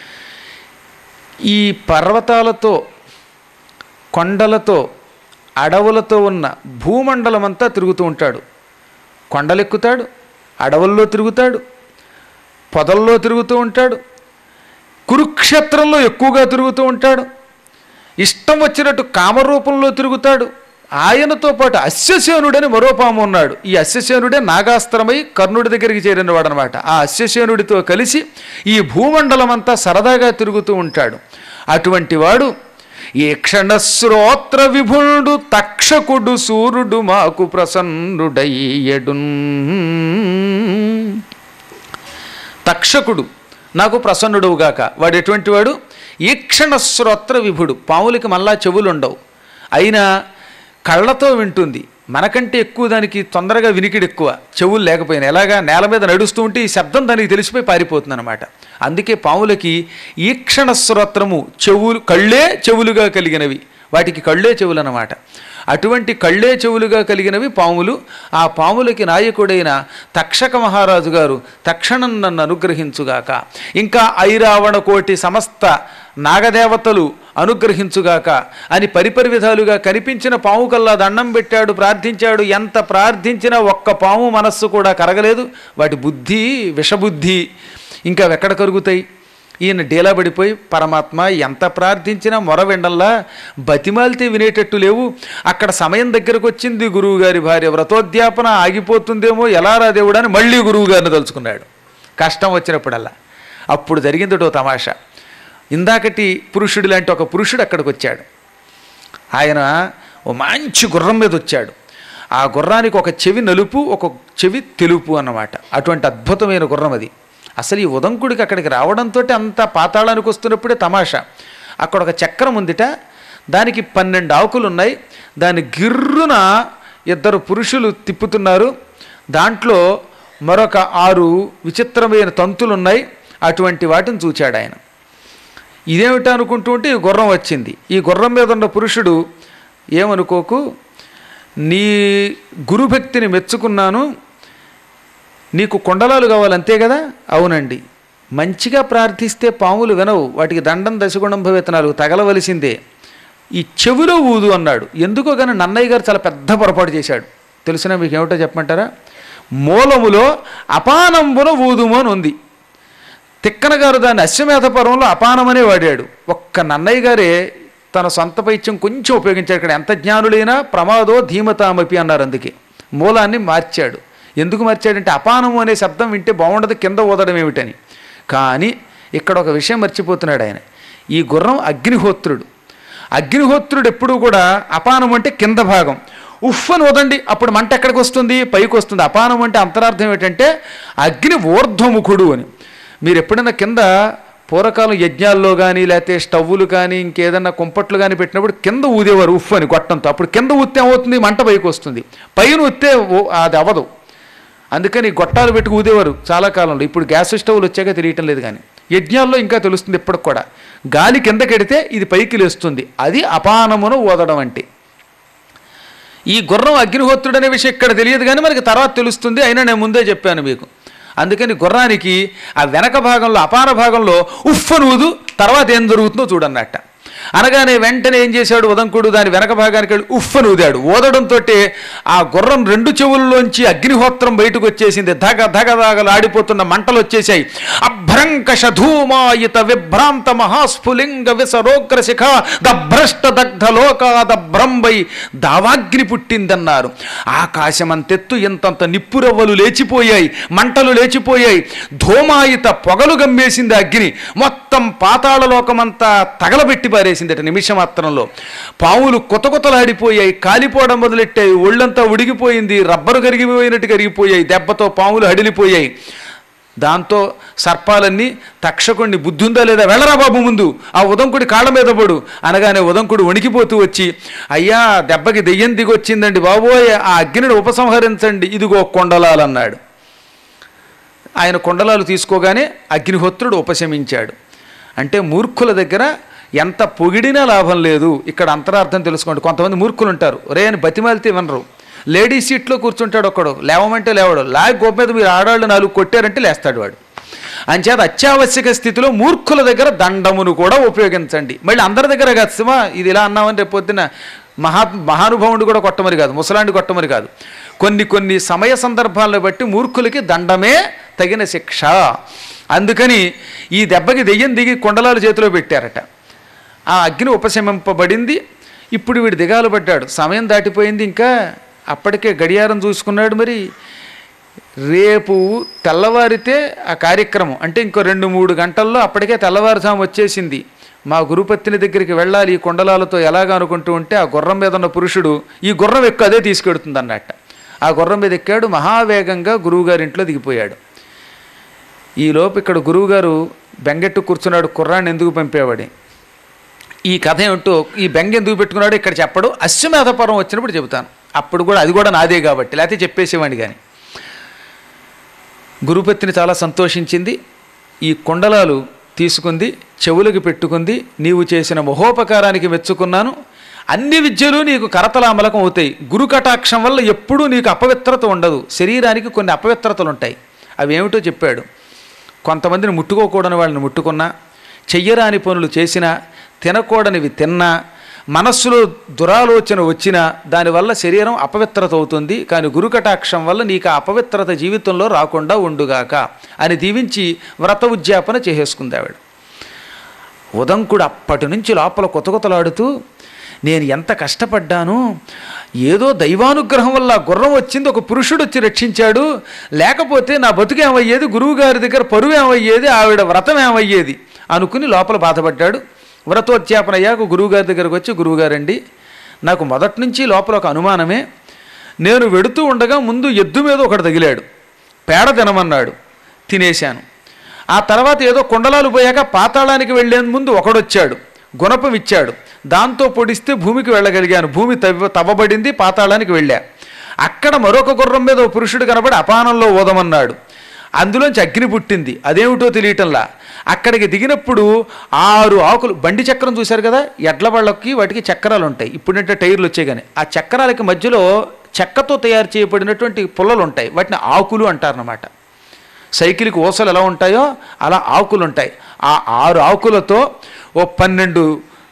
[SPEAKER 3] ఈ పర్వతాలతో కొండలతో అడవులతో ఉన్న భూమండలమంతా తిరుగుతూ ఉంటాడు కొండలెక్కుతాడు అడవుల్లో తిరుగుతాడు పొదల్లో తిరుగుతూ ఉంటాడు కురుక్షేత్రంలో ఎక్కువగా తిరుగుతూ ఉంటాడు ఇష్టం వచ్చినట్టు కామరూపంలో తిరుగుతాడు ఆయనతో పాటు అస్యసేనుడని మరో పాము ఉన్నాడు ఈ అస్యసేనుడే నాగాస్త్రమై కర్ణుడి దగ్గరికి చేరినవాడు అనమాట ఆ అస్యసేనుడితో కలిసి ఈ భూమండలమంతా సరదాగా తిరుగుతూ ఉంటాడు అటువంటి వాడు ఈ క్షణశ్రోత్ర విభుడు తక్షకుడు సూర్యుడు మాకు ప్రసన్నుడయ్యడున్ తక్షకుడు నాకు ప్రసన్నుడుగాక వాడు ఎటువంటి వాడు ఈక్షణ శ్రోత్ర విభుడు పాములకి మళ్ళా చెవులుండవు అయినా కళ్ళతో వింటుంది మనకంటే ఎక్కువ దానికి తొందరగా వినికిడి ఎక్కువ చెవులు లేకపోయినా ఎలాగా నేల మీద నడుస్తూ ఉంటే ఈ శబ్దం దానికి తెలిసిపోయి పారిపోతుంది అనమాట అందుకే పాములకి ఈక్షణ శ్రోత్రము చెవులు కళ్ళే చెవులుగా కలిగినవి వాటికి కళ్ళే చెవులు అన్నమాట అటువంటి కళ్ళే చెవులుగా కలిగినవి పాములు ఆ పాములకి నాయకుడైన తక్షక మహారాజు గారు తక్షణం నన్ను అనుగ్రహించుగాక ఇంకా ఐరావణ కోటి సమస్త నాగదేవతలు అనుగ్రహించుగాక అని పరిపరి విధాలుగా కనిపించిన పాము కల్లా దండం పెట్టాడు ప్రార్థించాడు ఎంత ప్రార్థించినా ఒక్క పాము మనస్సు కూడా కరగలేదు వాటి బుద్ధి విషబుద్ధి ఇంకా అవి ఎక్కడ కరుగుతాయి ఈయన డీలా పడిపోయి పరమాత్మ ఎంత ప్రార్థించినా మొర విండల్లా బతిమాలితే వినేటట్టు లేవు అక్కడ సమయం దగ్గరకు వచ్చింది గురువుగారి భార్య వ్రతోద్యాపన ఆగిపోతుందేమో ఎలా రా దేవుడు అని మళ్ళీ గురువుగారిని తలుచుకున్నాడు కష్టం వచ్చినప్పుడల్లా అప్పుడు జరిగింది ఓ తమాషా ఇందాకటి పురుషుడు లాంటి ఒక పురుషుడు అక్కడికి వచ్చాడు ఆయన ఓ మంచి గుర్రం మీద వచ్చాడు ఆ గుర్రానికి ఒక చెవి నలుపు ఒక చెవి తెలుపు అన్నమాట అటువంటి అద్భుతమైన గుర్రం అది అసలు ఈ ఉదంకుడికి అక్కడికి రావడంతో అంత పాతాళానికి వస్తున్నప్పుడే తమాషా అక్కడ ఒక చక్రం ఉందిట దానికి పన్నెండు ఆకులు ఉన్నాయి దాని గిర్రున ఇద్దరు పురుషులు తిప్పుతున్నారు దాంట్లో మరొక ఆరు విచిత్రమైన తంతులు ఉన్నాయి అటువంటి వాటిని చూచాడు ఆయన ఇదేమిటా అనుకుంటూ ఉంటే ఈ గుర్రం వచ్చింది ఈ గుర్రం మీద ఉన్న పురుషుడు ఏమనుకోకు నీ గురుభక్తిని మెచ్చుకున్నాను నీకు కొండలాలు కావాలి అంతే కదా అవునండి మంచిగా ప్రార్థిస్తే పాములు వినవు వాటికి దండం దశగుణం భవేతనాలు తగలవలసిందే ఈ చెవిలో ఊదు అన్నాడు ఎందుకో కానీ నన్నయ్య గారు చాలా పెద్ద పొరపాటు చేశాడు తెలిసిన మీకు ఏమిటో చెప్పమంటారా మూలములో అపానంబున ఊదుము అని ఉంది తిక్కన గారు దాన్ని అశ్వమేధ పర్వంలో అపానమనే వాడాడు ఒక్క నన్నయ్య గారే తన సొంత పైత్యం కొంచెం ఉపయోగించాడు ఇక్కడ ఎంత జ్ఞానులైనా ప్రమాదో ధీమతామపి అన్నారు అందుకే మూలాన్ని మార్చాడు ఎందుకు మార్చాడంటే అపానము అనే శబ్దం వింటే బాగుండదు కింద ఊదడం ఏమిటని కానీ ఇక్కడ ఒక విషయం మర్చిపోతున్నాడు ఆయన ఈ గుర్రం అగ్నిహోత్రుడు అగ్నిహోత్రుడు ఎప్పుడూ కూడా అపానం అంటే కింద భాగం ఉఫ్ అని వదండి అప్పుడు మంట ఎక్కడికి వస్తుంది పైకి వస్తుంది అపానం అంటే అంతరార్థం ఏంటంటే అగ్ని ఊర్ధ్వముఖుడు అని మీరు ఎప్పుడైనా కింద పూర్వకాలం యజ్ఞాల్లో కానీ లేకపోతే స్టవ్వులు కానీ ఇంకేదన్నా కుంపట్లు కానీ పెట్టినప్పుడు కింద ఊదేవారు ఉఫ్ అని గొట్టంతో అప్పుడు కింద ఊస్తే ఏమవుతుంది మంట పైకి వస్తుంది పైన ఊస్తే ఓ- అది అవ్వదు అందుకని గొట్టాలు పెట్టుకు ఊదేవారు చాలా కాలంలో ఇప్పుడు గ్యాస్ స్టవ్లు వచ్చాక తెలియటం లేదు కానీ యజ్ఞాల్లో ఇంకా తెలుస్తుంది ఇప్పటికి కూడా గాలి కిందకెడితే ఇది పైకి లేస్తుంది అది అపానమును ఊదడం అంటే ఈ గుర్రం అగ్నిహోత్రుడు అనే విషయం ఇక్కడ తెలియదు కానీ మనకి తర్వాత తెలుస్తుంది అయినా నేను ముందే చెప్పాను మీకు అందుకని గుర్రానికి ఆ వెనక భాగంలో అపార భాగంలో ఉఫ్ఫను ఊదు తర్వాత ఏం జరుగుతుందో చూడన్నట్ట అనగానే వెంటనే ఏం చేశాడు ఉదంకుడు దాని వెనక భాగానికి వెళ్ళి ఉఫ్ఫను ఊదాడు ఊదడంతో ఆ గుర్రం రెండు చెవుల్లోంచి అగ్నిహోత్రం బయటకు వచ్చేసింది ధగ ధగ ధగలు ఆడిపోతున్న మంటలు వచ్చేసాయి అభ్రంకష ధూమాయిత విభ్రాంత మహాస్ఫులింగ విసరోగ్ర శిఖ దభ్రష్ట దగ్ధ లోకాద భ్రంబై దావాగ్ని పుట్టిందన్నారు ఆకాశమంతెత్తు ఇంతంత నిప్పురవ్వలు లేచిపోయాయి మంటలు లేచిపోయాయి ధూమాయిత పొగలు గమ్మేసింది అగ్ని మొత్తం పాతాళ లోకమంతా తగలబెట్టి పారేసిందట నిమిషమాత్రంలో పావులు కొత్త కొత్తలాడిపోయాయి కాలిపోవడం మొదలెట్టాయి ఒళ్ళంతా ఉడిగిపోయింది రబ్బరు కరిగిపోయినట్టు కరిగిపోయాయి దెబ్బతో పాములు హడిలిపోయాయి దాంతో సర్పాలన్నీ తక్షకుడిని బుద్ధి ఉందా లేదా వెళ్ళరా బాబు ముందు ఆ ఉదంకుడి కాళ్ళ మీద పడు అనగానే ఉదంకుడు వణికిపోతూ వచ్చి అయ్యా దెబ్బకి దెయ్యం దిగొచ్చిందండి బాబోయ్ ఆ అగ్నిని ఉపసంహరించండి ఇదిగో కొండలాలన్నాడు ఆయన కొండలాలు తీసుకోగానే అగ్నిహోత్రుడు ఉపశమించాడు అంటే మూర్ఖుల దగ్గర ఎంత పొగిడినా లాభం లేదు ఇక్కడ అంతరార్థం తెలుసుకోండి కొంతమంది మూర్ఖులు ఉంటారు రే అని బతిమాలితే వినరు లేడీస్ సీట్లో కూర్చుంటాడు ఒకడు లేవమంటే లేవడు లాగ్ గోప మీద మీరు ఆడవాళ్ళు నాలుగు కొట్టారంటే లేస్తాడు వాడు అంచేత అత్యావశ్యక స్థితిలో మూర్ఖుల దగ్గర దండమును కూడా ఉపయోగించండి మళ్ళీ అందరి దగ్గర కాదు శివ ఇది ఇలా అన్నామని రేపు పొద్దున్న మహా మహానుభావుడు కూడా కొట్టమని కాదు ముసలాండి కొట్టమని కాదు కొన్ని కొన్ని సమయ సందర్భాలను బట్టి మూర్ఖులకి దండమే తగిన శిక్ష అందుకని ఈ దెబ్బకి దెయ్యం దిగి కొండలాలు చేతిలో పెట్టారట ఆ అగ్ని ఉపశమింపబడింది ఇప్పుడు వీడు దిగాలు పడ్డాడు సమయం దాటిపోయింది ఇంకా అప్పటికే గడియారం చూసుకున్నాడు మరి రేపు తెల్లవారితే ఆ కార్యక్రమం అంటే ఇంకో రెండు మూడు గంటల్లో అప్పటికే తెల్లవారుజాము వచ్చేసింది మా గురుపత్ని దగ్గరికి వెళ్ళాలి ఈ కొండలాలతో ఎలాగా అనుకుంటూ ఉంటే ఆ గుర్రం మీద ఉన్న పురుషుడు ఈ గుర్రం ఎక్కువ అదే తీసుకెడుతుంది అన్నట్ట ఆ గుర్రం మీద ఎక్కాడు మహావేగంగా గురువుగారింట్లో దిగిపోయాడు ఈలోపు ఇక్కడ గురువుగారు బెంగెట్టు కూర్చున్నాడు కుర్రాన్ని ఎందుకు పంపేవాడి ఈ కథ ఏమిటో ఈ బెంగ ఎందుకు పెట్టుకున్నాడో ఇక్కడ చెప్పడు అశ్వమేధపురం వచ్చినప్పుడు చెబుతాను అప్పుడు కూడా అది కూడా నాదే కాబట్టి లేకపోతే చెప్పేసేవాడిని కానీ గురుపత్ని చాలా సంతోషించింది ఈ కుండలాలు తీసుకుంది చెవులకు పెట్టుకుంది నీవు చేసిన మహోపకారానికి మెచ్చుకున్నాను అన్ని విద్యలు నీకు కరతలామలకం అవుతాయి గురు కటాక్షం వల్ల ఎప్పుడూ నీకు అపవిత్రత ఉండదు శరీరానికి కొన్ని అపవిత్రతలు ఉంటాయి అవి ఏమిటో చెప్పాడు కొంతమందిని ముట్టుకోకూడని వాళ్ళని ముట్టుకున్నా చెయ్యరాని పనులు చేసినా తినకూడనివి తిన్నా మనస్సులో దురాలోచన వచ్చినా దానివల్ల శరీరం అపవిత్రత అవుతుంది కానీ గురుకటాక్షం వల్ల నీకు ఆ అపవిత్రత జీవితంలో రాకుండా ఉండుగాక అని దీవించి వ్రత ఉద్యాపన చేసేసుకుంది ఆవిడ ఉదంకుడు అప్పటి నుంచి లోపల కొతకొతలాడుతూ నేను ఎంత కష్టపడ్డాను ఏదో దైవానుగ్రహం వల్ల ఆ గుర్రం వచ్చింది ఒక పురుషుడు వచ్చి రక్షించాడు లేకపోతే నా బతుకు ఏమయ్యేది గురువుగారి దగ్గర పరువు ఏమయ్యేది ఆవిడ వ్రతం ఏమయ్యేది అనుకుని లోపల బాధపడ్డాడు వ్రతోద్యాపన అయ్యాక గురువుగారి దగ్గరకు వచ్చి గురువుగారండి నాకు మొదటి నుంచి లోపల ఒక అనుమానమే నేను వెడుతూ ఉండగా ముందు ఎద్దు మీద ఒకడు తగిలాడు పేడ తినమన్నాడు తినేశాను ఆ తర్వాత ఏదో కుండలాలు పోయాక పాతాళానికి వెళ్ళే ముందు ఒకడొచ్చాడు గుణపం ఇచ్చాడు దాంతో పొడిస్తే భూమికి వెళ్ళగలిగాను భూమి తవ్వ తవ్వబడింది పాతాళానికి వెళ్ళా అక్కడ మరొక గుర్రం మీద ఓ పురుషుడు కనబడి అపానంలో ఓదమన్నాడు అందులోంచి అగ్ని పుట్టింది అదేమిటో తెలియటంలా అక్కడికి దిగినప్పుడు ఆరు ఆకులు బండి చక్రం చూశారు కదా ఎడ్ల బళ్ళకి వాటికి చక్రాలు ఉంటాయి ఇప్పుడంటే టైర్లు వచ్చాయి కానీ ఆ చక్రాలకి మధ్యలో చెక్కతో తయారు చేయబడినటువంటి పుల్లలు ఉంటాయి వాటిని ఆకులు అంటారన్నమాట సైకిల్కి ఊసలు ఎలా ఉంటాయో అలా ఆకులు ఉంటాయి ఆ ఆరు ఆకులతో ఓ పన్నెండు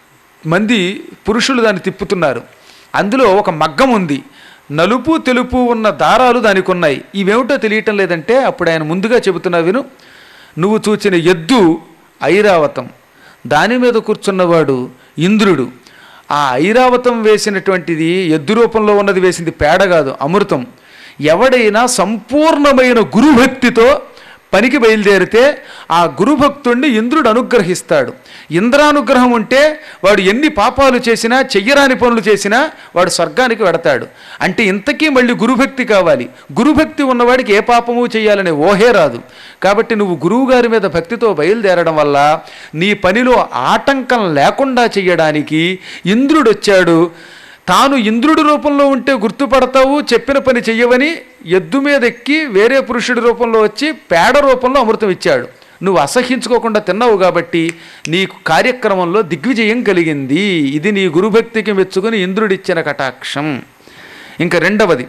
[SPEAKER 3] మంది పురుషులు దాన్ని తిప్పుతున్నారు అందులో ఒక మగ్గం ఉంది నలుపు తెలుపు ఉన్న దారాలు దానికి ఉన్నాయి ఇవేమిటో తెలియటం లేదంటే అప్పుడు ఆయన ముందుగా చెబుతున్నా విను నువ్వు చూచిన ఎద్దు ఐరావతం దాని మీద కూర్చున్నవాడు ఇంద్రుడు ఆ ఐరావతం వేసినటువంటిది ఎద్దు రూపంలో ఉన్నది వేసింది పేడ కాదు అమృతం ఎవడైనా సంపూర్ణమైన గురుభక్తితో పనికి బయలుదేరితే ఆ గురుభక్తుణ్ణి ఇంద్రుడు అనుగ్రహిస్తాడు ఇంద్రానుగ్రహం ఉంటే వాడు ఎన్ని పాపాలు చేసినా చెయ్యరాని పనులు చేసినా వాడు స్వర్గానికి వెడతాడు అంటే ఇంతకీ మళ్ళీ గురుభక్తి కావాలి గురుభక్తి ఉన్నవాడికి ఏ పాపము చేయాలనే ఓహే రాదు కాబట్టి నువ్వు గురువుగారి మీద భక్తితో బయలుదేరడం వల్ల నీ పనిలో ఆటంకం లేకుండా చెయ్యడానికి ఇంద్రుడు వచ్చాడు తాను ఇంద్రుడి రూపంలో ఉంటే గుర్తుపడతావు చెప్పిన పని చెయ్యవని ఎద్దు మీద ఎక్కి వేరే పురుషుడి రూపంలో వచ్చి పేడ రూపంలో అమృతం ఇచ్చాడు నువ్వు అసహించుకోకుండా తిన్నావు కాబట్టి నీకు కార్యక్రమంలో దిగ్విజయం కలిగింది ఇది నీ గురుభక్తికి మెచ్చుకుని ఇంద్రుడిచ్చిన కటాక్షం ఇంకా రెండవది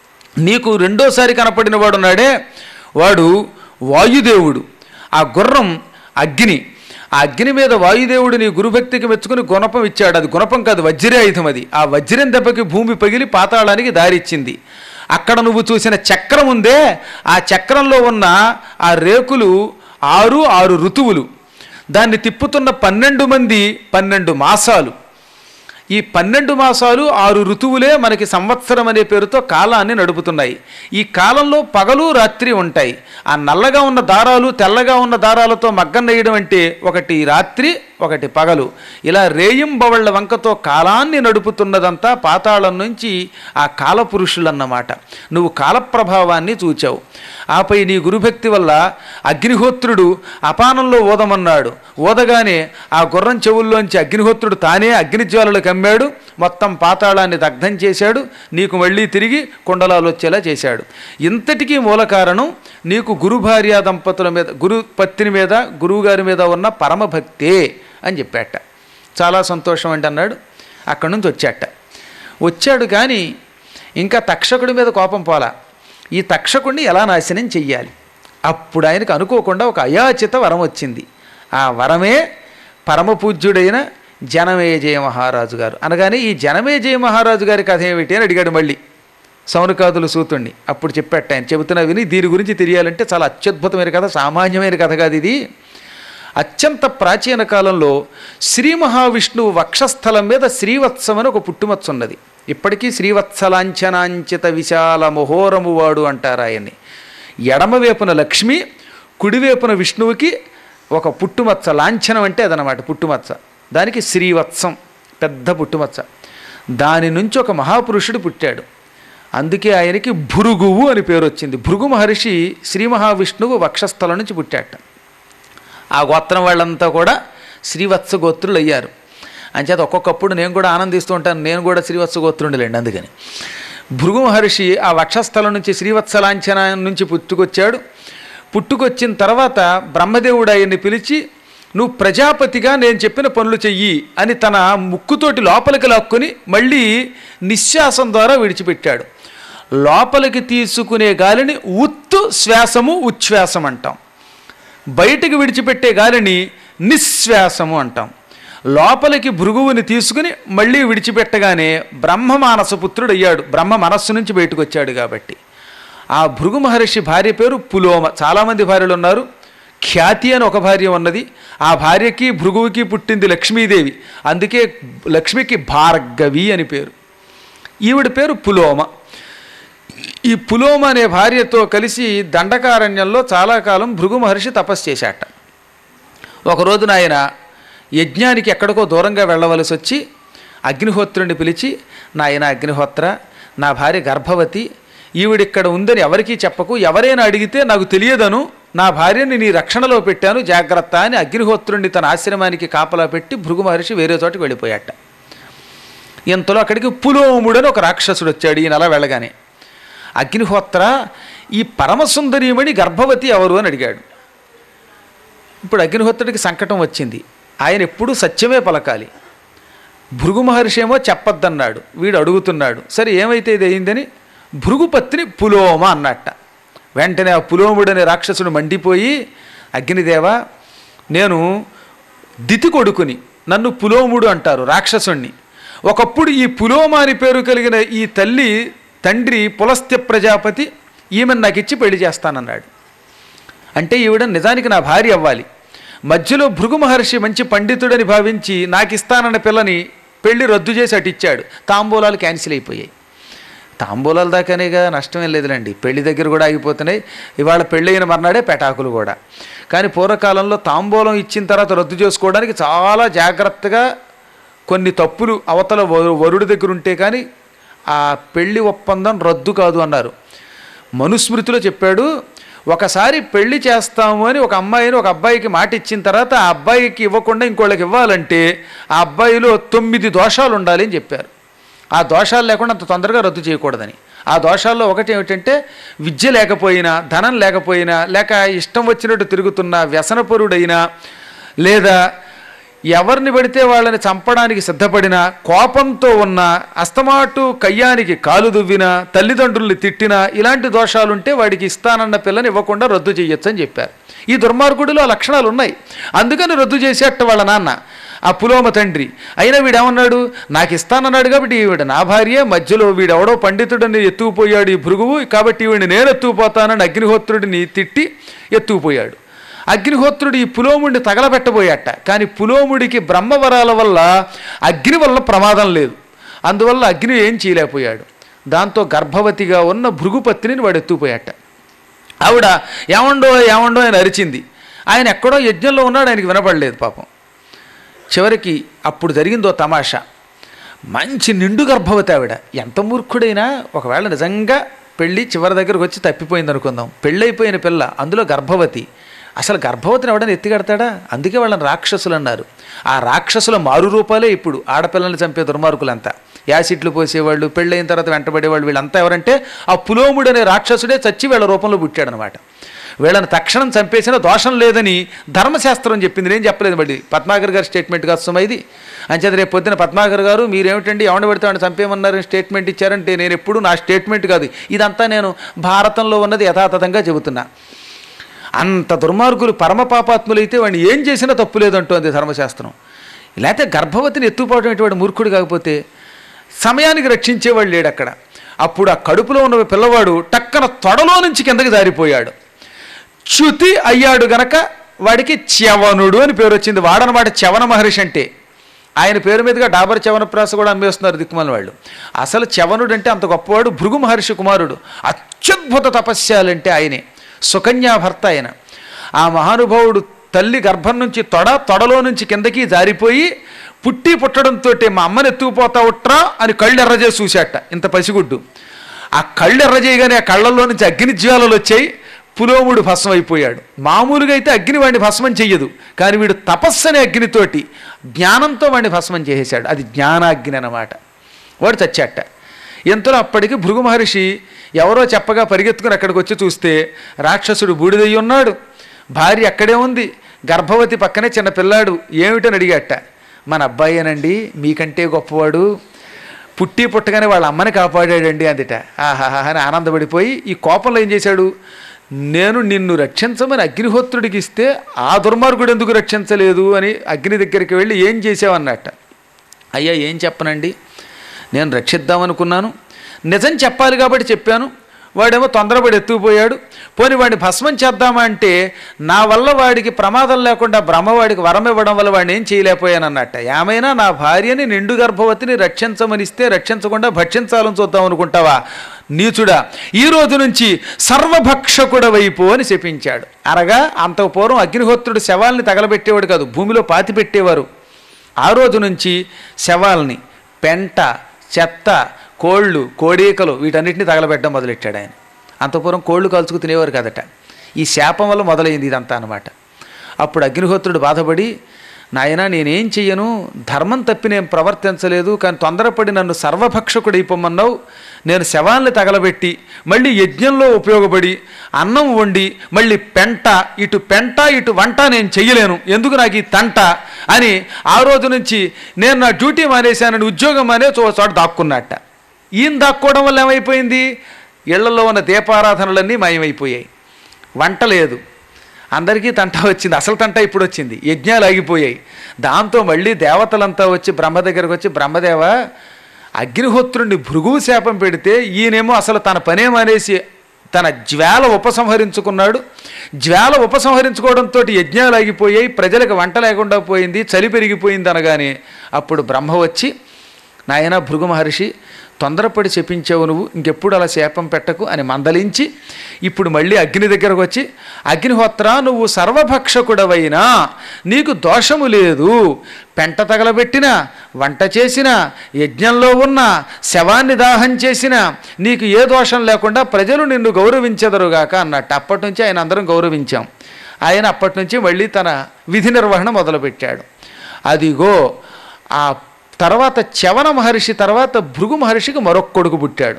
[SPEAKER 3] నీకు రెండోసారి కనపడిన వాడు నాడే వాడు వాయుదేవుడు ఆ గుర్రం అగ్ని ఆ అగ్ని మీద వాయుదేవుడు నీ గురుభక్తికి మెచ్చుకుని గుణపం ఇచ్చాడు అది గుణపం కాదు వజ్రాయుధం అది ఆ వజ్రం దెబ్బకి భూమి పగిలి పాతాళానికి దారిచ్చింది అక్కడ నువ్వు చూసిన చక్రం ఉందే ఆ చక్రంలో ఉన్న ఆ రేకులు ఆరు ఆరు ఋతువులు దాన్ని తిప్పుతున్న పన్నెండు మంది పన్నెండు మాసాలు ఈ పన్నెండు మాసాలు ఆరు ఋతువులే మనకి సంవత్సరం అనే పేరుతో కాలాన్ని నడుపుతున్నాయి ఈ కాలంలో పగలు రాత్రి ఉంటాయి ఆ నల్లగా ఉన్న దారాలు తెల్లగా ఉన్న దారాలతో మగ్గం నేయడం అంటే ఒకటి రాత్రి ఒకటి పగలు ఇలా రేయింబవళ్ళ వంకతో కాలాన్ని నడుపుతున్నదంతా పాతాళం నుంచి ఆ కాలపురుషులన్నమాట నువ్వు కాలప్రభావాన్ని చూచావు ఆపై నీ గురుభక్తి వల్ల అగ్నిహోత్రుడు అపానంలో ఓదమన్నాడు ఓదగానే ఆ గుర్రం చెవుల్లోంచి అగ్నిహోత్రుడు తానే అగ్నిజ్వాలలు కమ్మాడు మొత్తం పాతాళాన్ని దగ్ధం చేశాడు నీకు మళ్ళీ తిరిగి కుండలాలు వచ్చేలా చేశాడు ఇంతటికీ మూల కారణం నీకు గురు భార్యా దంపతుల మీద గురు పత్ని మీద గురువుగారి మీద ఉన్న పరమభక్తే అని చెప్పాట చాలా సంతోషం అండి అన్నాడు అక్కడి నుంచి వచ్చాట వచ్చాడు కానీ ఇంకా తక్షకుడి మీద కోపం పోలా ఈ తక్షకుడిని ఎలా నాశనం చెయ్యాలి అప్పుడు ఆయనకు అనుకోకుండా ఒక అయాచిత వరం వచ్చింది ఆ వరమే పరమపూజ్యుడైన జనమేజయ మహారాజు గారు అనగానే ఈ జనమేజయ మహారాజు గారి కథ ఏమిటి అని అడిగాడు మళ్ళీ సౌనకాదులు సూతుణ్ణి అప్పుడు చెప్పాట ఆయన చెబుతున్నా విని దీని గురించి తెలియాలంటే చాలా అత్యద్భుతమైన కథ సామాన్యమైన కథ కాదు ఇది అత్యంత ప్రాచీన కాలంలో శ్రీ మహావిష్ణువు వక్షస్థలం మీద శ్రీవత్సం అని ఒక పుట్టుమచ్చ ఉన్నది ఇప్పటికీ శ్రీవత్సలాంఛనాంచిత విశాల మహోరము వాడు అంటారు ఆయన్ని ఎడమవైపున లక్ష్మి కుడివైపున విష్ణువుకి ఒక పుట్టుమచ్చ లాంఛనం అంటే అదనమాట పుట్టుమచ్చ దానికి శ్రీవత్సం పెద్ద పుట్టుమచ్చ దాని నుంచి ఒక మహాపురుషుడు పుట్టాడు అందుకే ఆయనకి భృగువు అని పేరు వచ్చింది భృగు మహర్షి శ్రీ మహావిష్ణువు వక్షస్థలం నుంచి పుట్టాట ఆ గోత్రం వాళ్ళంతా కూడా శ్రీవత్స గోత్రులు అయ్యారు అంచేత ఒక్కొక్కప్పుడు నేను కూడా ఆనందిస్తూ ఉంటాను నేను కూడా శ్రీవత్స గోత్రుండలేండి అందుకని భృగు మహర్షి ఆ వక్షస్థలం నుంచి శ్రీవత్సలాంఛన నుంచి పుట్టుకొచ్చాడు పుట్టుకొచ్చిన తర్వాత బ్రహ్మదేవుడు ఆయన్ని పిలిచి నువ్వు ప్రజాపతిగా నేను చెప్పిన పనులు చెయ్యి అని తన ముక్కుతోటి లోపలికి లాక్కొని మళ్ళీ నిశ్వాసం ద్వారా విడిచిపెట్టాడు లోపలికి తీసుకునే గాలిని ఉత్తు శ్వాసము ఉచ్ఛ్వాసం అంటాం బయటికి విడిచిపెట్టే గాలిని నిశ్వాసము అంటాం లోపలికి భృగువుని తీసుకుని మళ్ళీ విడిచిపెట్టగానే బ్రహ్మ మానస పుత్రుడు అయ్యాడు బ్రహ్మ మనస్సు నుంచి బయటకు వచ్చాడు కాబట్టి ఆ భృగు మహర్షి భార్య పేరు పులోమ చాలామంది భార్యలు ఉన్నారు ఖ్యాతి అని ఒక భార్య ఉన్నది ఆ భార్యకి భృగువుకి పుట్టింది లక్ష్మీదేవి అందుకే లక్ష్మికి భార్గవి అని పేరు ఈవిడ పేరు పులోమ ఈ పులోమ అనే భార్యతో కలిసి దండకారణ్యంలో చాలా కాలం భృగు మహర్షి తపస్సు చేశాట ఒక రోజున ఆయన యజ్ఞానికి ఎక్కడికో దూరంగా వెళ్ళవలసి వచ్చి అగ్నిహోత్రుని పిలిచి నాయన అగ్నిహోత్ర నా భార్య గర్భవతి ఈవిడిక్కడ ఉందని ఎవరికీ చెప్పకు ఎవరైనా అడిగితే నాకు తెలియదను నా భార్యని నీ రక్షణలో పెట్టాను జాగ్రత్త అని అగ్నిహోత్రుణ్ణి తన ఆశ్రమానికి కాపలా పెట్టి భృగు మహర్షి వేరే చోటకి వెళ్ళిపోయాట ఇంతలో అక్కడికి పులోముడని ఒక రాక్షసుడు వచ్చాడు ఈయన అలా వెళ్ళగానే అగ్నిహోత్ర ఈ పరమసుందరీమణి గర్భవతి ఎవరు అని అడిగాడు ఇప్పుడు అగ్నిహోత్రుడికి సంకటం వచ్చింది ఆయన ఎప్పుడూ సత్యమే పలకాలి భృగు మహర్షి ఏమో చెప్పొద్దన్నాడు వీడు అడుగుతున్నాడు సరే ఏమైతే ఇది అయిందని భృగుపత్ని పులోమ అన్నట్ట వెంటనే ఆ పులోముడు అనే రాక్షసుడు మండిపోయి అగ్నిదేవ నేను దితి కొడుకుని నన్ను పులోముడు అంటారు రాక్షసుణ్ణి ఒకప్పుడు ఈ పులోమ అని పేరు కలిగిన ఈ తల్లి తండ్రి పులస్త్య ప్రజాపతి ఈమెను నాకు ఇచ్చి పెళ్లి చేస్తానన్నాడు అంటే ఈవిడ నిజానికి నా భార్య అవ్వాలి మధ్యలో భృగు మహర్షి మంచి పండితుడని భావించి నాకు ఇస్తానన్న పిల్లని పెళ్లి రద్దు చేసి అటు ఇచ్చాడు తాంబూలాలు క్యాన్సిల్ అయిపోయాయి తాంబూలాల దాకానేగా నష్టం ఏం లేదులేండి పెళ్లి దగ్గర కూడా ఆగిపోతున్నాయి ఇవాళ పెళ్ళైన మర్నాడే పెటాకులు కూడా కానీ పూర్వకాలంలో తాంబూలం ఇచ్చిన తర్వాత రద్దు చేసుకోవడానికి చాలా జాగ్రత్తగా కొన్ని తప్పులు అవతల వరు- వరుడి దగ్గర ఉంటే కానీ ఆ పెళ్లి ఒప్పందం రద్దు కాదు అన్నారు మనుస్మృతిలో చెప్పాడు ఒకసారి పెళ్లి చేస్తాము అని ఒక అమ్మాయిని ఒక అబ్బాయికి మాట ఇచ్చిన తర్వాత ఆ అబ్బాయికి ఇవ్వకుండా ఇంకోళ్ళకి ఇవ్వాలంటే ఆ అబ్బాయిలో తొమ్మిది దోషాలు ఉండాలి అని చెప్పారు ఆ దోషాలు లేకుండా అంత తొందరగా రద్దు చేయకూడదని ఆ దోషాల్లో ఒకటి ఏమిటంటే విద్య లేకపోయినా ధనం లేకపోయినా లేక ఇష్టం వచ్చినట్టు తిరుగుతున్న వ్యసనపరుడైనా లేదా ఎవరిని పడితే వాళ్ళని చంపడానికి సిద్ధపడిన కోపంతో ఉన్న అస్తమాటు కయ్యానికి కాలు దువ్విన తల్లిదండ్రుల్ని తిట్టినా ఇలాంటి దోషాలుంటే వాడికి ఇస్తానన్న పిల్లని ఇవ్వకుండా రద్దు చేయొచ్చు అని చెప్పారు ఈ దుర్మార్గుడిలో ఆ లక్షణాలు ఉన్నాయి అందుకని రద్దు చేసేట వాళ్ళ నాన్న ఆ పులోమ తండ్రి అయినా వీడేమన్నాడు నాకు ఇస్తానన్నాడు కాబట్టి ఈవిడ నా భార్య మధ్యలో వీడెవడో పండితుడిని ఎత్తుకుపోయాడు ఈ భృగువు కాబట్టి ఈవిడిని నేను ఎత్తుకుపోతానని అగ్నిహోత్రుడిని తిట్టి ఎత్తుకుపోయాడు అగ్నిహోత్రుడు ఈ పులోముడిని తగలబెట్టబోయాట కానీ పులోముడికి బ్రహ్మవరాల వల్ల అగ్ని వల్ల ప్రమాదం లేదు అందువల్ల అగ్ని ఏం చేయలేకపోయాడు దాంతో గర్భవతిగా ఉన్న భృగుపత్నిని వాడు ఎత్తుకుపోయాట ఆవిడ ఏమండో ఏమండో అని అరిచింది ఆయన ఎక్కడో యజ్ఞంలో ఉన్నాడు ఆయనకి వినపడలేదు పాపం చివరికి అప్పుడు జరిగిందో తమాషా మంచి నిండు గర్భవతి ఆవిడ ఎంత మూర్ఖుడైనా ఒకవేళ నిజంగా పెళ్ళి చివరి దగ్గరకు వచ్చి తప్పిపోయింది అనుకుందాం పెళ్ళైపోయిన పిల్ల అందులో గర్భవతి అసలు గర్భవతిని ఎవడని ఎత్తిగడతాడా అందుకే వాళ్ళని రాక్షసులు అన్నారు ఆ రాక్షసుల మారు రూపాలే ఇప్పుడు ఆడపిల్లల్ని చంపే దుర్మార్గులంతా యాసిడ్లు పోసేవాళ్ళు పెళ్ళైన తర్వాత వెంటబడేవాళ్ళు వీళ్ళంతా ఎవరంటే ఆ పులోముడు అనే రాక్షసుడే చచ్చి వీళ్ళ రూపంలో పుట్టాడనమాట వీళ్ళని తక్షణం చంపేసిన దోషం లేదని ధర్మశాస్త్రం చెప్పింది నేను చెప్పలేదు మళ్ళీ పద్మాకర్ గారి స్టేట్మెంట్ కాదు సుమా ఇది అంచేత రేపు పొద్దున పద్మాకర్ గారు మీరేమిటండి ఎవడ పెడితే వాడిని చంపేమన్నారని స్టేట్మెంట్ ఇచ్చారంటే నేను ఎప్పుడు నా స్టేట్మెంట్ కాదు ఇదంతా నేను భారతంలో ఉన్నది యథాతథంగా చెబుతున్నా అంత దుర్మార్గులు పరమ పాపాత్ములైతే వాడిని ఏం చేసినా తప్పు లేదంటోంది ధర్మశాస్త్రం లేకపోతే గర్భవతిని ఎత్తుకుపోవడం ఇటువంటి మూర్ఖుడు కాకపోతే సమయానికి రక్షించేవాడు లేడు అక్కడ అప్పుడు ఆ కడుపులో ఉన్న పిల్లవాడు టక్కన తొడలో నుంచి కిందకి జారిపోయాడు చ్యుతి అయ్యాడు గనక వాడికి చ్యవనుడు అని పేరు వచ్చింది వాడనమాట చవన మహర్షి అంటే ఆయన పేరు మీదుగా డాబర్ చవనప్రాస కూడా అమ్మేస్తున్నారు దిక్కుమాల వాళ్ళు అసలు చవనుడు అంటే అంత గొప్పవాడు భృగు మహర్షి కుమారుడు అత్యద్భుత తపస్యాలంటే ఆయనే సుకన్యా భర్త ఆయన ఆ మహానుభావుడు తల్లి గర్భం నుంచి తొడ తొడలో నుంచి కిందకి జారిపోయి పుట్టి పుట్టడంతో మా అమ్మని ఎత్తుకుపోతా ఉట్రా అని కళ్ళు ఎర్రజేసి చూశాట ఇంత పసిగుడ్డు ఆ కళ్ళు ఎర్రజేయగానే ఆ కళ్ళల్లో నుంచి అగ్ని జ్వాలలు వచ్చాయి పులోముడు భస్మం అయిపోయాడు మామూలుగా అయితే అగ్ని వాడిని భస్మం చెయ్యదు కానీ వీడు తపస్సు అనే అగ్నితోటి జ్ఞానంతో వాడిని భస్మం చేసేశాడు అది జ్ఞానాగ్ని అన్నమాట వాడు చచ్చాట ఎంతలో అప్పటికి భృగు మహర్షి ఎవరో చెప్పగా పరిగెత్తుకుని అక్కడికి వచ్చి చూస్తే రాక్షసుడు బూడిదయ్యి ఉన్నాడు భార్య అక్కడే ఉంది గర్భవతి పక్కనే చిన్న పిల్లాడు ఏమిటని అడిగాట మన అబ్బాయేనండి మీకంటే గొప్పవాడు పుట్టి పుట్టగానే వాళ్ళ అమ్మని కాపాడాడండి అందుట ఆహాహా అని ఆనందపడిపోయి ఈ కోపంలో ఏం చేశాడు నేను నిన్ను రక్షించమని అగ్నిహోత్రుడికి ఇస్తే ఆ దుర్మార్గుడు ఎందుకు రక్షించలేదు అని అగ్ని దగ్గరికి వెళ్ళి ఏం చేసావన్నట్ట అయ్యా ఏం చెప్పనండి నేను రక్షిద్దామనుకున్నాను నిజం చెప్పాలి కాబట్టి చెప్పాను వాడేమో తొందరపడి ఎత్తుకుపోయాడు పోని వాడిని భస్మం చేద్దామా అంటే నా వల్ల వాడికి ప్రమాదం లేకుండా బ్రహ్మవాడికి వరం ఇవ్వడం వల్ల వాడిని ఏం చేయలేకపోయానన్నట్ట ఏమైనా నా భార్యని నిండు గర్భవతిని రక్షించమని ఇస్తే రక్షించకుండా భక్షించాలని చూద్దాం అనుకుంటావా నీచుడా ఈ రోజు నుంచి సర్వభక్షకుడ వైపు అని శపించాడు అనగా అంత పూర్వం అగ్నిహోత్రుడు శవాల్ని తగలబెట్టేవాడు కాదు భూమిలో పాతి పెట్టేవారు ఆ రోజు నుంచి శవాల్ని పెంట చెత్త కోళ్ళు కోడీకలు వీటన్నిటిని తగలబెట్టడం మొదలెట్టాడు ఆయన అంతపురం కోళ్ళు కలుచుకు తినేవారు కదట ఈ శాపం వల్ల మొదలైంది ఇదంతా అనమాట అప్పుడు అగ్నిహోత్రుడు బాధపడి నాయనా నేనేం చెయ్యను ధర్మం తప్పి నేను ప్రవర్తించలేదు కానీ తొందరపడి నన్ను సర్వభక్షకుడైపోమన్నావు నేను శవాల్ని తగలబెట్టి మళ్ళీ యజ్ఞంలో ఉపయోగపడి అన్నం వండి మళ్ళీ పెంట ఇటు పెంట ఇటు వంట నేను చెయ్యలేను ఎందుకు నాకు ఈ తంట అని ఆ రోజు నుంచి నేను నా డ్యూటీ మానేశానని ఉద్యోగం మానే చో చోట దాక్కున్నట్ట ఈయన దాక్కోవడం వల్ల ఏమైపోయింది ఇళ్లలో ఉన్న దీపారాధనలన్నీ మాయమైపోయాయి వంట లేదు అందరికీ తంట వచ్చింది అసలు తంట ఇప్పుడు వచ్చింది యజ్ఞాలు ఆగిపోయాయి దాంతో మళ్ళీ దేవతలంతా వచ్చి బ్రహ్మ దగ్గరకు వచ్చి బ్రహ్మదేవ అగ్నిహోత్రుడిని భృగువు శాపం పెడితే ఈయనేమో అసలు తన పనే మానేసి తన జ్వాల ఉపసంహరించుకున్నాడు జ్వాల ఉపసంహరించుకోవడంతో యజ్ఞాలు ఆగిపోయాయి ప్రజలకు వంట లేకుండా పోయింది చలి పెరిగిపోయింది అనగానే అప్పుడు బ్రహ్మ వచ్చి నాయన భృగు మహర్షి తొందరపడి చెప్పించావు నువ్వు ఇంకెప్పుడు అలా శాపం పెట్టకు అని మందలించి ఇప్పుడు మళ్ళీ అగ్ని దగ్గరకు వచ్చి అగ్నిహోత్ర నువ్వు సర్వభక్షకుడవైనా నీకు దోషము లేదు పెంట తగలబెట్టినా వంట చేసినా యజ్ఞంలో ఉన్న శవాన్ని దాహం చేసినా నీకు ఏ దోషం లేకుండా ప్రజలు నిన్ను గౌరవించెదరుగాక అన్నట్టు అప్పటి నుంచి ఆయన అందరం గౌరవించాం ఆయన అప్పటి నుంచి మళ్ళీ తన విధి నిర్వహణ మొదలుపెట్టాడు అదిగో ఆ తర్వాత చవన మహర్షి తర్వాత భృగు మహర్షికి మరొక కొడుకు పుట్టాడు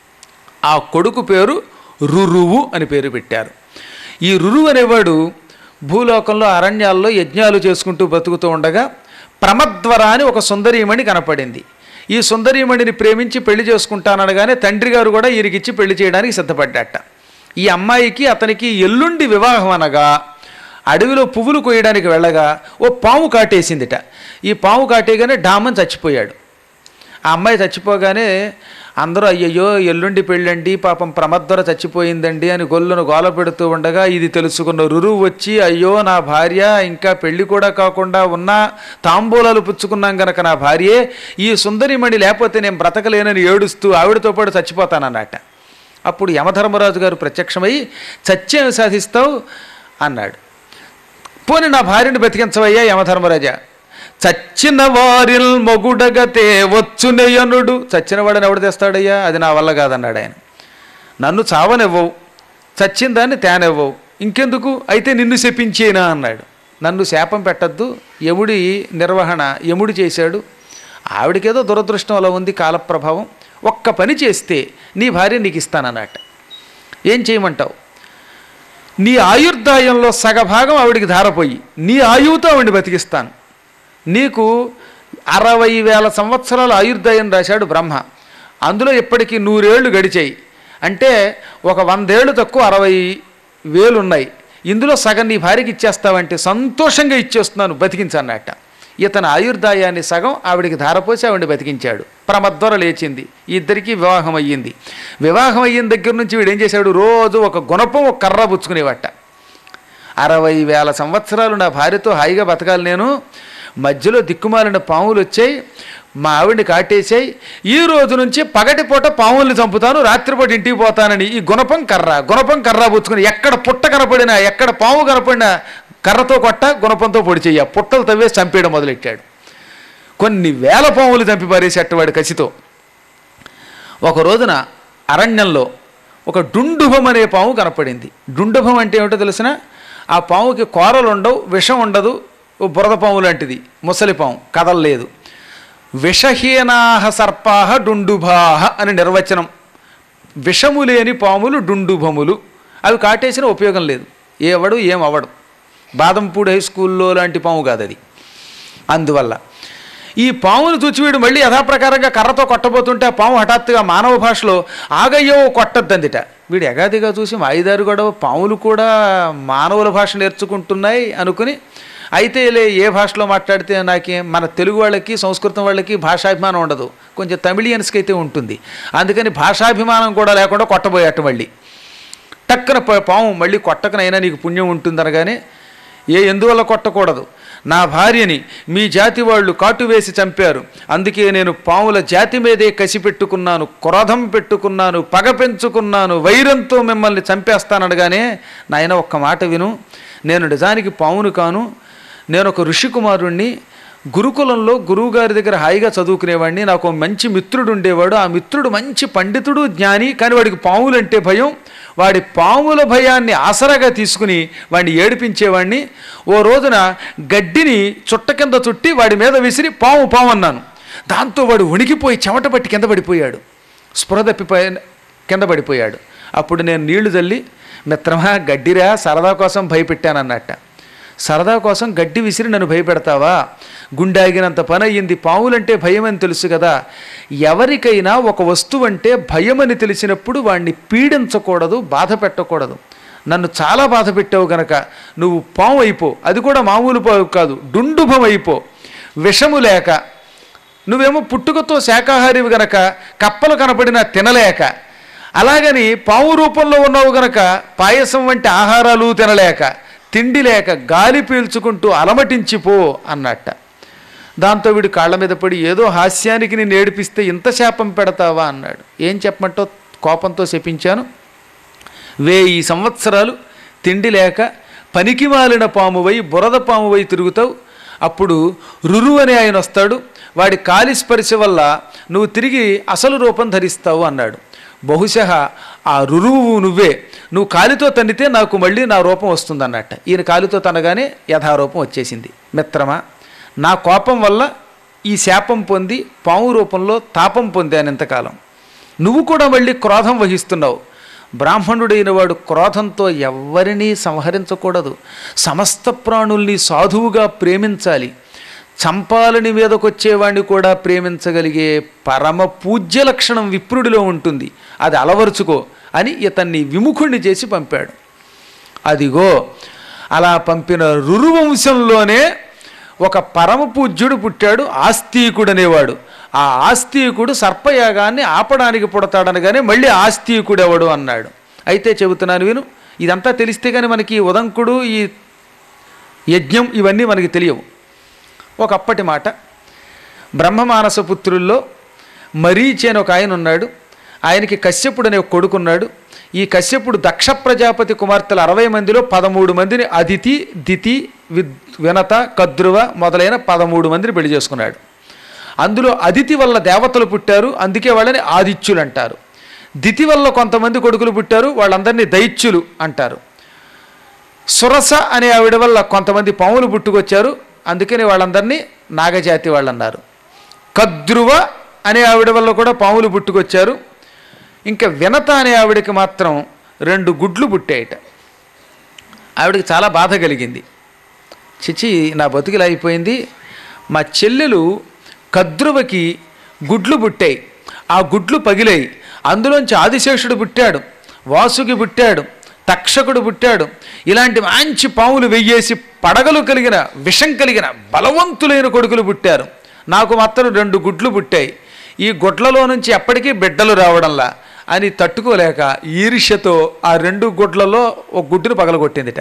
[SPEAKER 3] ఆ కొడుకు పేరు రురువు అని పేరు పెట్టారు ఈ రురువు అనేవాడు భూలోకంలో అరణ్యాల్లో యజ్ఞాలు చేసుకుంటూ బతుకుతూ ఉండగా ప్రమద్వర అని ఒక సుందరీమణి కనపడింది ఈ సుందరీమణిని ప్రేమించి పెళ్లి చేసుకుంటాననగానే తండ్రి గారు కూడా ఈయనకిచ్చి పెళ్లి చేయడానికి సిద్ధపడ్డట ఈ అమ్మాయికి అతనికి ఎల్లుండి వివాహం అనగా అడవిలో పువ్వులు కోయడానికి వెళ్ళగా ఓ పాము కాటేసిందిట ఈ పాము కాటేగానే డామని చచ్చిపోయాడు ఆ అమ్మాయి చచ్చిపోగానే అందరూ అయ్యయ్యో ఎల్లుండి పెళ్ళండి పాపం ప్రమద్వర చచ్చిపోయిందండి అని గొల్లును గోల పెడుతూ ఉండగా ఇది తెలుసుకున్న రురువు వచ్చి అయ్యో నా భార్య ఇంకా పెళ్లి కూడా కాకుండా ఉన్నా తాంబూలాలు పుచ్చుకున్నాం గనక నా భార్యే ఈ సుందరిమణి లేకపోతే నేను బ్రతకలేనని ఏడుస్తూ ఆవిడతో పాటు చచ్చిపోతానన్నట అప్పుడు యమధర్మరాజు గారు ప్రత్యక్షమై చచ్చేం సాధిస్తావు అన్నాడు పోని నా భార్యను బతికించవయ్యా యమధర్మరాజా చచ్చిన వారిల్ మొగుడగతే వచ్చునయనుడు చచ్చిన వాడిని ఎవడు తెస్తాడయ్యా అది నా వల్ల కాదన్నాడు ఆయన నన్ను చావనివ్వవు చచ్చిన దాన్ని తేనివ్వవు ఇంకెందుకు అయితే నిన్ను శపించేనా అన్నాడు నన్ను శాపం పెట్టద్దు యముడి నిర్వహణ యముడు చేశాడు ఆవిడకేదో దురదృష్టం అలా ఉంది కాలప్రభావం ఒక్క పని చేస్తే నీ భార్య నీకు ఇస్తానన్నట్ట ఏం చేయమంటావు నీ ఆయుర్దాయంలో సగభాగం ఆవిడికి ధారపోయి నీ ఆయువుతో ఆవిడని బతికిస్తాను నీకు అరవై వేల సంవత్సరాల ఆయుర్దాయం రాశాడు బ్రహ్మ అందులో ఇప్పటికీ నూరేళ్లు గడిచాయి అంటే ఒక వందేళ్ళు తక్కువ అరవై వేలు ఉన్నాయి ఇందులో సగం నీ భార్యకి ఇచ్చేస్తావంటే సంతోషంగా ఇచ్చేస్తున్నాను బతికించన్నట్ట ఇతని ఆయుర్దాయాన్ని సగం ఆవిడికి ధారపోసి ఆవిడని బతికించాడు ప్రమద్వర లేచింది ఇద్దరికీ వివాహం అయ్యింది వివాహం అయిన దగ్గర నుంచి వీడు ఏం చేశాడు రోజు ఒక గుణపం ఒక కర్ర పుచ్చుకునేవట అరవై వేల సంవత్సరాలు నా భార్యతో హాయిగా బతకాలి నేను మధ్యలో దిక్కుమాలిన పాములు వచ్చాయి మా ఆవిడ్ని కాటేసాయి ఈ రోజు నుంచి పగటిపూట పాముల్ని చంపుతాను రాత్రిపూట ఇంటికి పోతానని ఈ గుణపం కర్ర గుణపం కర్ర పుచ్చుకుని ఎక్కడ పుట్ట కనపడినా ఎక్కడ పాము కనపడినా కర్రతో కొట్ట గుణపంతో పొడి చెయ్య పుట్టలు తవ్వేసి చంపేయడం మొదలెట్టాడు కొన్ని వేల పాములు చంపి పారేసేటవాడు కసితో ఒక రోజున అరణ్యంలో ఒక డుండుభం అనే పాము కనపడింది డుండుభం అంటే ఏమిటో తెలిసిన ఆ పాముకి కూరలు ఉండవు విషం ఉండదు ఓ బురద పాము లాంటిది ముసలి పాము కదలలేదు విషహీనాహ సర్పాహ డుండుభాహ అని నిర్వచనం విషము లేని పాములు డుండుభములు అవి కాటేసిన ఉపయోగం లేదు ఏవడు ఏం అవడు బాదంపూడి హై స్కూల్లో లాంటి పాము కాదు అది అందువల్ల ఈ పామును చూచి వీడు మళ్ళీ యథాప్రకారంగా కర్రతో కొట్టబోతుంటే ఆ పాము హఠాత్తుగా మానవ భాషలో ఆగయ్యో కొట్టద్దందిట వీడు ఎగాదిగా చూసి మాయిదారు గొడవ పాములు కూడా మానవుల భాష నేర్చుకుంటున్నాయి అనుకుని అయితే లే ఏ భాషలో మాట్లాడితే నాకేం మన తెలుగు వాళ్ళకి సంస్కృతం వాళ్ళకి భాషాభిమానం ఉండదు కొంచెం తమిళియన్స్కి అయితే ఉంటుంది అందుకని భాషాభిమానం కూడా లేకుండా కొట్టబోయాట మళ్ళీ టక్కన ప- పాము మళ్ళీ కొట్టకనైనా నీకు పుణ్యం ఉంటుందనగానే ఏ ఎందువల్ల కొట్టకూడదు నా భార్యని మీ జాతి వాళ్ళు కాటు వేసి చంపారు అందుకే నేను పాముల జాతి మీదే కసి పెట్టుకున్నాను క్రోధం పెట్టుకున్నాను పగ పెంచుకున్నాను వైరంతో మిమ్మల్ని చంపేస్తాననగానే నాయన ఒక్క మాట విను నేను నిజానికి పామును కాను నేను ఒక ఋషికుమారుణ్ణి గురుకులంలో గురువుగారి దగ్గర హాయిగా చదువుకునేవాడిని నాకు ఒక మంచి మిత్రుడు ఉండేవాడు ఆ మిత్రుడు మంచి పండితుడు జ్ఞాని కానీ వాడికి పాములంటే భయం వాడి పాముల భయాన్ని ఆసరాగా తీసుకుని వాడిని ఏడిపించేవాడిని ఓ రోజున గడ్డిని చుట్ట కింద చుట్టి వాడి మీద విసిరి పాము పాము అన్నాను దాంతో వాడు ఉణికిపోయి చెమట పట్టి కింద పడిపోయాడు స్పృహ తప్పిపోయి కింద పడిపోయాడు అప్పుడు నేను నీళ్లు చల్లి మిత్రమా గడ్డిరా సరదా కోసం భయపెట్టానన్నట్ట సరదా కోసం గడ్డి విసిరి నన్ను భయపెడతావా గుండాగినంత పని అయ్యింది పావులంటే భయం అని తెలుసు కదా ఎవరికైనా ఒక వస్తువు అంటే భయం అని తెలిసినప్పుడు వాణ్ణి పీడించకూడదు బాధ పెట్టకూడదు నన్ను చాలా బాధ పెట్టావు గనక నువ్వు పాము అయిపో అది కూడా మామూలు పావు కాదు డుండుభం అయిపో విషము లేక నువ్వేమో పుట్టుకతో శాకాహారివి గనక కప్పలు కనపడినా తినలేక అలాగని పాము రూపంలో ఉన్నావు గనక పాయసం వంటి ఆహారాలు తినలేక తిండి లేక గాలి పీల్చుకుంటూ అలమటించిపో అన్నట్ట దాంతో వీడు కాళ్ళ మీద పడి ఏదో హాస్యానికి నేను ఏడిపిస్తే ఇంత శాపం పెడతావా అన్నాడు ఏం చెప్పమంటో కోపంతో శపించాను వేయి సంవత్సరాలు తిండి లేక పనికి మాలిన పామువై బురద పామువై తిరుగుతావు అప్పుడు రురు అని ఆయన వస్తాడు వాడి కాలి స్పర్శ వల్ల నువ్వు తిరిగి అసలు రూపం ధరిస్తావు అన్నాడు బహుశः ఆ రురువు నువ్వే నువ్వు కాలితో తన్నితే నాకు మళ్ళీ నా రూపం వస్తుందన్నట్ట ఈయన కాలితో తనగానే యథారూపం వచ్చేసింది మిత్రమా నా కోపం వల్ల ఈ శాపం పొంది పాము రూపంలో తాపం పొందాను ఇంతకాలం నువ్వు కూడా మళ్ళీ క్రోధం వహిస్తున్నావు బ్రాహ్మణుడైన వాడు క్రోధంతో ఎవ్వరినీ సంహరించకూడదు సమస్త ప్రాణుల్ని సాధువుగా ప్రేమించాలి చంపాలని మీదకొచ్చేవాడిని కూడా ప్రేమించగలిగే పరమ పూజ్య లక్షణం విప్రుడిలో ఉంటుంది అది అలవరుచుకో అని ఇతన్ని విముఖుణ్ణి చేసి పంపాడు అదిగో అలా పంపిన రురువంశంలోనే ఒక పరమ పూజ్యుడు పుట్టాడు ఆస్తికుడు అనేవాడు ఆ ఆస్తికుడు సర్పయాగాన్ని ఆపడానికి పుడతాడనగానే మళ్ళీ ఆస్తికుడు ఎవడు అన్నాడు అయితే చెబుతున్నాను విను ఇదంతా తెలిస్తే కానీ మనకి ఈ ఉదంకుడు ఈ యజ్ఞం ఇవన్నీ మనకి తెలియవు ఒకప్పటి మాట బ్రహ్మమానస పుత్రుల్లో మరీచి అని ఒక ఆయన ఉన్నాడు ఆయనకి కశ్యపుడు అనే ఒక కొడుకున్నాడు ఈ కశ్యపుడు దక్ష ప్రజాపతి కుమార్తెలు అరవై మందిలో పదమూడు మందిని అదితి దితి విద్ వినత కద్రువ మొదలైన పదమూడు మందిని పెళ్లి చేసుకున్నాడు అందులో అదితి వల్ల దేవతలు పుట్టారు అందుకే వాళ్ళని ఆదిత్యులు అంటారు దితి వల్ల కొంతమంది కొడుకులు పుట్టారు వాళ్ళందరినీ దైత్యులు అంటారు సురస అనే ఆవిడ వల్ల కొంతమంది పాములు పుట్టుకొచ్చారు అందుకని వాళ్ళందరినీ నాగజాతి వాళ్ళు అన్నారు కద్రువ అనే ఆవిడ వల్ల కూడా పాములు పుట్టుకొచ్చారు ఇంకా వినత అనే ఆవిడకి మాత్రం రెండు గుడ్లు పుట్టాయట ఆవిడకి చాలా బాధ కలిగింది చిచి నా బతుకులు అయిపోయింది మా చెల్లెలు కద్రువకి గుడ్లు పుట్టాయి ఆ గుడ్లు పగిలాయి అందులోంచి ఆదిశేషుడు పుట్టాడు వాసుకి పుట్టాడు తక్షకుడు పుట్టాడు ఇలాంటి మంచి పాములు వెయ్యేసి పడగలు కలిగిన విషం కలిగిన బలవంతులైన కొడుకులు పుట్టారు నాకు మాత్రం రెండు గుడ్లు పుట్టాయి ఈ గుడ్లలో నుంచి ఎప్పటికీ బిడ్డలు రావడంలా అని తట్టుకోలేక ఈర్ష్యతో ఆ రెండు గుడ్లలో ఒక గుడ్డును పగలగొట్టిందిట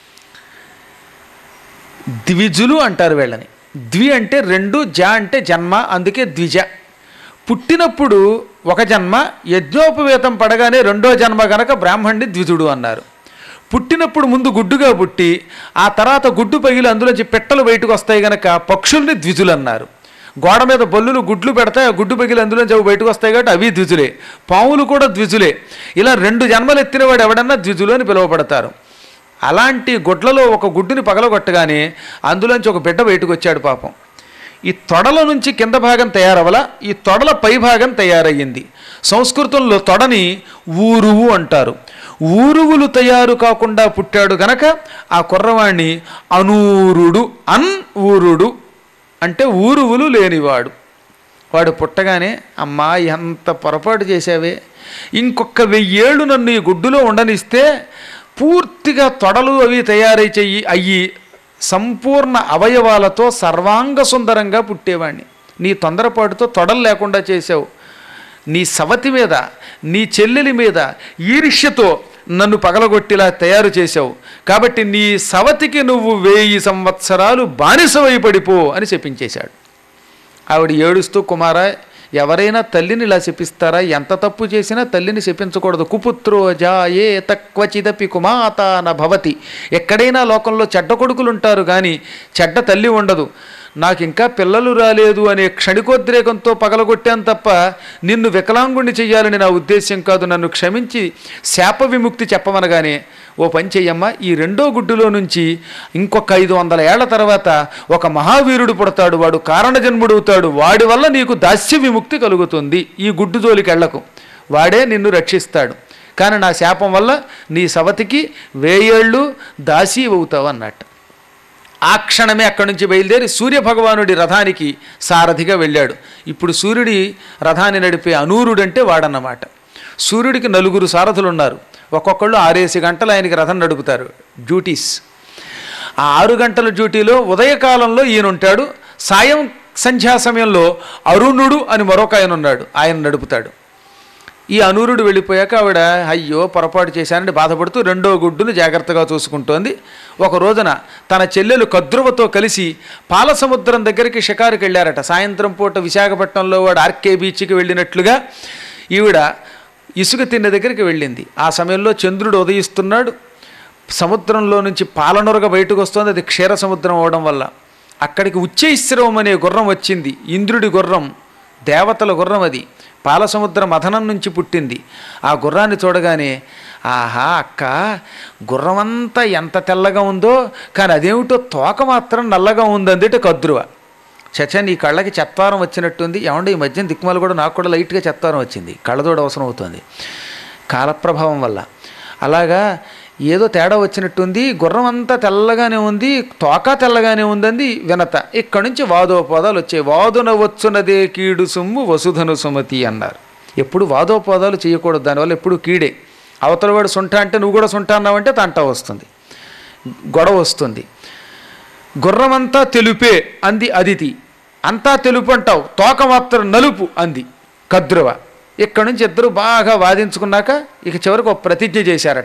[SPEAKER 3] ద్విజులు అంటారు వీళ్ళని ద్వి అంటే రెండు జ అంటే జన్మ అందుకే ద్విజ పుట్టినప్పుడు ఒక జన్మ యజ్ఞోపవేతం పడగానే రెండో జన్మ గనక బ్రాహ్మణ్ణి ద్విజుడు అన్నారు పుట్టినప్పుడు ముందు గుడ్డుగా పుట్టి ఆ తర్వాత గుడ్డు పగిలి అందులోంచి పెట్టలు బయటకు వస్తాయి గనక పక్షుల్ని ద్విజులు అన్నారు గోడ మీద బొల్లులు గుడ్లు పెడతాయి ఆ గుడ్డు పగిలి అందులోంచి అవి బయటకు వస్తాయి కాబట్టి అవి ద్విజులే పాములు కూడా ద్విజులే ఇలా రెండు జన్మలు ఎత్తినవాడు ఎవడన్నా ద్విజులు అని పిలువబడతారు అలాంటి గుడ్లలో ఒక గుడ్డుని పగలగొట్టగానే అందులోంచి ఒక బిడ్డ బయటకు వచ్చాడు పాపం ఈ తొడల నుంచి కింద భాగం తయారవల ఈ తొడల పై భాగం తయారయ్యింది సంస్కృతంలో తొడని ఊరువు అంటారు ఊరువులు తయారు కాకుండా పుట్టాడు గనక ఆ కుర్రవాణ్ణి అనూరుడు అన్ ఊరుడు అంటే ఊరువులు లేనివాడు వాడు పుట్టగానే అమ్మా ఎంత పొరపాటు చేశావే ఇంకొక వెయ్యేళ్ళు నన్ను ఈ గుడ్డులో ఉండనిస్తే పూర్తిగా తొడలు అవి తయారై చెయ్యి అయ్యి సంపూర్ణ అవయవాలతో సర్వాంగ సుందరంగా పుట్టేవాణ్ణి నీ తొందరపాటుతో తొడలు లేకుండా చేసావు నీ సవతి మీద నీ చెల్లెలి మీద ఈర్ష్యతో నన్ను పగలగొట్టిలా తయారు చేశావు కాబట్టి నీ సవతికి నువ్వు వెయ్యి సంవత్సరాలు బానిసవై పడిపో అని చెప్పించేశాడు ఆవిడ ఏడుస్తూ కుమార ఎవరైనా తల్లిని ఇలా శపిస్తారా ఎంత తప్పు చేసినా తల్లిని శపించకూడదు కుపుత్రో జాయే తక్వచిదపి కుమాత న భవతి ఎక్కడైనా లోకంలో చెడ్డ కొడుకులు ఉంటారు కానీ చెడ్డ తల్లి ఉండదు నాకు ఇంకా పిల్లలు రాలేదు అనే క్షణికోద్రేకంతో పగలగొట్టాను తప్ప నిన్ను వికలాంగుణ్ణి చెయ్యాలని నా ఉద్దేశ్యం కాదు నన్ను క్షమించి శాప విముక్తి చెప్పమనగానే ఓ పని చెయ్యమ్మా ఈ రెండో గుడ్డులో నుంచి ఇంకొక ఐదు వందల ఏళ్ల తర్వాత ఒక మహావీరుడు పుడతాడు వాడు కారణజన్ముడవుతాడు వాడి వల్ల నీకు దాస్య విముక్తి కలుగుతుంది ఈ గుడ్డు జోలికెళ్లకు వాడే నిన్ను రక్షిస్తాడు కానీ నా శాపం వల్ల నీ సవతికి వేయేళ్ళు దాసీ అవుతావు అన్నట్టు ఆ క్షణమే అక్కడి నుంచి బయలుదేరి సూర్యభగవానుడి రథానికి సారథిగా వెళ్ళాడు ఇప్పుడు సూర్యుడి రథాన్ని నడిపే అనూరుడు అంటే వాడన్నమాట సూర్యుడికి నలుగురు సారథులు ఉన్నారు ఒక్కొక్కళ్ళు ఆరేసి గంటలు ఆయనకి రథం నడుపుతారు డ్యూటీస్ ఆ ఆరు గంటల డ్యూటీలో ఉదయకాలంలో ఈయన ఉంటాడు సాయం సంధ్యా సమయంలో అరుణుడు అని మరొక ఆయన ఉన్నాడు ఆయన నడుపుతాడు ఈ అనూరుడు వెళ్ళిపోయాక ఆవిడ అయ్యో పొరపాటు చేశానని బాధపడుతూ రెండో గుడ్డును జాగ్రత్తగా చూసుకుంటోంది ఒక రోజున తన చెల్లెలు కద్రువతో కలిసి పాలసముద్రం దగ్గరికి షికారుకి వెళ్ళారట సాయంత్రం పూట విశాఖపట్నంలో వాడు ఆర్కే బీచ్కి వెళ్ళినట్లుగా ఈవిడ ఇసుక తిన్న దగ్గరికి వెళ్ళింది ఆ సమయంలో చంద్రుడు ఉదయిస్తున్నాడు సముద్రంలో నుంచి పాలనొరగ బయటకు వస్తుంది అది క్షీర సముద్రం అవడం వల్ల అక్కడికి ఉచ్చైశ్రవం అనే గుర్రం వచ్చింది ఇంద్రుడి గుర్రం దేవతల గుర్రం అది పాలసముద్ర మథనం నుంచి పుట్టింది ఆ గుర్రాన్ని చూడగానే ఆహా అక్క గుర్రమంతా ఎంత తెల్లగా ఉందో కానీ అదేమిటో తోక మాత్రం నల్లగా ఉందందిట కద్రువ చచ్చా నీ కళ్ళకి చెత్తారం వచ్చినట్టుంది ఏమంటే ఈ మధ్యన దిక్కుమాలు కూడా నాకు కూడా లైట్గా చెత్తారం వచ్చింది కళ్ళతోడు అవసరం అవుతుంది కాలప్రభావం వల్ల అలాగా ఏదో తేడా వచ్చినట్టుంది గుర్రం అంతా తెల్లగానే ఉంది తోక తెల్లగానే ఉందంది వినత ఇక్కడి నుంచి వాదోపవాదాలు వచ్చాయి వాదున వచ్చునదే కీడు సొమ్ము వసుధను సుమతి అన్నారు ఎప్పుడు వాదోపవాదాలు చేయకూడదు దానివల్ల ఎప్పుడు కీడే అవతలవాడు సొంట అంటే నువ్వు కూడా సొంట అన్నావంటే తంట వస్తుంది గొడవ వస్తుంది గుర్రమంతా తెలుపే అంది అదితి అంతా తెలుపు అంటావు తోక మాత్రం నలుపు అంది కద్రువ ఇక్కడి నుంచి ఇద్దరు బాగా వాదించుకున్నాక ఇక చివరికి ఒక ప్రతిజ్ఞ చేశారట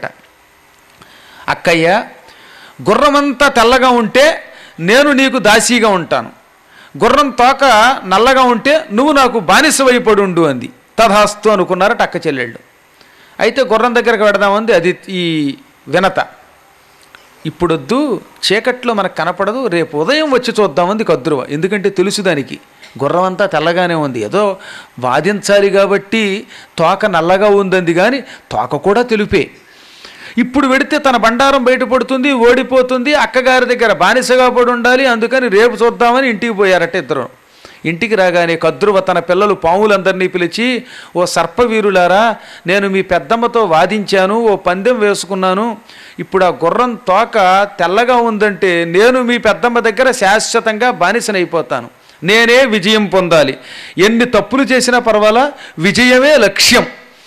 [SPEAKER 3] అక్కయ్య గుర్రమంతా తెల్లగా ఉంటే నేను నీకు దాసీగా ఉంటాను గుర్రం తోక నల్లగా ఉంటే నువ్వు నాకు బానిసవైపడుండు అంది తథాస్తు అనుకున్నారట అక్క చెల్లెళ్ళు అయితే గుర్రం దగ్గరకు పెడదామంది అది ఈ వినత ఇప్పుడొద్దు చీకట్లో మనకు కనపడదు రేపు ఉదయం వచ్చి చూద్దామంది కద్రువ ఎందుకంటే తెలుసు దానికి గుర్రం అంతా తెల్లగానే ఉంది ఏదో వాదించాలి కాబట్టి తోక నల్లగా ఉందంది కానీ తోక కూడా తెలుపే ఇప్పుడు పెడితే తన బండారం బయటపడుతుంది ఓడిపోతుంది అక్కగారి దగ్గర బానిసగా పడి ఉండాలి అందుకని రేపు చూద్దామని ఇంటికి పోయారట ఇద్దరు ఇంటికి రాగానే కద్రువ తన పిల్లలు పాములందరినీ పిలిచి ఓ సర్పవీరులారా నేను మీ పెద్దమ్మతో వాదించాను ఓ పందెం వేసుకున్నాను ఇప్పుడు ఆ గుర్రం తోక తెల్లగా ఉందంటే నేను మీ పెద్దమ్మ దగ్గర శాశ్వతంగా బానిసనైపోతాను నేనే విజయం పొందాలి ఎన్ని తప్పులు చేసినా పర్వాలా విజయమే లక్ష్యం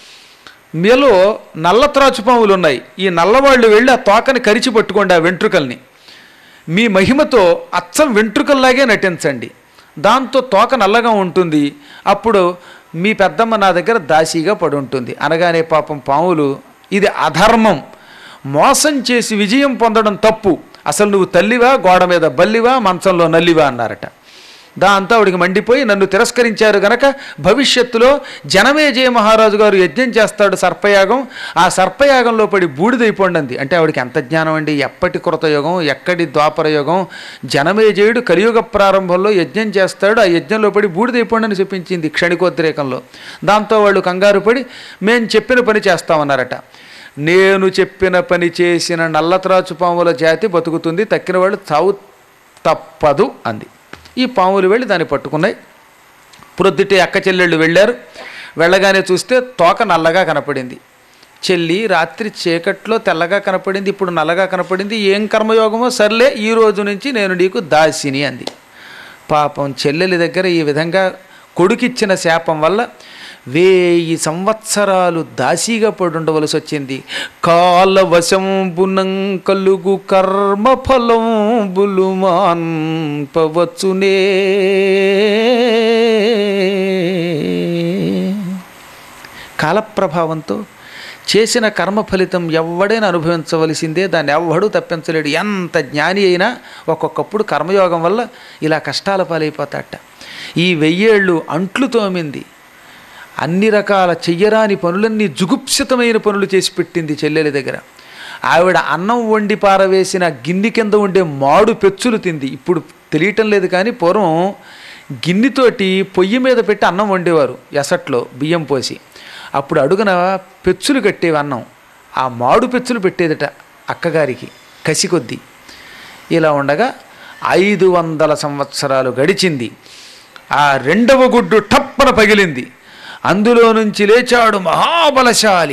[SPEAKER 3] మీలో నల్ల త్రాచుపాములు ఉన్నాయి ఈ నల్లవాళ్ళు వెళ్ళి ఆ తోకని కరిచి పట్టుకోండి ఆ వెంట్రుకల్ని మీ మహిమతో అచ్చం వెంట్రుకల్లాగే నటించండి దాంతో తోక నల్లగా ఉంటుంది అప్పుడు మీ పెద్దమ్మ నా దగ్గర దాసీగా పడి ఉంటుంది అనగానే పాపం పాములు ఇది అధర్మం మోసం చేసి విజయం పొందడం తప్పు అసలు నువ్వు తల్లివా గోడ మీద బల్లివా మంచంలో నల్లివా అన్నారట దాంతో ఆవిడికి మండిపోయి నన్ను తిరస్కరించారు గనక భవిష్యత్తులో జనమేజయ మహారాజు గారు యజ్ఞం చేస్తాడు సర్పయాగం ఆ సర్పయాగంలో పడి బూడిదైపోండి అంటే ఆవిడకి ఎంత జ్ఞానం అండి ఎప్పటి కృతయుగం ఎక్కడి ద్వాపర యుగం జనమేజయుడు కలియుగ ప్రారంభంలో యజ్ఞం చేస్తాడు ఆ యజ్ఞంలో పడి బూడిదైపోండి అని చెప్పించింది క్షణికోద్రేకంలో దాంతో వాళ్ళు కంగారు పడి మేము చెప్పిన పని చేస్తామన్నారట నేను చెప్పిన పని చేసిన నల్లత్రాచు పాముల జాతి బతుకుతుంది తక్కిన వాళ్ళు చావు తప్పదు అంది ఈ పాములు వెళ్ళి దాన్ని పట్టుకున్నాయి ప్రొద్దుటే అక్క చెల్లెళ్ళు వెళ్ళారు వెళ్ళగానే చూస్తే తోక నల్లగా కనపడింది చెల్లి రాత్రి చీకట్లో తెల్లగా కనపడింది ఇప్పుడు నల్లగా కనపడింది ఏం కర్మయోగమో సర్లే ఈ రోజు నుంచి నేను నీకు దాసిని అంది పాపం చెల్లెలి దగ్గర ఈ విధంగా కొడుకిచ్చిన శాపం వల్ల వేయి సంవత్సరాలు దాసీగా పడి ఉండవలసి వచ్చింది కాలవశంబునం కలుగు కర్మ ఫలంబులు మాన్పవచ్చునే కాలప్రభావంతో చేసిన కర్మ ఫలితం ఎవడైనా అనుభవించవలసిందే దాన్ని ఎవ్వడూ తప్పించలేడు ఎంత జ్ఞాని అయినా ఒక్కొక్కప్పుడు కర్మయోగం వల్ల ఇలా కష్టాల పాలైపోతాట ఈ వెయ్యేళ్ళు అంట్లు తోమింది అన్ని రకాల చెయ్యరాని పనులన్నీ జుగుప్సితమైన పనులు చేసి పెట్టింది చెల్లెలి దగ్గర ఆవిడ అన్నం వండి పారవేసిన గిన్నె కింద ఉండే మాడు పెచ్చులు తింది ఇప్పుడు తెలియటం లేదు కానీ పూర్వం గిన్నెతోటి పొయ్యి మీద పెట్టి అన్నం వండేవారు ఎసట్లో బియ్యం పోసి అప్పుడు అడుగున పెచ్చులు కట్టేవి అన్నం ఆ మాడు పెచ్చులు పెట్టేదట అక్కగారికి కసి కొద్దీ ఇలా ఉండగా ఐదు వందల సంవత్సరాలు గడిచింది ఆ రెండవ గుడ్డు టప్పన పగిలింది అందులో నుంచి లేచాడు మహాబలశాలి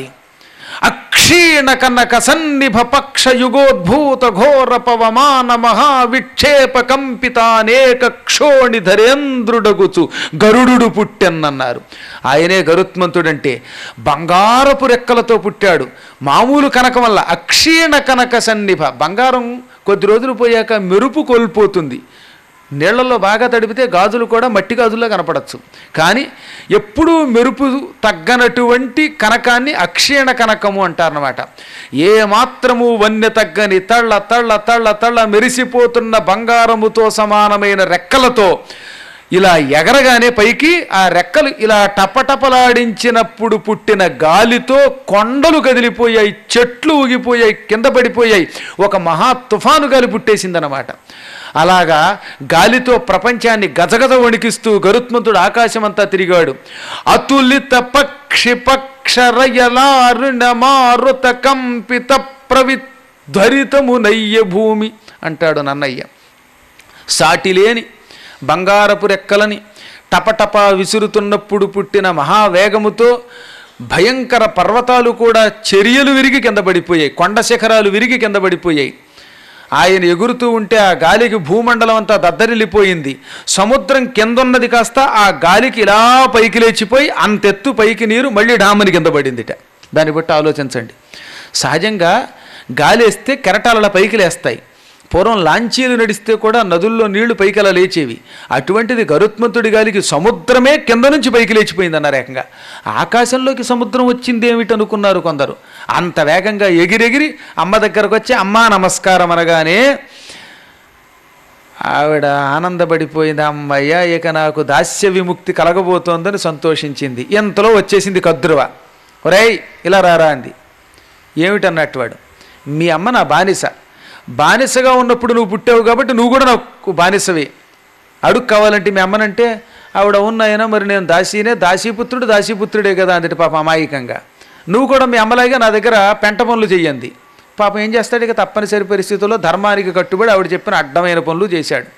[SPEAKER 3] అక్షీణ కనక సన్నిభ పక్ష యుగోద్భూత ఘోర పవమాన మహావిక్షేప కంపితానేక క్షోణి ధరేంద్రుడగుచు గరుడు పుట్టెన్నన్నారు ఆయనే గరుత్మంతుడంటే బంగారపు రెక్కలతో పుట్టాడు మామూలు కనకం వల్ల అక్షీణ కనక సన్నిభ బంగారం కొద్ది రోజులు పోయాక మెరుపు కోల్పోతుంది నీళ్లలో బాగా తడిపితే గాజులు కూడా మట్టి గాజుల్లో కనపడచ్చు కానీ ఎప్పుడూ మెరుపు తగ్గనటువంటి కనకాన్ని అక్షీణ కనకము అంటారనమాట ఏ మాత్రము వన్య తగ్గని తళ్ళ తళ్ళ తళ్ళ తళ్ళ మెరిసిపోతున్న బంగారముతో సమానమైన రెక్కలతో ఇలా ఎగరగానే పైకి ఆ రెక్కలు ఇలా టపటపలాడించినప్పుడు పుట్టిన గాలితో కొండలు కదిలిపోయాయి చెట్లు ఊగిపోయాయి కింద పడిపోయాయి ఒక మహా తుఫాను గాలి పుట్టేసిందనమాట అలాగా గాలితో ప్రపంచాన్ని గజగజ వణికిస్తూ గరుత్మంతుడు ఆకాశమంతా తిరిగాడు అతులిత పక్షి పక్షరయలారుణ మారుత కంపిత ప్రవిధ్వరితము నయ్య భూమి అంటాడు నన్నయ్య సాటిలేని బంగారపు రెక్కలని టపటపా విసురుతున్నప్పుడు పుట్టిన మహావేగముతో భయంకర పర్వతాలు కూడా చర్యలు విరిగి కింద పడిపోయాయి కొండ శిఖరాలు విరిగి కింద పడిపోయాయి ఆయన ఎగురుతూ ఉంటే ఆ గాలికి భూమండలం అంతా దద్దరిల్లిపోయింది సముద్రం కిందున్నది కాస్త ఆ గాలికి ఇలా పైకి లేచిపోయి అంతెత్తు పైకి నీరు మళ్ళీ డామని కింద పడిందిట దాన్ని బట్టి ఆలోచించండి సహజంగా గాలి వేస్తే కెరటాల పైకి లేస్తాయి పూర్వం లాంచీలు నడిస్తే కూడా నదుల్లో నీళ్లు పైకి అలా లేచేవి అటువంటిది గరుత్మంతుడి గాలికి సముద్రమే కింద నుంచి పైకి లేచిపోయింది అన్నారు ఏకంగా ఆకాశంలోకి సముద్రం వచ్చింది ఏమిటి అనుకున్నారు కొందరు అంత వేగంగా ఎగిరెగిరి అమ్మ దగ్గరకు వచ్చి అమ్మా నమస్కారం అనగానే ఆవిడ ఆనందపడిపోయింది అమ్మయ్య ఇక నాకు దాస్య విముక్తి కలగబోతోందని సంతోషించింది ఎంతలో వచ్చేసింది కద్రువ ఒరేయ్ ఇలా రారా అంది ఏమిటన్నట్టు వాడు మీ అమ్మ నా బానిస బానిసగా ఉన్నప్పుడు నువ్వు పుట్టావు కాబట్టి నువ్వు కూడా నాకు బానిసవే అడుగు కావాలంటే మీ అమ్మనంటే ఆవిడ ఉన్నాయన మరి నేను దాసీనే దాసీపుత్రుడు దాసీపుత్రుడే కదా అందుటి పాప అమాయకంగా నువ్వు కూడా మీ అమ్మలాగా నా దగ్గర పెంట పనులు చెయ్యండి పాపం ఏం చేస్తాడు ఇక తప్పనిసరి పరిస్థితుల్లో ధర్మానికి కట్టుబడి ఆవిడ చెప్పిన అడ్డమైన పనులు చేశాడు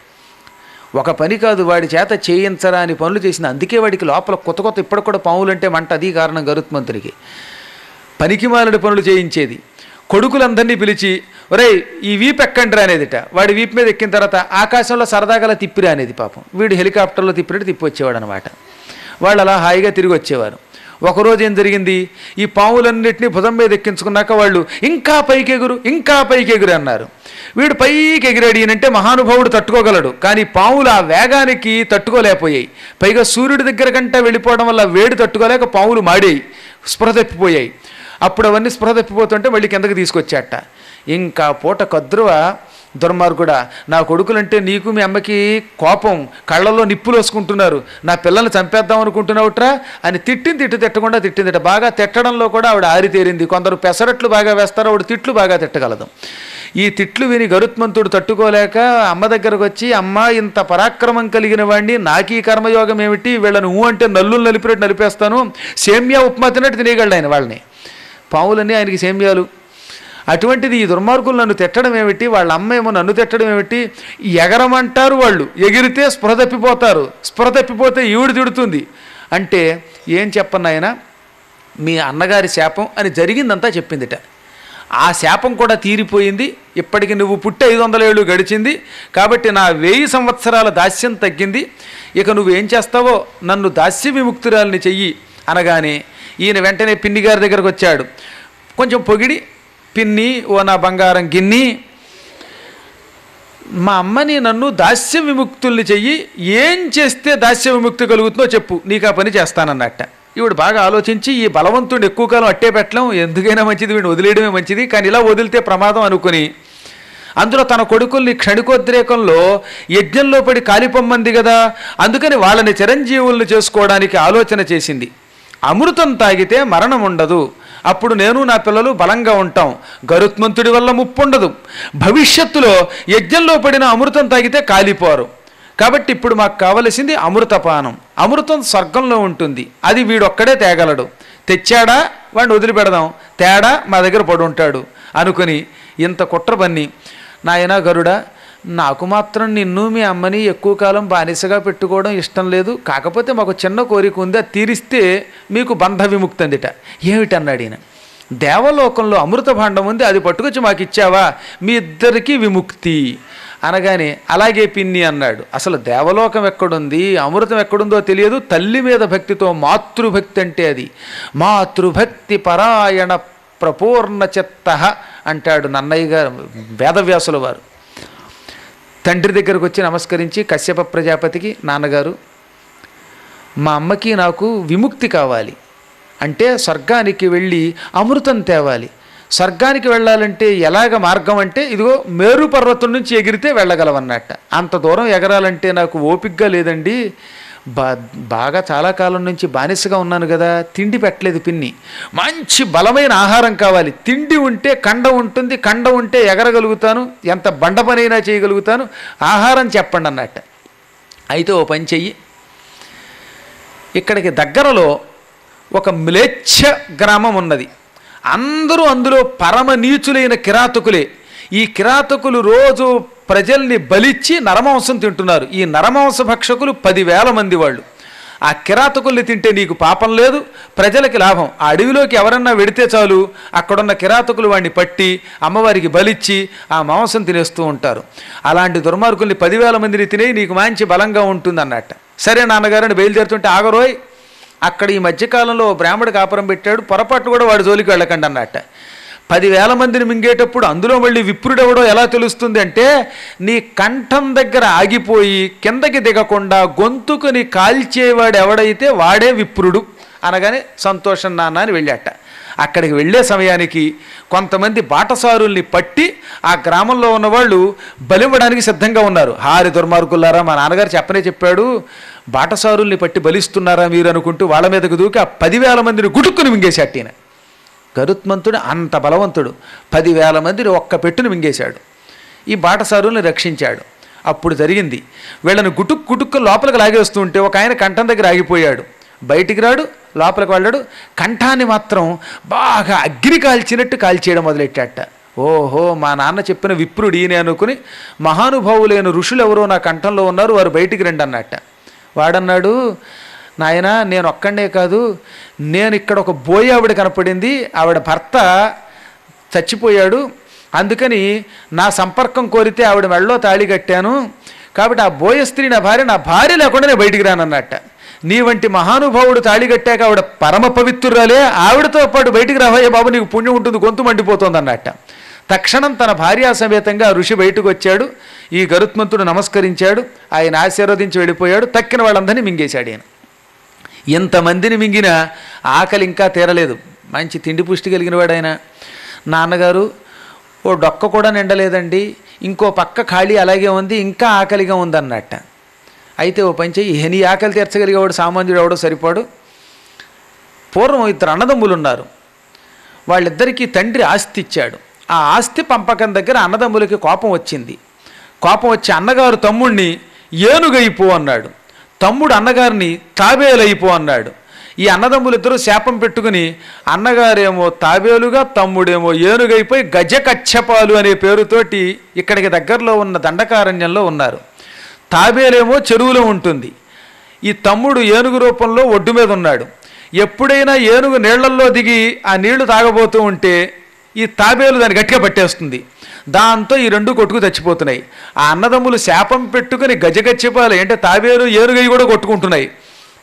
[SPEAKER 3] ఒక పని కాదు వాడి చేత చేయించరాని పనులు చేసిన అందుకే వాడికి లోపల కొత్త కొత్త ఇప్పటికి కూడా పావులంటే మంట అది కారణం గరుత్మంతుడికి పనికిమాలిన పనులు చేయించేది కొడుకులందరినీ పిలిచి ఒరేయ్ ఈ వీపు ఎక్కండిరా అనేదిట వాడి వీపు మీద ఎక్కిన తర్వాత ఆకాశంలో సరదాగా తిప్పిరా అనేది పాపం వీడు హెలికాప్టర్లో తిప్పినట్టు తిప్పి వచ్చేవాడు అనమాట వాళ్ళు అలా హాయిగా తిరిగి వచ్చేవారు ఒకరోజు ఏం జరిగింది ఈ పాములన్నింటినీ భుజం మీద ఎక్కించుకున్నాక వాళ్ళు ఇంకా పైకి ఎగురు ఇంకా పైకి ఎగురు అన్నారు వీడు పైకి ఎగిరాడు ఈయనంటే మహానుభావుడు తట్టుకోగలడు కానీ పాములు ఆ వేగానికి తట్టుకోలేకపోయాయి పైగా సూర్యుడి దగ్గర కంటే వెళ్ళిపోవడం వల్ల వేడి తట్టుకోలేక పాములు మాడేయి స్పృహ తప్పిపోయాయి అప్పుడు అవన్నీ స్పృహ తప్పిపోతుంటే మళ్ళీ కిందకి తీసుకొచ్చాట ఇంకా పూట కద్రువ దుర్మార్గుడా నా కొడుకులంటే నీకు మీ అమ్మకి కోపం కళ్ళల్లో నిప్పులు వేసుకుంటున్నారు నా పిల్లల్ని చంపేద్దాం అనుకుంటున్నావుట్రా అని తిట్టింది తిట్టు తిట్టకుండా తిట్టిందిట బాగా తిట్టడంలో కూడా ఆవిడ ఆరితేరింది కొందరు పెసరట్లు బాగా వేస్తారు ఆవిడ తిట్లు బాగా తిట్టగలదు ఈ తిట్లు విని గరుత్మంతుడు తట్టుకోలేక అమ్మ దగ్గరకు వచ్చి అమ్మ ఇంత పరాక్రమం కలిగిన వాడిని నాకు ఈ కర్మయోగం ఏమిటి వీళ్ళని ఊ అంటే నల్లులు నలిపినట్టు నలిపేస్తాను సేమ్యా ఉప్మా తిన్నట్టు తినేయగలడు ఆయన వాళ్ళని పావులన్నీ ఆయనకి సేమ్యాలు అటువంటిది ఈ దుర్మార్గులు నన్ను తిట్టడం ఏమిటి వాళ్ళ అమ్మ ఏమో నన్ను తిట్టడం ఏమిటి ఎగరమంటారు వాళ్ళు ఎగిరితే స్పృహ తప్పిపోతారు స్పృహ తప్పిపోతే ఈవిడ తిడుతుంది అంటే ఏం చెప్పను ఆయన మీ అన్నగారి శాపం అని జరిగిందంతా చెప్పిందిట ఆ శాపం కూడా తీరిపోయింది ఇప్పటికి నువ్వు పుట్టి ఐదు వందల ఏళ్ళు గడిచింది కాబట్టి నా వెయ్యి సంవత్సరాల దాస్యం తగ్గింది ఇక నువ్వేం చేస్తావో నన్ను దాస్య విముక్తురాలిని చెయ్యి అనగానే ఈయన వెంటనే పిన్ని గారి దగ్గరకు వచ్చాడు కొంచెం పొగిడి పిన్ని ఓ నా బంగారం గిన్ని మా అమ్మని నన్ను దాస్య విముక్తుల్ని చెయ్యి ఏం చేస్తే దాస్య విముక్తి కలుగుతుందో చెప్పు నీకు ఆ పని చేస్తానన్నట్ట ఈవిడ బాగా ఆలోచించి ఈ బలవంతుడిని ఎక్కువ కాలం అట్టే పెట్టలేం ఎందుకైనా మంచిది వీడిని వదిలేయడమే మంచిది కానీ ఇలా వదిలితే ప్రమాదం అనుకుని అందులో తన కొడుకుల్ని క్షణికోద్రేకంలో యజ్ఞంలో పడి కాలిపొమ్మంది కదా అందుకని వాళ్ళని చిరంజీవుల్ని చేసుకోవడానికి ఆలోచన చేసింది అమృతం తాగితే మరణం ఉండదు అప్పుడు నేను నా పిల్లలు బలంగా ఉంటాం గరుత్మంతుడి వల్ల ముప్పుండదు భవిష్యత్తులో యజ్ఞంలో పడిన అమృతం తాగితే కాలిపోరు కాబట్టి ఇప్పుడు మాకు కావలసింది అమృతపానం అమృతం స్వర్గంలో ఉంటుంది అది వీడొక్కడే తేగలడు తెచ్చాడా వాడిని వదిలిపెడదాం తేడా మా దగ్గర పడి ఉంటాడు అనుకుని ఇంత కుట్ర బన్ని నాయనా గరుడా నాకు మాత్రం నిన్ను మీ అమ్మని ఎక్కువ కాలం బానిసగా పెట్టుకోవడం ఇష్టం లేదు కాకపోతే మాకు చిన్న కోరిక ఉంది అది తీరిస్తే మీకు బంధ విముక్తి అందిట ఏమిటన్నాడు ఈయన దేవలోకంలో అమృత భాండం ఉంది అది పట్టుకొచ్చి మాకు ఇచ్చావా మీ ఇద్దరికీ విముక్తి అనగానే అలాగే పిన్ని అన్నాడు అసలు దేవలోకం ఎక్కడుంది అమృతం ఎక్కడుందో తెలియదు తల్లి మీద భక్తితో మాతృభక్తి అంటే అది మాతృభక్తి పరాయణ ప్రపూర్ణ చిత్త అంటాడు నన్నయ్య గారు వేదవ్యాసుల వారు తండ్రి దగ్గరకు వచ్చి నమస్కరించి కశ్యప ప్రజాపతికి నాన్నగారు మా అమ్మకి నాకు విముక్తి కావాలి అంటే స్వర్గానికి వెళ్ళి అమృతం తేవాలి స్వర్గానికి వెళ్ళాలంటే ఎలాగ మార్గం అంటే ఇదిగో మేరు పర్వతం నుంచి ఎగిరితే వెళ్ళగలవన్నట్ట అంత దూరం ఎగరాలంటే నాకు ఓపికగా లేదండి బా బాగా చాలా కాలం నుంచి బానిసగా ఉన్నాను కదా తిండి పెట్టలేదు పిన్ని మంచి బలమైన ఆహారం కావాలి తిండి ఉంటే కండ ఉంటుంది కండ ఉంటే ఎగరగలుగుతాను ఎంత బండ పనైనా చేయగలుగుతాను ఆహారం చెప్పండి అన్నట్ట అయితే ఓ పని చెయ్యి ఇక్కడికి దగ్గరలో ఒక మ్లేచ్ఛ గ్రామం ఉన్నది అందరూ అందులో పరమ నీచులైన కిరాతకులే ఈ కిరాతకులు రోజు ప్రజల్ని బలిచ్చి నరమాంసం తింటున్నారు ఈ నరమాంస భక్షకులు పదివేల మంది వాళ్ళు ఆ కిరాతకుల్ని తింటే నీకు పాపం లేదు ప్రజలకి లాభం ఆ అడవిలోకి ఎవరన్నా వెడితే చాలు అక్కడున్న కిరాతకులు వాడిని పట్టి అమ్మవారికి బలిచ్చి ఆ మాంసం తినేస్తూ ఉంటారు అలాంటి దుర్మార్గుల్ని పదివేల మందిని తినే నీకు మంచి బలంగా ఉంటుంది అన్నట్ట సరే నాన్నగారని బయలుదేరుతుంటే ఆగరోయ్ అక్కడ ఈ మధ్యకాలంలో ఓ బ్రాహ్మడు కాపురం పెట్టాడు పొరపాటు కూడా వాడి జోలికి వెళ్ళకండి అన్నట్ట పదివేల మందిని మింగేటప్పుడు అందులో మళ్ళీ విప్రుడెవడో ఎలా తెలుస్తుంది అంటే నీ కంఠం దగ్గర ఆగిపోయి కిందకి దిగకుండా గొంతుకుని కాల్చేవాడు ఎవడైతే వాడే విప్రుడు అనగానే సంతోషం నాన్న అని వెళ్ళాట అక్కడికి వెళ్ళే సమయానికి కొంతమంది బాటసారుల్ని పట్టి ఆ గ్రామంలో ఉన్నవాళ్ళు బలివ్వడానికి సిద్ధంగా ఉన్నారు హారి దుర్మార్గులారా మా నాన్నగారు చెప్పనే చెప్పాడు బాటసారుల్ని పట్టి బలిస్తున్నారా మీరు అనుకుంటూ వాళ్ళ మీదకు దూకి ఆ పదివేల మందిని గుటుక్కుని మింగేశాట ఈయన గరుత్మంతుడు అంత బలవంతుడు పదివేల మందిని ఒక్క పెట్టును మింగేశాడు ఈ బాటసారుల్ని రక్షించాడు అప్పుడు జరిగింది వీళ్ళని గుటుక్ గుటుక్కు లోపలికి లాగేస్తూ ఉంటే ఒక ఆయన కంఠం దగ్గర ఆగిపోయాడు బయటికి రాడు లోపలికి వెళ్ళాడు కంఠాన్ని మాత్రం బాగా అగ్ని కాల్చినట్టు కాల్చేయడం మొదలెట్టాట ఓహో మా నాన్న చెప్పిన విప్రుడు ఈయన అనుకుని మహానుభావులైన ఋషులు ఎవరో నా కంఠంలో ఉన్నారు వారు బయటికి రండి అన్నట్ట వాడన్నాడు నాయనా నేను ఒక్కడే కాదు నేను ఇక్కడ ఒక బోయి ఆవిడ కనపడింది ఆవిడ భర్త చచ్చిపోయాడు అందుకని నా సంపర్కం కోరితే ఆవిడ మెళ్ళలో తాళి కట్టాను కాబట్టి ఆ బోయ స్త్రీ నా భార్య నా భార్య లేకుండానే బయటికి రానన్నట్ట నీ వంటి మహానుభావుడు తాళి కట్టాక ఆవిడ పరమ పవిత్రురాలే ఆవిడతో పాటు బయటికి రావయ్య బాబు నీకు పుణ్యం ఉంటుంది గొంతు మండిపోతుంది అన్నట్ట తక్షణం తన భార్యా సమేతంగా ఋషి బయటకు వచ్చాడు ఈ గరుత్మంతుడు నమస్కరించాడు ఆయన ఆశీర్వదించి వెళ్ళిపోయాడు తక్కిన వాళ్ళందరినీ మింగేశాడు ఆయన ఎంతమందిని మింగినా ఆకలి ఇంకా తీరలేదు మంచి తిండి పుష్టి కలిగిన వాడు ఆయన నాన్నగారు ఓ డొక్క కూడా నిండలేదండి ఇంకో పక్క ఖాళీ అలాగే ఉంది ఇంకా ఆకలిగా ఉందన్నట్ట అయితే ఓ పని చెయ్యి నీ ఆకలి తీర్చగలిగేవాడు సామాన్యుడు ఎవడో సరిపోడు పూర్వం ఇద్దరు అన్నదమ్ములు ఉన్నారు వాళ్ళిద్దరికీ తండ్రి ఆస్తి ఇచ్చాడు ఆ ఆస్తి పంపకం దగ్గర అన్నదమ్ములకి కోపం వచ్చింది కోపం వచ్చి అన్నగారు తమ్ముణ్ణి ఏనుగైపో అన్నాడు తమ్ముడు అన్నగారిని తాబేలైపో అన్నాడు ఈ అన్నదమ్ములిద్దరూ శాపం పెట్టుకుని అన్నగారేమో తాబేలుగా తమ్ముడేమో ఏనుగైపోయి గజకచ్చపాలు అనే పేరుతోటి ఇక్కడికి దగ్గరలో ఉన్న దండకారణ్యంలో ఉన్నారు తాబేలేమో చెరువులో ఉంటుంది ఈ తమ్ముడు ఏనుగు రూపంలో ఒడ్డు మీద ఉన్నాడు ఎప్పుడైనా ఏనుగు నీళ్లల్లో దిగి ఆ నీళ్లు తాగబోతూ ఉంటే ఈ తాబేలు దాన్ని గట్టిగా పట్టేస్తుంది దాంతో ఈ రెండు కొట్టుకు చచ్చిపోతున్నాయి ఆ అన్నదమ్ములు శాపం పెట్టుకుని గజగచ్చిపాలు అంటే తాబేలు ఏనుగై కూడా కొట్టుకుంటున్నాయి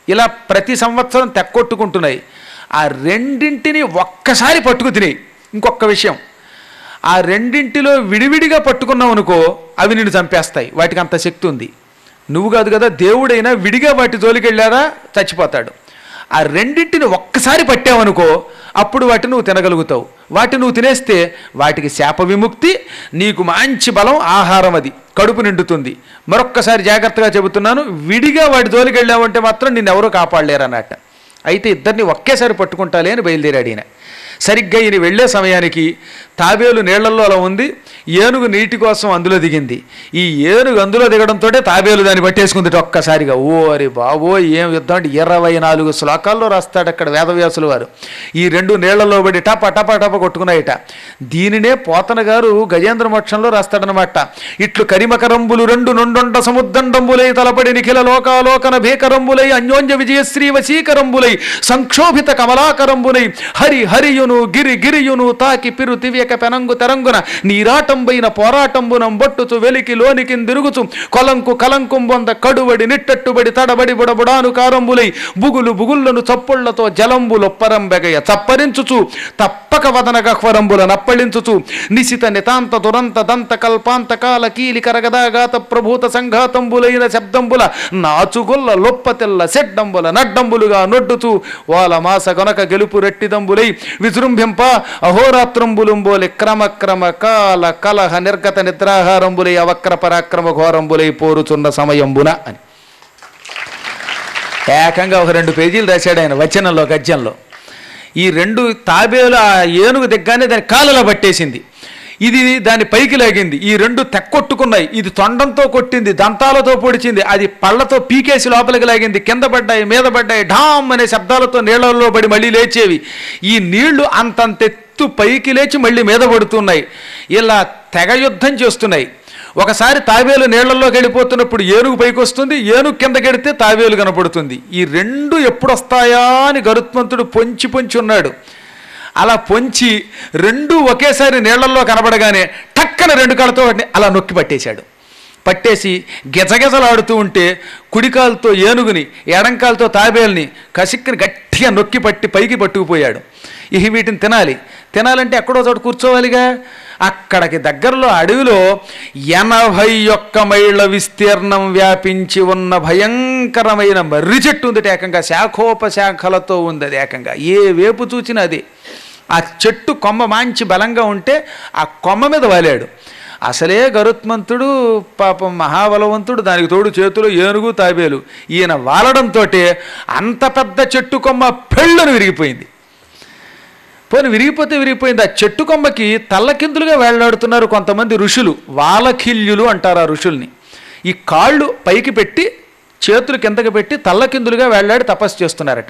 [SPEAKER 3] ఇలా ప్రతి సంవత్సరం తెక్కొట్టుకుంటున్నాయి ఆ రెండింటిని ఒక్కసారి పట్టుకు తినేయి ఇంకొక విషయం ఆ రెండింటిలో విడివిడిగా పట్టుకున్నావు అనుకో అవి నిన్ను చంపేస్తాయి వాటికి అంత శక్తి ఉంది నువ్వు కాదు కదా దేవుడైనా విడిగా వాటి జోలికి వెళ్ళారా చచ్చిపోతాడు ఆ రెండింటిని ఒక్కసారి పట్టావనుకో అప్పుడు వాటిని నువ్వు తినగలుగుతావు వాటిని నువ్వు తినేస్తే వాటికి శాప విముక్తి నీకు మంచి బలం ఆహారం అది కడుపు నిండుతుంది మరొక్కసారి జాగ్రత్తగా చెబుతున్నాను విడిగా వాటి జోలికి వెళ్ళావంటే మాత్రం నిన్నెవరూ కాపాడలేరు అన్నట్ట అయితే ఇద్దరిని ఒకేసారి పట్టుకుంటాలే అని బయలుదేరాడు ఈయన సరిగ్గా ఈయన వెళ్ళే సమయానికి తాబేలు నీళ్లలో అలా ఉంది ఏనుగు నీటి కోసం అందులో దిగింది ఈ ఏనుగు అందులో దిగడంతో తాబేలు దాన్ని పట్టేసుకుంది ఒక్కసారిగా ఓ అరే బాబో ఏం యుద్ధం అంటే ఇరవై నాలుగు శ్లోకాల్లో రాస్తాడు అక్కడ వేదవ్యాసులు వారు ఈ రెండు నీళ్లలో పడి టప టప టప కొట్టుకున్నాయిట దీనినే పోతన గారు గజేంద్ర మోక్షంలో రాస్తాడనమాట ఇట్లు కరిమకరంబులు రెండు నుండొండ సముద్దండంబులై తలపడి నిఖిల లోకాలోకన భీకరంబులై అన్యోన్య విజయశ్రీ వశీకరంబులై సంక్షోభిత కమలాకరంబులై హరి హరియును గిరి గిరియును తాకి పిరు తివ్యక పెనంగు తెరంగున నీరాటంబైన పోరాటంబునం బొట్టుచు వెలికి లోనికి తిరుగుచు కొలంకు కలంకుం బొంద కడుబడి నిట్టట్టుబడి తడబడి బుడబుడాను కారంబులై బుగులు బుగుళ్ళను చప్పుళ్లతో జలంబులొప్పరం బెగయ చప్పరించుచు తప్పక వదన గహ్వరంబుల నప్పళించుచు నిశిత నితాంత దురంత దంత కల్పాంత కాల కీలి కరగదాగాత ప్రభూత సంఘాతంబులైన శబ్దంబుల నాచుగొల్ల లొప్పతెల్ల సెడ్డంబుల నడ్డంబులుగా నొడ్డుచు వాళ్ళ మాస గొనక గెలుపు రెట్టిదంబులై విజృంభింప అహోరాత్రంబులుంబోలి క్రమక్రమ కాల కలహ నిర్గత నిద్రాహారంబులై అవక్ర పరాక్రమ ఘోరంబులై పోరుచున్న సమయంబున అని ఏకంగా ఒక రెండు పేజీలు రాశాడు ఆయన వచనంలో గద్యంలో ఈ రెండు తాబేలు ఆ ఏనుగు దిగ్గానే దాని కాళ్ళలో పట్టేసింది ఇది దాని పైకి లాగింది ఈ రెండు తెక్కొట్టుకున్నాయి ఇది తొండంతో కొట్టింది దంతాలతో పొడిచింది అది పళ్ళతో పీకేసి లోపలికి లాగింది కింద పడ్డాయి మీద పడ్డాయి ఢామ్ అనే శబ్దాలతో నీళ్ళల్లో పడి మళ్ళీ లేచేవి ఈ నీళ్లు అంతంతెత్తు పైకి లేచి మళ్ళీ మీద పడుతున్నాయి ఇలా తెగ యుద్ధం చేస్తున్నాయి ఒకసారి తాబేలు నీళ్లలోకి వెళ్ళిపోతున్నప్పుడు ఏనుగు పైకి వస్తుంది ఏనుగు కిందకెడితే తాబేలు కనపడుతుంది ఈ రెండు ఎప్పుడు వస్తాయా అని గరుత్మంతుడు పొంచి పొంచి ఉన్నాడు అలా పొంచి రెండు ఒకేసారి నీళ్లలో కనబడగానే టక్కన రెండు కాళ్ళతో వాటిని అలా నొక్కి పట్టేశాడు పట్టేసి గెజగెజలాడుతూ ఉంటే కుడికాలతో ఏనుగుని ఎడంకాలతో తాబేల్ని కసిక్కిని గట్టిగా నొక్కి పట్టి పైకి పట్టుకుపోయాడు ఇక వీటిని తినాలి తినాలంటే ఎక్కడో చోట కూర్చోవాలిగా అక్కడికి దగ్గరలో అడవిలో ఎనభై ఒక్క మైళ్ళ విస్తీర్ణం వ్యాపించి ఉన్న భయంకరమైన మర్రి చెట్టు ఉంది ఏకంగా శాఖోపశాఖలతో ఉంది అది ఏకంగా ఏ వేపు చూచినా అది ఆ చెట్టు కొమ్మ మంచి బలంగా ఉంటే ఆ కొమ్మ మీద వాలాడు అసలే గరుత్మంతుడు పాపం మహాబలవంతుడు దానికి తోడు చేతులు ఏనుగు తాబేలు ఈయన వాలడంతో అంత పెద్ద చెట్టు కొమ్మ పెళ్ళను విరిగిపోయింది పోనీ విరిగిపోతే విరిగిపోయింది ఆ చెట్టు కొమ్మకి తల్లకిందులుగా వేళ్లాడుతున్నారు కొంతమంది ఋషులు వాలకిల్యులు అంటారు ఆ ఋషుల్ని ఈ కాళ్ళు పైకి పెట్టి చేతులు కిందకి పెట్టి తల్లకిందులుగా వేళ్లాడి తపస్సు చేస్తున్నారట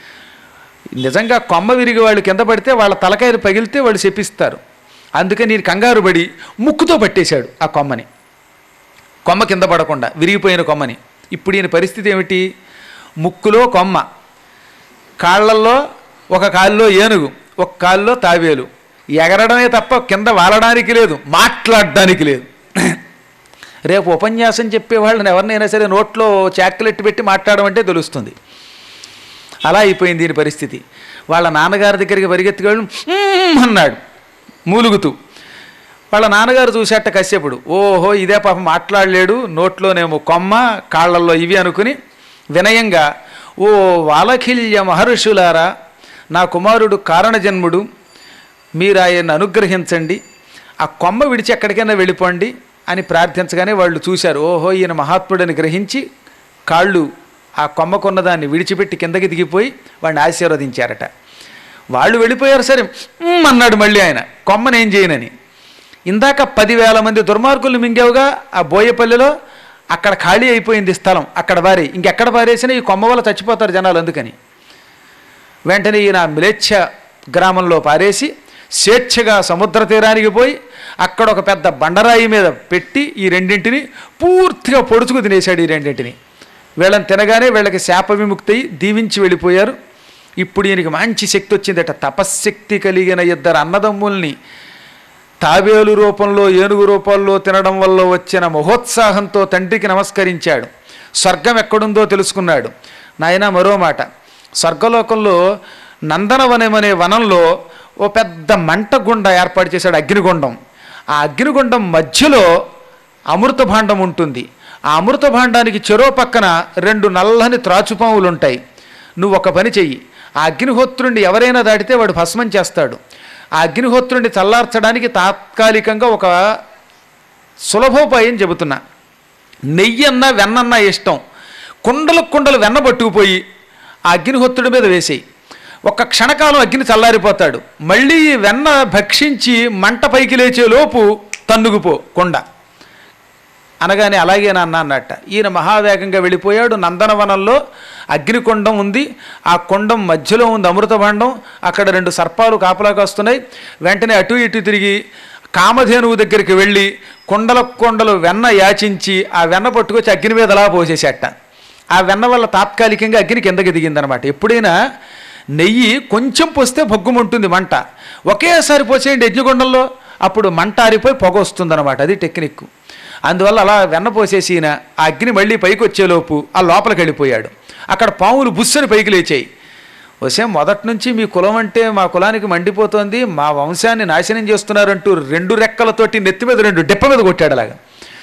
[SPEAKER 3] నిజంగా కొమ్మ విరిగి వాళ్ళు కింద పడితే వాళ్ళ తలకాయలు పగిలితే వాళ్ళు శపిస్తారు అందుకని నేను కంగారు పడి ముక్కుతో పట్టేశాడు ఆ కొమ్మని కొమ్మ కింద పడకుండా విరిగిపోయిన కొమ్మని ఇప్పుడు ఈయన పరిస్థితి ఏమిటి ముక్కులో కొమ్మ కాళ్ళల్లో ఒక కాల్లో ఏనుగు ఒక కాల్లో తాబేలు ఎగరడమే తప్ప కింద వాలడానికి లేదు మాట్లాడడానికి లేదు రేపు ఉపన్యాసం చెప్పే వాళ్ళని ఎవరినైనా సరే నోట్లో చాక్లెట్ పెట్టి మాట్లాడమంటే తెలుస్తుంది అలా అయిపోయింది దీని పరిస్థితి వాళ్ళ నాన్నగారి దగ్గరికి పరిగెత్తుకెళ్ళి "మ్మ్" అన్నాడు మూలుగుతూ వాళ్ళ నాన్నగారు చూసేట కశ్యపుడు ఓహో ఇదే పాపం మాట్లాడలేడు నోట్లోనేమో కొమ్మ కాళ్ళల్లో ఇవి అనుకుని వినయంగా ఓ వాలఖిల్య మహర్షులారా నా కుమారుడు కారణజన్ముడు మీరు ఆయన్ని అనుగ్రహించండి ఆ కొమ్మ విడిచి ఎక్కడికైనా వెళ్ళిపోండి అని ప్రార్థించగానే వాళ్ళు చూశారు ఓహో ఈయన మహాత్ముడని గ్రహించి కాళ్ళు ఆ కొమ్మకున్న దాన్ని విడిచిపెట్టి కిందకి దిగిపోయి వాడిని ఆశీర్వదించారట వాళ్ళు వెళ్ళిపోయారు సరే "మ్మ్" అన్నాడు మళ్ళీ ఆయన కొమ్మనేం చేయనని ఇందాక పదివేల మంది దుర్మార్గులు మింగావుగా ఆ బోయపల్లిలో అక్కడ ఖాళీ అయిపోయింది స్థలం అక్కడ పారి ఇంకెక్కడ పారేసినా ఈ కొమ్మ వల్ల చచ్చిపోతారు జనాలు అందుకని వెంటనే ఈయన మ్లేచ్ఛ గ్రామంలో పారేసి స్వేచ్ఛగా సముద్ర తీరానికి పోయి అక్కడ ఒక పెద్ద బండరాయి మీద పెట్టి ఈ రెండింటిని పూర్తిగా పొడుచుకు తినేశాడు ఈ రెండింటిని వీళ్ళని తినగానే వీళ్ళకి శాప విముక్తి అయి దీవించి వెళ్ళిపోయారు ఇప్పుడు ఈయనకి మంచి శక్తి వచ్చిందట తపశ్శక్తి కలిగిన ఇద్దరు అన్నదమ్ముల్ని తాబేలు రూపంలో ఏనుగు రూపంలో తినడం వల్ల వచ్చిన మహోత్సాహంతో తండ్రికి నమస్కరించాడు స్వర్గం ఎక్కడుందో తెలుసుకున్నాడు నాయన మరో మాట స్వర్గలోకంలో నందనవనం అనే వనంలో ఓ పెద్ద మంట గుండ ఏర్పాటు చేశాడు అగ్నిగుండం ఆ అగ్నిగుండం మధ్యలో అమృత భాండం ఉంటుంది ఆ అమృత భాండానికి చెరో పక్కన రెండు నల్లని త్రాచుపాములు ఉంటాయి నువ్వు ఒక పని చెయ్యి ఆ అగ్నిహోత్రుణ్ణి ఎవరైనా దాటితే వాడు భస్మం చేస్తాడు ఆ అగ్నిహోత్రుణ్ణి చల్లార్చడానికి తాత్కాలికంగా ఒక సులభోపాయం చెబుతున్నా నెయ్యి అన్నా వెన్నన్నా ఇష్టం కుండలకు కుండలు వెన్న పట్టుకుపోయి ఆ అగ్నిహోత్రుడి మీద వేసేయి ఒక్క క్షణకాలం అగ్ని చల్లారిపోతాడు మళ్ళీ ఈ వెన్న భక్షించి మంట పైకి లేచే లోపు తన్నుగుపో కొండ అనగానే అలాగే నాన్న అన్నట్ట ఈయన మహావేగంగా వెళ్ళిపోయాడు నందనవనంలో అగ్నికొండం ఉంది ఆ కొండం మధ్యలో ఉంది అమృతభాండం అక్కడ రెండు సర్పాలు కాపలాగా వస్తున్నాయి వెంటనే అటు ఇటు తిరిగి కామధేనువు దగ్గరికి వెళ్ళి కొండల కొండలు వెన్న యాచించి ఆ వెన్న పట్టుకొచ్చి అగ్ని మీద అలా పోసేసేట ఆ వెన్న వల్ల తాత్కాలికంగా అగ్ని కిందకి దిగిందనమాట ఎప్పుడైనా నెయ్యి కొంచెం పోస్తే భగ్గుమంటుంది మంట ఒకేసారి పోసేయండి యజ్ఞగుండంలో అప్పుడు మంట ఆరిపోయి పొగ వస్తుందన్నమాట అది టెక్నిక్ అందువల్ల అలా వెన్న పోసేసి ఈయన ఆ అగ్ని మళ్ళీ పైకి వచ్చేలోపు ఆ లోపలికి వెళ్ళిపోయాడు అక్కడ పాములు బుస్సని పైకి లేచాయి వసే మొదటి నుంచి మీ కులం అంటే మా కులానికి మండిపోతోంది మా వంశాన్ని నాశనం చేస్తున్నారంటూ రెండు రెక్కలతోటి నెత్తి మీద రెండు డెప్ప మీద కొట్టాడు అలాగా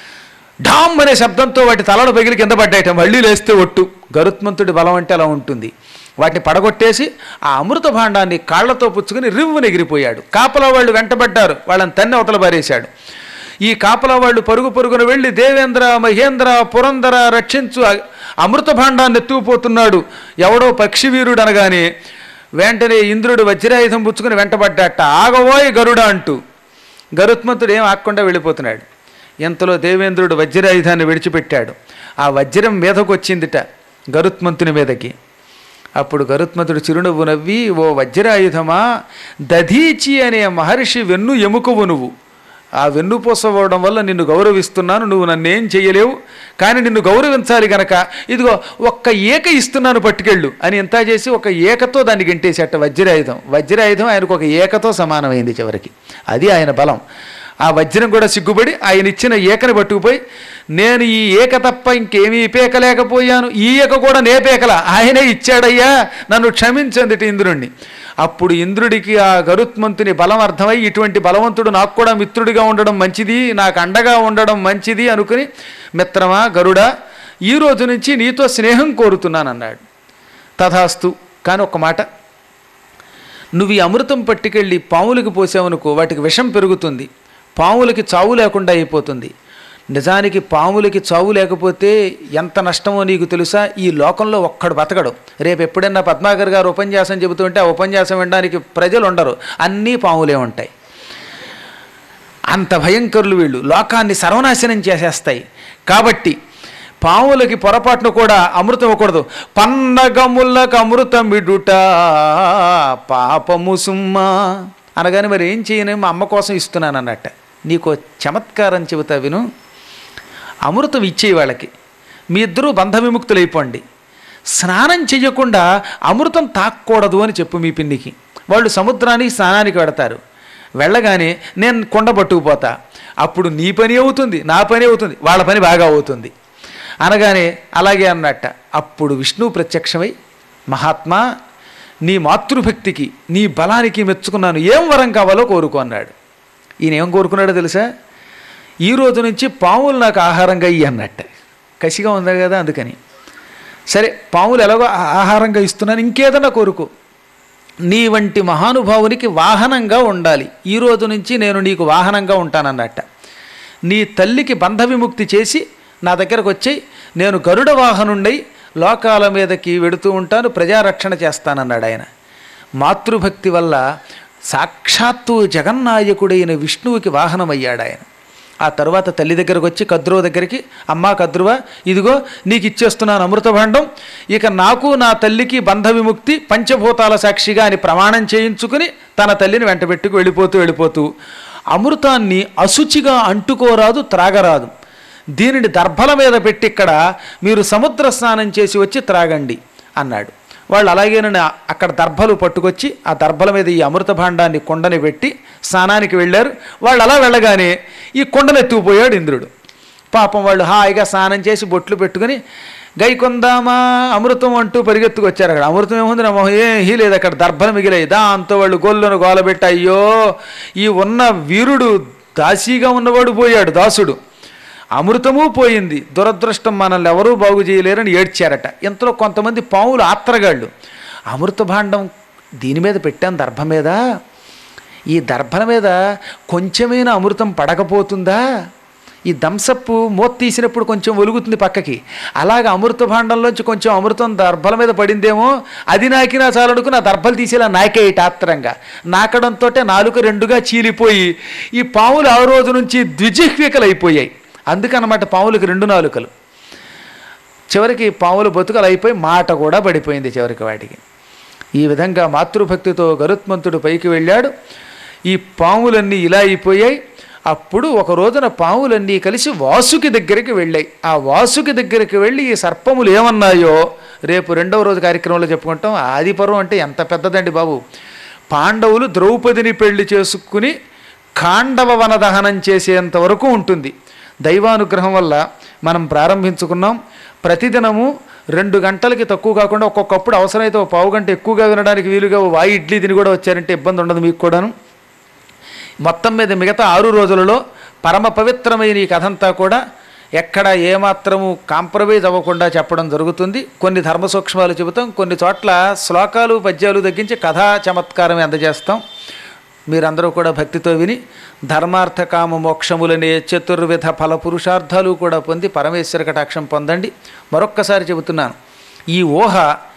[SPEAKER 3] ఢామ్ అనే శబ్దంతో వాటి తలలు పగిలి కింద పడ్డాయట మళ్ళీ లేస్తే ఒట్టు గరుత్మంతుడి బలం అంటే అలా ఉంటుంది వాటిని పడగొట్టేసి ఆ అమృత భాండాన్ని కాళ్లతో పుచ్చుకుని రివ్వున ఎగిరిపోయాడు కాపలా వాళ్ళు వెంటబడ్డారు వాళ్ళని తన్ని అవతల పారేశాడు ఈ కాపలా వాళ్ళు పరుగు పరుగున వెళ్ళి దేవేంద్ర మహేంద్ర పురందర రక్షించు అ- అమృత భాండాన్ని ఎత్తుకుపోతున్నాడు ఎవడో పక్షివీరుడు అనగానే వెంటనే ఇంద్రుడు వజ్రాయుధం పుచ్చుకుని వెంటబడ్డాట ఆగవోయ్ గరుడ అంటూ గరుత్మంతుడు ఏం ఆగకుండా వెళ్ళిపోతున్నాడు ఇంతలో దేవేంద్రుడు వజ్రాయుధాన్ని విడిచిపెట్టాడు ఆ వజ్రం మీదకు వచ్చిందిట గరుత్మంతుని మీదకి అప్పుడు గరుత్మంతుడు చిరునవ్వు నవ్వి ఓ వజ్రాయుధమా దధీచి అనే మహర్షి వెన్ను ఎముకవు నువ్వు ఆ వెన్నుపూసవడం వల్ల నిన్ను గౌరవిస్తున్నాను నువ్వు నన్నేం చేయలేవు కానీ నిన్ను గౌరవించాలి గనక ఇదిగో ఒక్క ఏక ఇస్తున్నాను పట్టుకెళ్ళు అని ఎంత చేసి ఒక ఏకతో దాన్ని గెంటేసేట వజ్రాయుధం వజ్రాయుధం ఆయనకు ఒక ఏకతో సమానమైంది చివరికి అది ఆయన బలం ఆ వజ్రం కూడా సిగ్గుపడి ఆయన ఇచ్చిన ఏకని పట్టుకుపోయి నేను ఈ ఏక తప్ప ఇంకేమీ పీకలేకపోయాను ఈ ఏక కూడా నే పీకల ఆయనే ఇచ్చాడయ్యా నన్ను క్షమించందిటి ఇంద్రుణ్ణి అప్పుడు ఇంద్రుడికి ఆ గరుత్మంతుని బలం అర్థమై ఇటువంటి బలవంతుడు నాకు కూడా మిత్రుడిగా ఉండడం మంచిది నాకు అండగా ఉండడం మంచిది అనుకుని మిత్రమా గరుడా ఈ రోజు నుంచి నీతో స్నేహం కోరుతున్నాను అన్నాడు తథాస్తు కానీ ఒక మాట నువ్వు ఈ అమృతం పట్టుకెళ్ళి పాములకి పోసావనుకో వాటికి విషం పెరుగుతుంది పాములకి చావు లేకుండా అయిపోతుంది నిజానికి పాములకి చావు లేకపోతే ఎంత నష్టమో నీకు తెలుసా ఈ లోకంలో ఒక్కడు బతకడు రేపు ఎప్పుడైనా పద్మాకర్ గారు ఉపన్యాసం చెబుతుంటే ఆ ఉపన్యాసం వినడానికి ప్రజలు ఉండరు అన్నీ పాములే ఉంటాయి అంత భయంకరులు వీళ్ళు లోకాన్ని సర్వనాశనం చేసేస్తాయి కాబట్టి పాములకి పొరపాటును కూడా అమృతం ఇవ్వకూడదు పన్నగములకు అమృతం ఇడుట పాపము సుమ్మా అనగానే మరి ఏం చేయను మా అమ్మ కోసం ఇస్తున్నాను అన్నట్ట నీకు చమత్కారం చెబుతా విను అమృతం ఇచ్చే వాళ్ళకి మీ ఇద్దరూ బంధ విముక్తులైపోండి స్నానం చెయ్యకుండా అమృతం తాక్కూడదు అని చెప్పు మీ పిన్నికి వాళ్ళు సముద్రానికి స్నానానికి వెడతారు వెళ్ళగానే నేను కొండ పట్టుకుపోతా అప్పుడు నీ పని అవుతుంది నా పని అవుతుంది వాళ్ళ పని బాగా అవుతుంది అనగానే అలాగే అన్నట్ట అప్పుడు విష్ణువు ప్రత్యక్షమై మహాత్మా నీ మాతృభక్తికి నీ బలానికి మెచ్చుకున్నాను ఏం వరం కావాలో కోరుకో అన్నాడు ఈయన ఏం కోరుకున్నాడో తెలుసా ఈ రోజు నుంచి పాములు నాకు ఆహారంగా ఇయ్యి అన్నట్ట కసిగా ఉంది కదా అందుకని సరే పాములు ఎలాగో ఆ- ఆహారంగా ఇస్తున్నాను ఇంకేదన్నా కోరుకో నీ వంటి మహానుభావునికి వాహనంగా ఉండాలి ఈ రోజు నుంచి నేను నీకు వాహనంగా ఉంటానన్నట్ట నీ తల్లికి బంధ విముక్తి చేసి నా దగ్గరకు వచ్చి నేను గరుడ వాహనుండై లోకాల మీదకి వెడుతూ ఉంటాను ప్రజారక్షణ చేస్తానన్నాడు ఆయన మాతృభక్తి వల్ల సాక్షాత్తు జగన్నాయకుడైన విష్ణువుకి వాహనమయ్యాడు ఆయన ఆ తర్వాత తల్లి దగ్గరకు వచ్చి కద్రువ దగ్గరికి అమ్మా కద్రువ ఇదిగో నీకు ఇచ్చేస్తున్నాను అమృతభాండం ఇక నాకు నా తల్లికి బంధ విముక్తి పంచభూతాల సాక్షిగా అని ప్రమాణం చేయించుకుని తన తల్లిని వెంటబెట్టుకు వెళ్ళిపోతూ వెళ్ళిపోతూ అమృతాన్ని అశుచిగా అంటుకోరాదు త్రాగరాదు దీనిని దర్భల మీద పెట్టి ఇక్కడ మీరు సముద్ర స్నానం చేసి వచ్చి త్రాగండి అన్నాడు వాళ్ళు అలాగేనని అక్కడ దర్భలు పట్టుకొచ్చి ఆ దర్భల మీద ఈ అమృత భాండాన్ని కొండని పెట్టి స్నానానికి వెళ్ళారు వాళ్ళు అలా వెళ్ళగానే ఈ కొండను ఎత్తుకుపోయాడు ఇంద్రుడు పాపం వాళ్ళు హాయిగా స్నానం చేసి బొట్లు పెట్టుకుని గై కొందామా అమృతం అంటూ పరిగెత్తుకొచ్చారు అక్కడ అమృతం ఏముంది నా మొహం ఏమీ లేదు అక్కడ దర్భలు మిగిలాయి దాంతో వాళ్ళు గొల్లును గోలబెట్టి అయ్యో ఈ ఉన్న వీరుడు దాసీగా ఉన్నవాడు పోయాడు దాసుడు అమృతము పోయింది దురదృష్టం మనల్ని ఎవరూ బాగు చేయలేరని ఏడ్చారట ఇంతలో కొంతమంది పావులు ఆత్రగాళ్ళు అమృత భాండం దీని మీద పెట్టాను దర్భ మీద ఈ దర్భల మీద కొంచెమైనా అమృతం పడకపోతుందా ఈ దంసప్పు మూత తీసినప్పుడు కొంచెం ఒలుగుతుంది పక్కకి అలాగ అమృత భాండంలోంచి కొంచెం అమృతం దర్భల మీద పడిందేమో అది నాకినా చాలనుకు నా దర్భలు తీసేలా నాకే ఆత్రంగా నాకడంతో నాలుక రెండుగా చీలిపోయి ఈ పాములు ఆ రోజు నుంచి ద్విజిహ్వికలు అయిపోయాయి అందుకనమాట పాములకు రెండు నాలుకలు చివరికి పాములు బతుకలు అయిపోయి మాట కూడా పడిపోయింది చివరికి వాటికి ఈ విధంగా మాతృభక్తితో గరుత్మంతుడు పైకి వెళ్ళాడు ఈ పాములన్నీ ఇలా అయిపోయాయి అప్పుడు ఒక రోజున పాములన్నీ కలిసి వాసుకి దగ్గరికి వెళ్ళాయి ఆ వాసుకి దగ్గరికి వెళ్ళి ఈ సర్పములు ఏమన్నాయో రేపు రెండవ రోజు కార్యక్రమంలో చెప్పుకుంటాం ఆదిపర్వం అంటే ఎంత పెద్దదండి బాబు పాండవులు ద్రౌపదిని పెళ్లి చేసుకుని ఖాండవ వన దహనం చేసేంత వరకు ఉంటుంది దైవానుగ్రహం వల్ల మనం ప్రారంభించుకున్నాం ప్రతిదినము రెండు గంటలకి తక్కువ కాకుండా ఒక్కొక్కప్పుడు అవసరమైతే ఒక పావు గంట ఎక్కువగా వినడానికి వీలుగా ఓ వాయి ఇడ్లీ తిని కూడా వచ్చారంటే ఇబ్బంది ఉండదు మీకు కూడాను మొత్తం మీద మిగతా ఆరు రోజులలో పరమ పవిత్రమైన ఈ కథంతా కూడా ఎక్కడ ఏమాత్రము కాంప్రమైజ్ అవ్వకుండా చెప్పడం జరుగుతుంది కొన్ని ధర్మ సూక్ష్మాలు చెబుతాం కొన్ని చోట్ల శ్లోకాలు పద్యాలు తగ్గించి కథా చమత్కారం అందజేస్తాం మీరందరూ కూడా భక్తితో విని ధర్మార్థ కామ మోక్షములనే చతుర్విధ ఫల పురుషార్థాలు కూడా పొంది పరమేశ్వర కటాక్షం పొందండి మరొక్కసారి చెబుతున్నాను ఈ ఊహ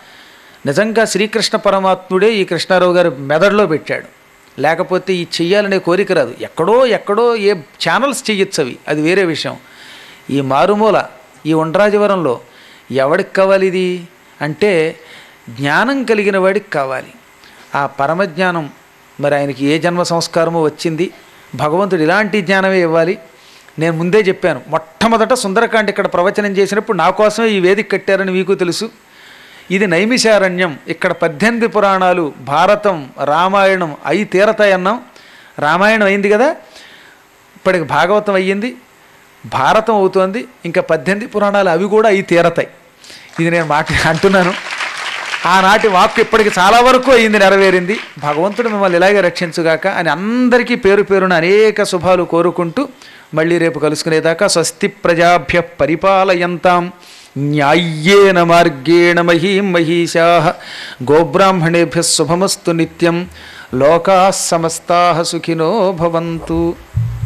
[SPEAKER 3] నిజంగా శ్రీకృష్ణ పరమాత్ముడే ఈ కృష్ణారావు గారు మెదడులో పెట్టాడు లేకపోతే ఈ చెయ్యాలనే కోరిక రాదు ఎక్కడో ఎక్కడో ఏ ఛానల్స్ చెయ్యొచ్చు అవి అది వేరే విషయం ఈ మారుమూల ఈ ఉండ్రాజవరంలో ఎవడికి కావాలి ఇది అంటే జ్ఞానం కలిగిన వాడికి కావాలి ఆ పరమజ్ఞానం మరి ఆయనకి ఏ జన్మ సంస్కారమో వచ్చింది భగవంతుడు ఇలాంటి జ్ఞానమే ఇవ్వాలి నేను ముందే చెప్పాను మొట్టమొదట సుందరకాండ ఇక్కడ ప్రవచనం చేసినప్పుడు నా కోసమే ఈ వేదిక కట్టారని మీకు తెలుసు ఇది నైమిషారణ్యం ఇక్కడ పద్దెనిమిది పురాణాలు భారతం రామాయణం అయి తీరతాయన్నాం రామాయణం అయింది కదా ఇప్పటికి భాగవతం అయ్యింది భారతం అవుతోంది ఇంకా పద్దెనిమిది పురాణాలు అవి కూడా అయి తీరతాయి ఇది నేను మాట అంటున్నాను ఆనాటి వాక్కు ఇప్పటికి చాలా వరకు అయింది నెరవేరింది భగవంతుడు మిమ్మల్ని ఇలాగే రక్షించుగాక అని అందరికీ పేరు పేరున అనేక శుభాలు కోరుకుంటూ మళ్ళీ రేపు కలుసుకునేదాకా స్వస్తి ప్రజాభ్య పరిపాలయంతాం న్యాయ్యేన మార్గేణ మహీం మహిషా గోబ్రాహ్మణేభ్య శుభమస్తు నిత్యం లోకా సమస్తా సుఖినో భవంతు